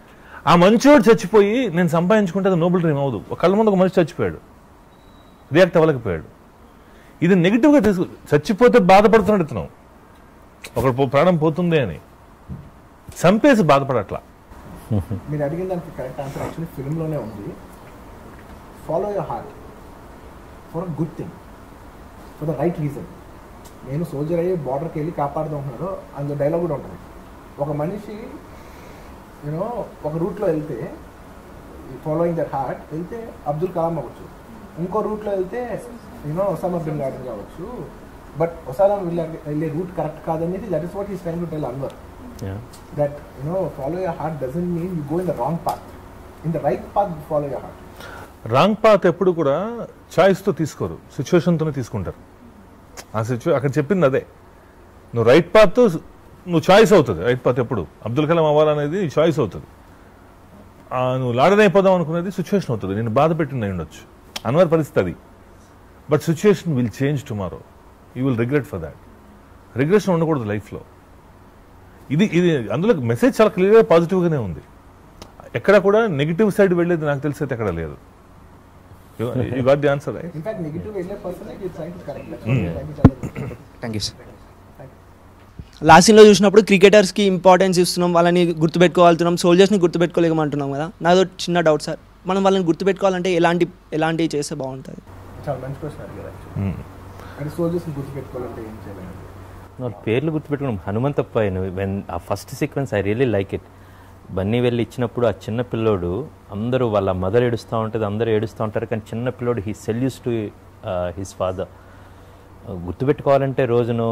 [SPEAKER 2] ఆ మంచివాడు చచ్చిపోయి నేను సంపాదించుకుంటే అది నోబుల్ డ్రీమ్ అవ్వదు ఒక కళ్ళ ముందు ఒక మనిషి చచ్చిపోయాడు రియాక్ట్ అవ్వలేకపోయాడు ఇది నెగిటివ్గా తీసుకు చచ్చిపోతే బాధపడుతున్నాడు ఇతను ఒకడు పో- ప్రాణం పోతుంది అని చంపేసి బాధపడట్లా
[SPEAKER 3] మీరు అడిగిన దానికి కరెక్ట్ ఆన్సర్ యాక్చువల్లీ ఫిల్మ్లోనే ఉంది follow your heart for a good thing for the right reason నేను సోల్జర్ అయ్యి బార్డర్కి వెళ్ళి కాపాడుతూ ఉంటున్నాడు అందులో డైలాగ్ కూడా ఉంటుంది ఒక మనిషి యూనో ఒక రూట్లో వెళ్తే ఫాలోయింగ్ దట్ హార్ట్ వెళ్తే అబ్దుల్ కలాం అవ్వచ్చు ఇంకో రూట్లో వెళ్తే యూనో ఒసామా బిన్ లాడెన్ కావచ్చు బట్ ఒసామా బిన్ లాడెన్ వెళ్ళే రూట్ కరెక్ట్ కాదనేది that is what is trying to tell Anwar
[SPEAKER 1] Yeah.
[SPEAKER 3] that you know follow your heart doesn't mean you go in the wrong path in the right path you follow your heart
[SPEAKER 2] wrong path ఎప్పుడు కూడా చాయిస్తో తీసుకోరు సిచ్యువేషన్తోనే తీసుకుంటారు ఆ సిచ్యు అక్కడ చెప్పింది అదే నువ్వు right path నువ్వు చాయిస్ అవుతుంది రైట్ పాత్ ఎప్పుడు అబ్దుల్ కలాం అవ్వాలనేది చాయిస్ అవుతుంది ఆ, నువ్వు లాడన్ అయిపోదాం అనుకునేది సిచ్యువేషన్ అవుతుంది నేను బాధ పెట్టింది అయి ఉండొచ్చు అన్వర్ పరిస్థితి అది but situation will change tomorrow you will regret for that regression ఉండకూడదు లైఫ్లో ఇది ఇది అందులో మెసేజ్ చాలా క్లియర్గా పాజిటివ్గానే ఉంది ఎక్కడ కూడా నెగిటివ్ సైడ్ వెళ్ళేది నాకు తెలిసి అయితే ఎక్కడ లేదు you got the answer right
[SPEAKER 3] in fact negative వెళ్ళే person you're trying to correct that's
[SPEAKER 2] Hmm.
[SPEAKER 3] what you're trying to tell them.
[SPEAKER 12] Thank you sir
[SPEAKER 13] లాస్ట్ సీన్లో చూసినప్పుడు క్రికెటర్స్కి ఇంపార్టెన్స్ ఇస్తున్నాం వాళ్ళని గుర్తుపెట్టుకోవాలుతున్నాం సోల్జర్స్ని గుర్తుపెట్టుకోలేమంటున్నాం కదా నాదో చిన్న డౌట్ సార్ మనం వాళ్ళని గుర్తుపెట్టుకోవాలంటే ఎలాంటి ఎలాంటివి చేస్తే బాగుంటుంది
[SPEAKER 3] చాలా మంచి క్వశ్చన్ అడిగారు actually. అంటే సోల్జర్స్ గుర్తుపెట్టుకోవాలంటే ఏం చేయాలి
[SPEAKER 1] వాళ్ళ పేర్లు గుర్తుపెట్టుకున్నాం Hanumanthappa when ah first sequence I really like it Bunny వెళ్ళి ఇచ్చినప్పుడు ఆ చిన్న పిల్లోడు అందరూ వాళ్ళ మదర్ ఏడుస్తూ ఉంటుంది అందరూ ఏడుస్తూ ఉంటారు కానీ చిన్న పిల్లోడు he salutes to his father గుర్తుపెట్టుకోవాలంటే రోజును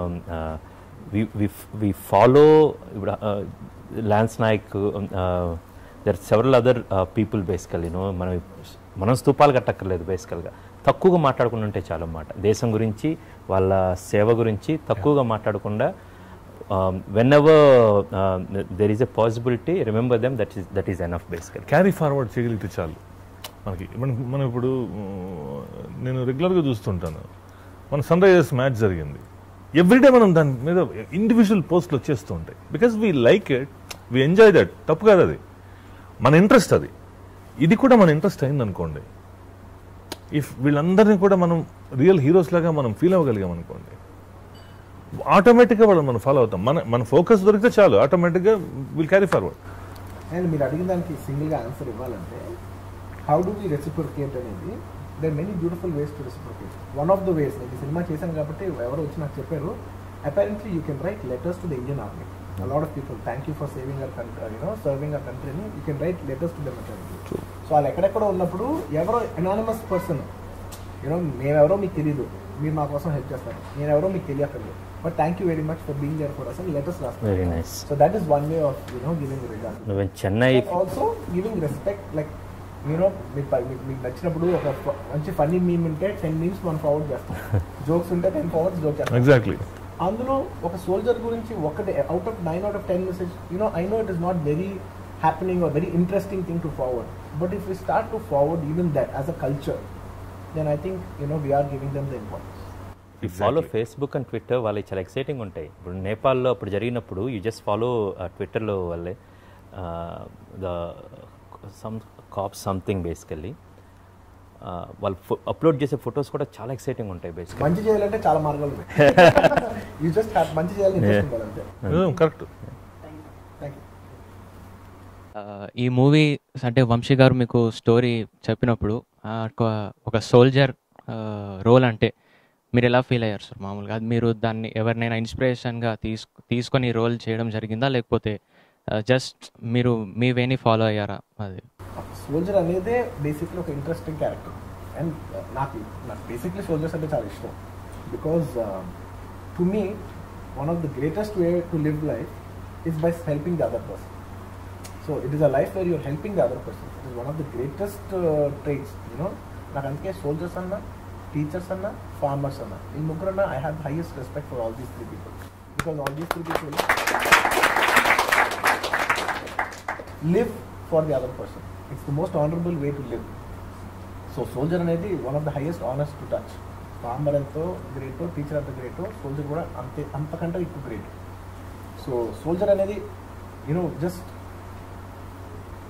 [SPEAKER 1] వి ఫాలో ఇప్పుడు lance Naik there several other people basically you know మనం మనం స్తూపాలు కట్టక్కర్లేదు బేసికల్గా తక్కువగా మాట్లాడుకుని ఉంటే చాలా మాట దేశం గురించి వాళ్ళ సేవ గురించి తక్కువగా మాట్లాడకుండా whenever there is a possibility remember them that is that is enough basically
[SPEAKER 2] carry forward చేయగలిగితే చాలు మనకి మనం మనం ఇప్పుడు ఉమ్, నేను రెగ్యులర్గా చూస్తుంటాను మన సన్ రైజర్స్ మ్యాచ్ జరిగింది ఎవ్రీడే మనం దాని మీద ఇండివిజువల్ పోస్ట్లు వచ్చేస్తూ ఉంటాయి because we like it we enjoy that తప్పు కాదు అది మన ఇంట్రెస్ట్ అది ఇది కూడా మన ఇంట్రెస్ట్ అయింది అనుకోండి ఇఫ్ వీళ్ళందరినీ కూడా మనం రియల్ హీరోస్ లాగా మనం ఫీల్ అవ్వగలిగాం అనుకోండి ఆటోమేటిక్గా వాళ్ళని మనం ఫాలో అవుతాం మన మన ఫోకస్ దొరికితే చాలు ఆటోమేటిక్గా విల్ క్యారీ ఫార్వర్డ్
[SPEAKER 3] అండ్ మీరు అడిగిన దానికి సింగిల్గా ఆన్సర్ ఇవ్వాలంటే హౌ డు వి రెసిప్రికేట్ అనేది they many beautiful ways to reciprocate one of the ways నేను ఈ సినిమా చేశాను కాబట్టి ఎవరు వచ్చి నాకు చెప్పారు apparently you can write letters to the Indian army a lot of people thank you for saving our country you know serving our country అని you can write letters to them apparently so వాళ్ళు ఎక్కడెక్కడ ఉన్నప్పుడు ఎవరో anonymous person you know మేమెవరో మీకు తెలియదు మీరు మా కోసం హెల్ప్ చేస్తారు నేనెవరో మీకు తెలియక్కర్లేదు but thank you very much for being there for us అని లెటర్స్ రాస్తారు
[SPEAKER 1] Very nice.
[SPEAKER 3] So that is one way of you know giving regard
[SPEAKER 1] నువ్వు Chennai
[SPEAKER 3] also giving respect like you know మీకు ప- మీకు మీకు నచ్చినప్పుడు ఒక ఫ- మంచి ఫన్నీ మీమ్ ఉంటే టెన్ మీమ్స్ మనం ఫార్వర్డ్ చేస్తాం జోక్స్ ఉంటే టెన్ ఫార్వర్డ్స్ జోక్ చేస్తాం
[SPEAKER 2] ఎగ్జాక్ట్లీ
[SPEAKER 3] అందులో ఒక సోల్జర్ గురించి ఒకటి out of nine out of ten message you know I know it is not very happening or very interesting thing to forward but if you start to forward even that as a culture then I think you know we're giving them the importance
[SPEAKER 1] ఈ follow Facebook and Twitter వాళ్ళకి చాలా exciting ఉంటాయి ఇప్పుడు నేపాల్లో అప్పుడు జరిగినప్పుడు you just follow ట్విట్టర్లో వాళ్ళే the some cop something basically వాళ్ళు అప్లోడ్ చేసే ఫొటోస్ కూడా చాలా ఎక్సైటింగ్ ఉంటాయి బేసికల్లీ
[SPEAKER 3] మంచి చేయాలంటే చాలా మార్గాలు ఉన్నాయి యూ జస్ట్ మంచి చేయాలని ఇంట్రెస్ట్ ఉండాలంటే
[SPEAKER 2] కరెక్ట్
[SPEAKER 3] థ్యాంక్ యూ
[SPEAKER 14] ఆ, ఈ మూవీ అంటే వంశీ గారు మీకు స్టోరీ చెప్పినప్పుడు ఆ, ఒక- ఒక సోల్జర్ రోల్ అంటే మీరు ఎలా ఫీల్ అయ్యారు సార్ మామూలుగా అది మీరు దాన్ని ఎవరినైనా ఇన్స్పిరేషన్గా తీసుకు తీసుకొని రోల్ చేయడం జరిగిందా లేకపోతే జస్ట్ మీరు మీ వేని ఫాలో అయ్యారా అది
[SPEAKER 3] సోల్జర్ అనేదే బేసిక్లీ ఒక ఇంట్రెస్టింగ్ క్యారెక్టర్ అండ్ నాకు నాకు బేసిక్లీ సోల్జర్స్ అంటే చాలా ఇష్టం because to me one of the greatest way to live life is by helping the other person so it is a life where you're helping the other person it is one of the greatest trades you know నాకు అందుకే soldiers అన్న teachers అన్న farmers అన్న ఈ ముగ్గురు అన్న I have highest respect for all these three people because all these three people live for the other person it's the most honourable way to live so soldier అనేది one of the highest honours to touch farmer ఎంతో గ్రేటో teacher అంత గ్రేటో soldier కూడా అంతే అంతకంటే ఎక్కువ great so soldier అనేది you know just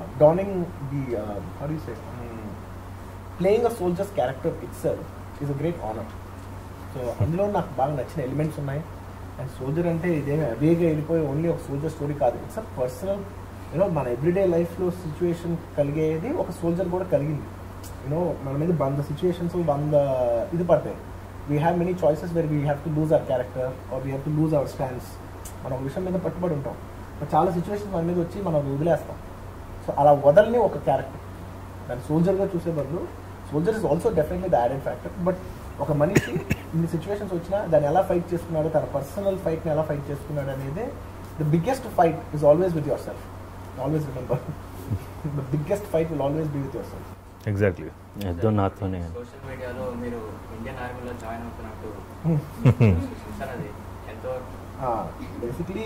[SPEAKER 3] donning the uh, how do you say um, playing a soldier's character itself is a great honor so అందులో నాకు బాగా నచ్చిన ఎలిమెంట్స్ ఉన్నాయి అండ్ సోల్జర్ అంటే ఇదేమి అవేగా వెళ్ళిపోయి ఓన్లీ ఒక సోల్జర్ స్టోరీ కాదు ఇట్స్ అ పర్సనల్ యూనో మన ఎవ్రీడే లైఫ్లో సిచ్యువేషన్ కలిగేది ఒక సోల్జర్ కూడా కలిగింది యూనో మన మీద వంద సిచ్యువేషన్స్ వంద ఇది పడతాయి we have many choices where we have to lose our character or we have to lose our stands మనం ఒక విషయం మీద పట్టుబడి ఉంటాం మరి చాలా సిచ్యువేషన్స్ మన మీద వచ్చి మనం వదిలేస్తాం సో అలా వదలని ఒక క్యారెక్టర్ దాన్ని సోల్జర్గా చూసే బదులు soldier is also definitely the added factor but ఒక మనిషి ఇన్ని సిచ్యువేషన్స్ వచ్చినా దాన్ని ఎలా ఫైట్ చేసుకున్నాడు తన పర్సనల్ ఫైట్ని ఎలా ఫైట్ చేసుకున్నాడు అనేది the biggest fight is always with yourself always remember the biggest fight will always be with yourself
[SPEAKER 2] exactly
[SPEAKER 1] ఏదో నాతోనే
[SPEAKER 14] సోషల్ మీడియాలో మీరు ఇండియన్ ఆర్మీలో జాయిన్ అవుతున్నట్టు చూసారు అది ఎంతో
[SPEAKER 3] బేసిక్లీ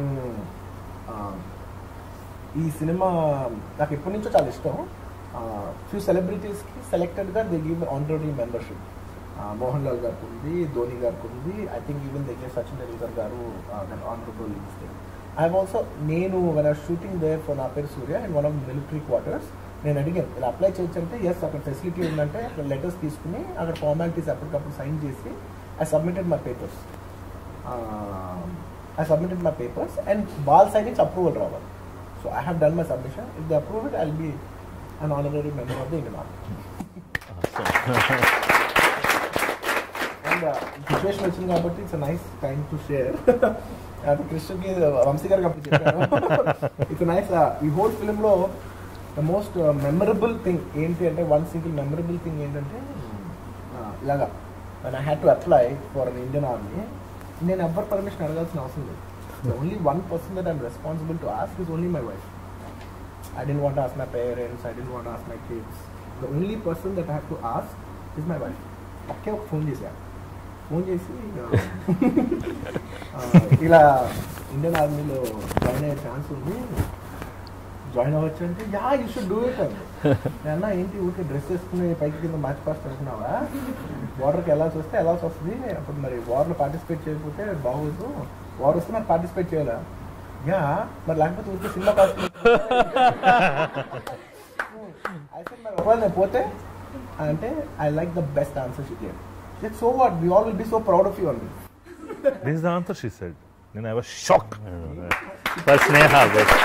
[SPEAKER 3] ఈ సినిమా నాకు ఎప్పటి నుంచో చాలా ఇష్టం ఫ్యూ సెలబ్రిటీస్కి సెలెక్టెడ్గా they give honorary membership Mohan Lal గారికి ఉంది ధోని గారికి ఉంది I think even they give Sachin Tendulkar garu honourable I have also నేను one or shooting there for Naa పేరు Surya and one of military quarters నేను అడిగాను ఇలా అప్లై చేయొచ్చు అంటే ఎస్ అక్కడ ఫెసిలిటీ ఉందంటే అక్కడ లెటర్స్ తీసుకుని అక్కడ ఫార్మాలిటీస్ అప్పటికప్పుడు సైన్ చేసి I submitted my papers I submitted my papers and వాళ్ళ సైడ్ నుంచి అప్రూవల్ రావాలి so I have done my submission if the approve it I be an honorary member of the Indian army and situation వచ్చింది కాబట్టి it's nice time to share అది కృష్ణకి వంశీ గారికి అప్పుడు చెప్పాను ఇట్స్ నైస్ ఈ హోల్ ఫిలింలో ద మోస్ట్ మెమరబుల్ థింగ్ ఏంటి అంటే వన్ సింగిల్ మెమరబుల్ థింగ్ ఏంటంటే uh, ఇలాగా one I had to apply for an Indian army నేను ఎవ్వరు పర్మిషన్ అడగాల్సిన అవసరం లేదు the only one person that I'm responsible to ask is only my wife I didn't want ask my parents I didn't want ask my kids the only person that have to ask is my wife ఒకే ఒక phone చేశాను phone చేసి ఆ, ఇలా Indian ఆర్మీలో join అయ్యే chance ఉంది join అవ్వచ్చు అంటే yeah you should do it అని అన్న ఏంటి ఊరికే డ్రెస్ వేసుకుని పైకి కింద మ్యాచ్ పాస్ట్ అనుకున్నావా వాటర్కి వెళ్ళాల్సి వస్తే వెళ్ళాల్సి వస్తుంది అప్పుడు మరి వార్లో పార్టిసిపేట్ చేయకపోతే బాగోదు వార్ వస్తే మరి పార్టిసిపేట్ చేయాలా యా మరి లేకపోతే ఊరికే సినిమా కాస్ట్ అయితే మరి ఒకవేళ నేను పోతే అంటే I like the best answer she gave so what we all will be so proud of you on this
[SPEAKER 2] this is the answer she said నేను I was shock
[SPEAKER 1] for Sneha best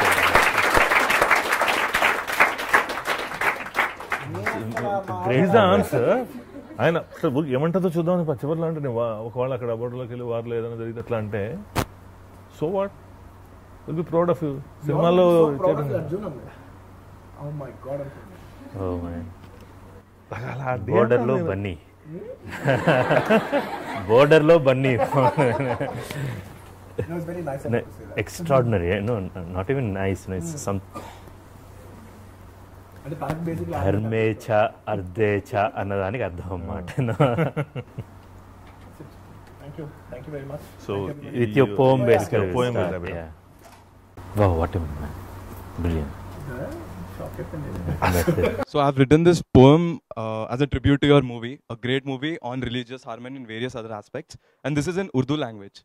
[SPEAKER 2] is the answer ఆయన అసలు ఊరికి ఏమంటుందో చూద్దామని చివరిలో అంటే నేను వా- ఒకవేళ అక్కడ బోర్డులోకి వెళ్ళి వారిలో ఏదైనా జరిగితే అట్లా అంటే so what will be proud of you సినిమాలో చేయడం
[SPEAKER 3] Oh my god.
[SPEAKER 1] Oh my
[SPEAKER 2] అలా
[SPEAKER 1] బోర్డర్లో బన్నీ బోర్డర్లో Bunny
[SPEAKER 3] It was very nice of you to say that.
[SPEAKER 1] Extraordinary no not even nice nice some
[SPEAKER 3] అంటే తనకు బేసిక్లీ
[SPEAKER 1] హర్మేచ అర్ధేచ అన్నదానికి అర్థం అన్నమాట
[SPEAKER 3] thank you thank you very much
[SPEAKER 2] So,
[SPEAKER 1] with your poem
[SPEAKER 2] Yeah,
[SPEAKER 1] basically
[SPEAKER 2] your poem is there.
[SPEAKER 1] వా what brilliant
[SPEAKER 3] shock అయిపోయింది
[SPEAKER 8] So I've written this poem uh, as a tribute to your movie, a great movie on religious harmony and various other aspects, and this is in Urdu language.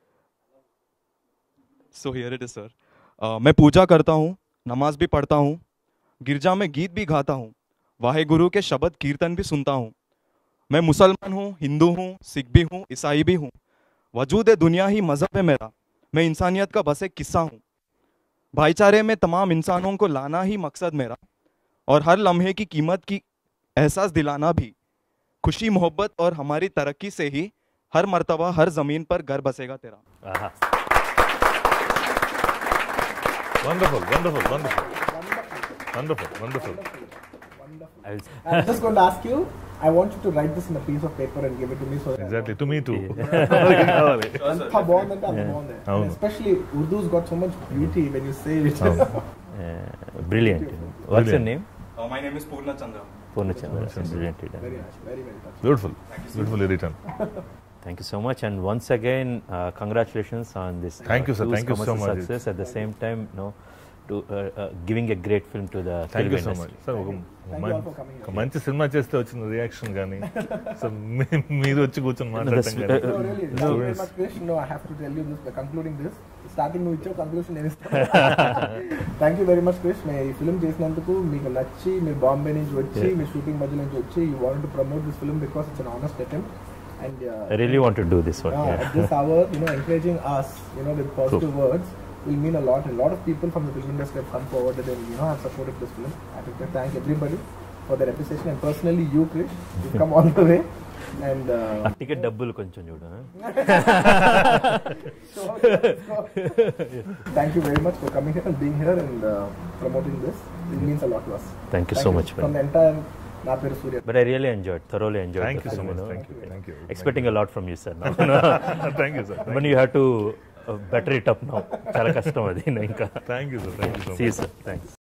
[SPEAKER 8] So here it is, sir. Uh, मैं पूजा करता हूँ नमाज भी पढ़ता हूँ गिरजा में गीत भी गाता हूँ वाहे गुरु के शब्द कीर्तन भी सुनता हूँ मैं मुसलमान हूँ हिंदू हूँ सिख भी हूँ ईसाई भी हूँ वजूद दुनिया ही मज़हब है मेरा मैं इंसानियत का बस एक किस्सा हूँ भाईचारे में तमाम इंसानों को लाना ही मकसद मेरा और हर लम्हे की कीमत की एहसास दिलाना भी खुशी मोहब्बत और हमारी तरक्की से ही हर मर्तबा हर ज़मीन पर घर बसेगा तेरा
[SPEAKER 2] wonderful wonderful wonderful wonderful wonderful
[SPEAKER 3] I'm just going to ask you. I want you to write this in a piece of paper and give it to me so that
[SPEAKER 2] exactly to me too
[SPEAKER 3] అంత బాగుందంటే అంత బాగుంది
[SPEAKER 2] అవును.
[SPEAKER 3] Especially Urdu's got so much beauty when you say it
[SPEAKER 1] brilliant what's your name
[SPEAKER 8] Uh, my name is Purna Chandra.
[SPEAKER 1] Purnachandra brilliant
[SPEAKER 3] very nice very very touch
[SPEAKER 2] beautiful beautiful return
[SPEAKER 1] Thank you so much, and once again, uh, congratulations on this.
[SPEAKER 2] Thank you, sir.
[SPEAKER 1] huge
[SPEAKER 2] Thank you so
[SPEAKER 1] commercial
[SPEAKER 2] much.
[SPEAKER 1] Success at the same time, no, to giving a great film to the
[SPEAKER 2] thank you so much sir ఒక
[SPEAKER 3] Thank you all for coming
[SPEAKER 2] ఒక మంచి cinema చేస్తే వచ్చిన reaction కానీ so మీ- మీరు వచ్చి కూర్చొని మాట్లాడటం
[SPEAKER 3] No,
[SPEAKER 2] కానీ
[SPEAKER 3] really, thank you very much, Krish. No, I have to tell you this by concluding this. Starting నువ్వు ఇచ్చే కంక్లూషన్ నేను ఇస్తాను thank you very much Krish మేము ఈ ఫిల్మ్ చేసినందుకు మీకు నచ్చి మీరు బాంబే నుంచి వచ్చి
[SPEAKER 1] Yeah.
[SPEAKER 3] మీ షూటింగ్ మధ్య నుంచి వచ్చి you want to promote this film because it's an honest attempt and
[SPEAKER 1] I really want to do this one.
[SPEAKER 3] uh,
[SPEAKER 1] yeah.
[SPEAKER 3] at this hour, you know, encouraging us, you know, with positive words will mean a lot. A lot of people from the film industry have come forward and you know have supported this film. I think I thank everybody for their appreciation and personally you, Krish, you've come all the way. And uh,
[SPEAKER 1] ఆ ticket డబ్బులు కొంచెం చూడు
[SPEAKER 3] thank you very much for coming here and being here and uh, promoting this. It means a lot to us.
[SPEAKER 1] Thank you so much,
[SPEAKER 3] From
[SPEAKER 1] man.
[SPEAKER 3] the entire నా పేరు సూర్య
[SPEAKER 1] But I really enjoyed, thoroughly enjoyed
[SPEAKER 2] Thank
[SPEAKER 1] the
[SPEAKER 2] you so
[SPEAKER 1] film,
[SPEAKER 2] much.
[SPEAKER 1] know.
[SPEAKER 2] Thank you. Thank you.
[SPEAKER 1] Expecting a lot from you, sir. now.
[SPEAKER 2] Thank you, sir. Thank
[SPEAKER 1] But
[SPEAKER 2] you.
[SPEAKER 1] you have to uh, better it up now. చాలా కష్టం అది ఇంకా
[SPEAKER 2] Thank you, sir. Thank you so
[SPEAKER 1] See you,
[SPEAKER 2] much.
[SPEAKER 1] sir. Thanks.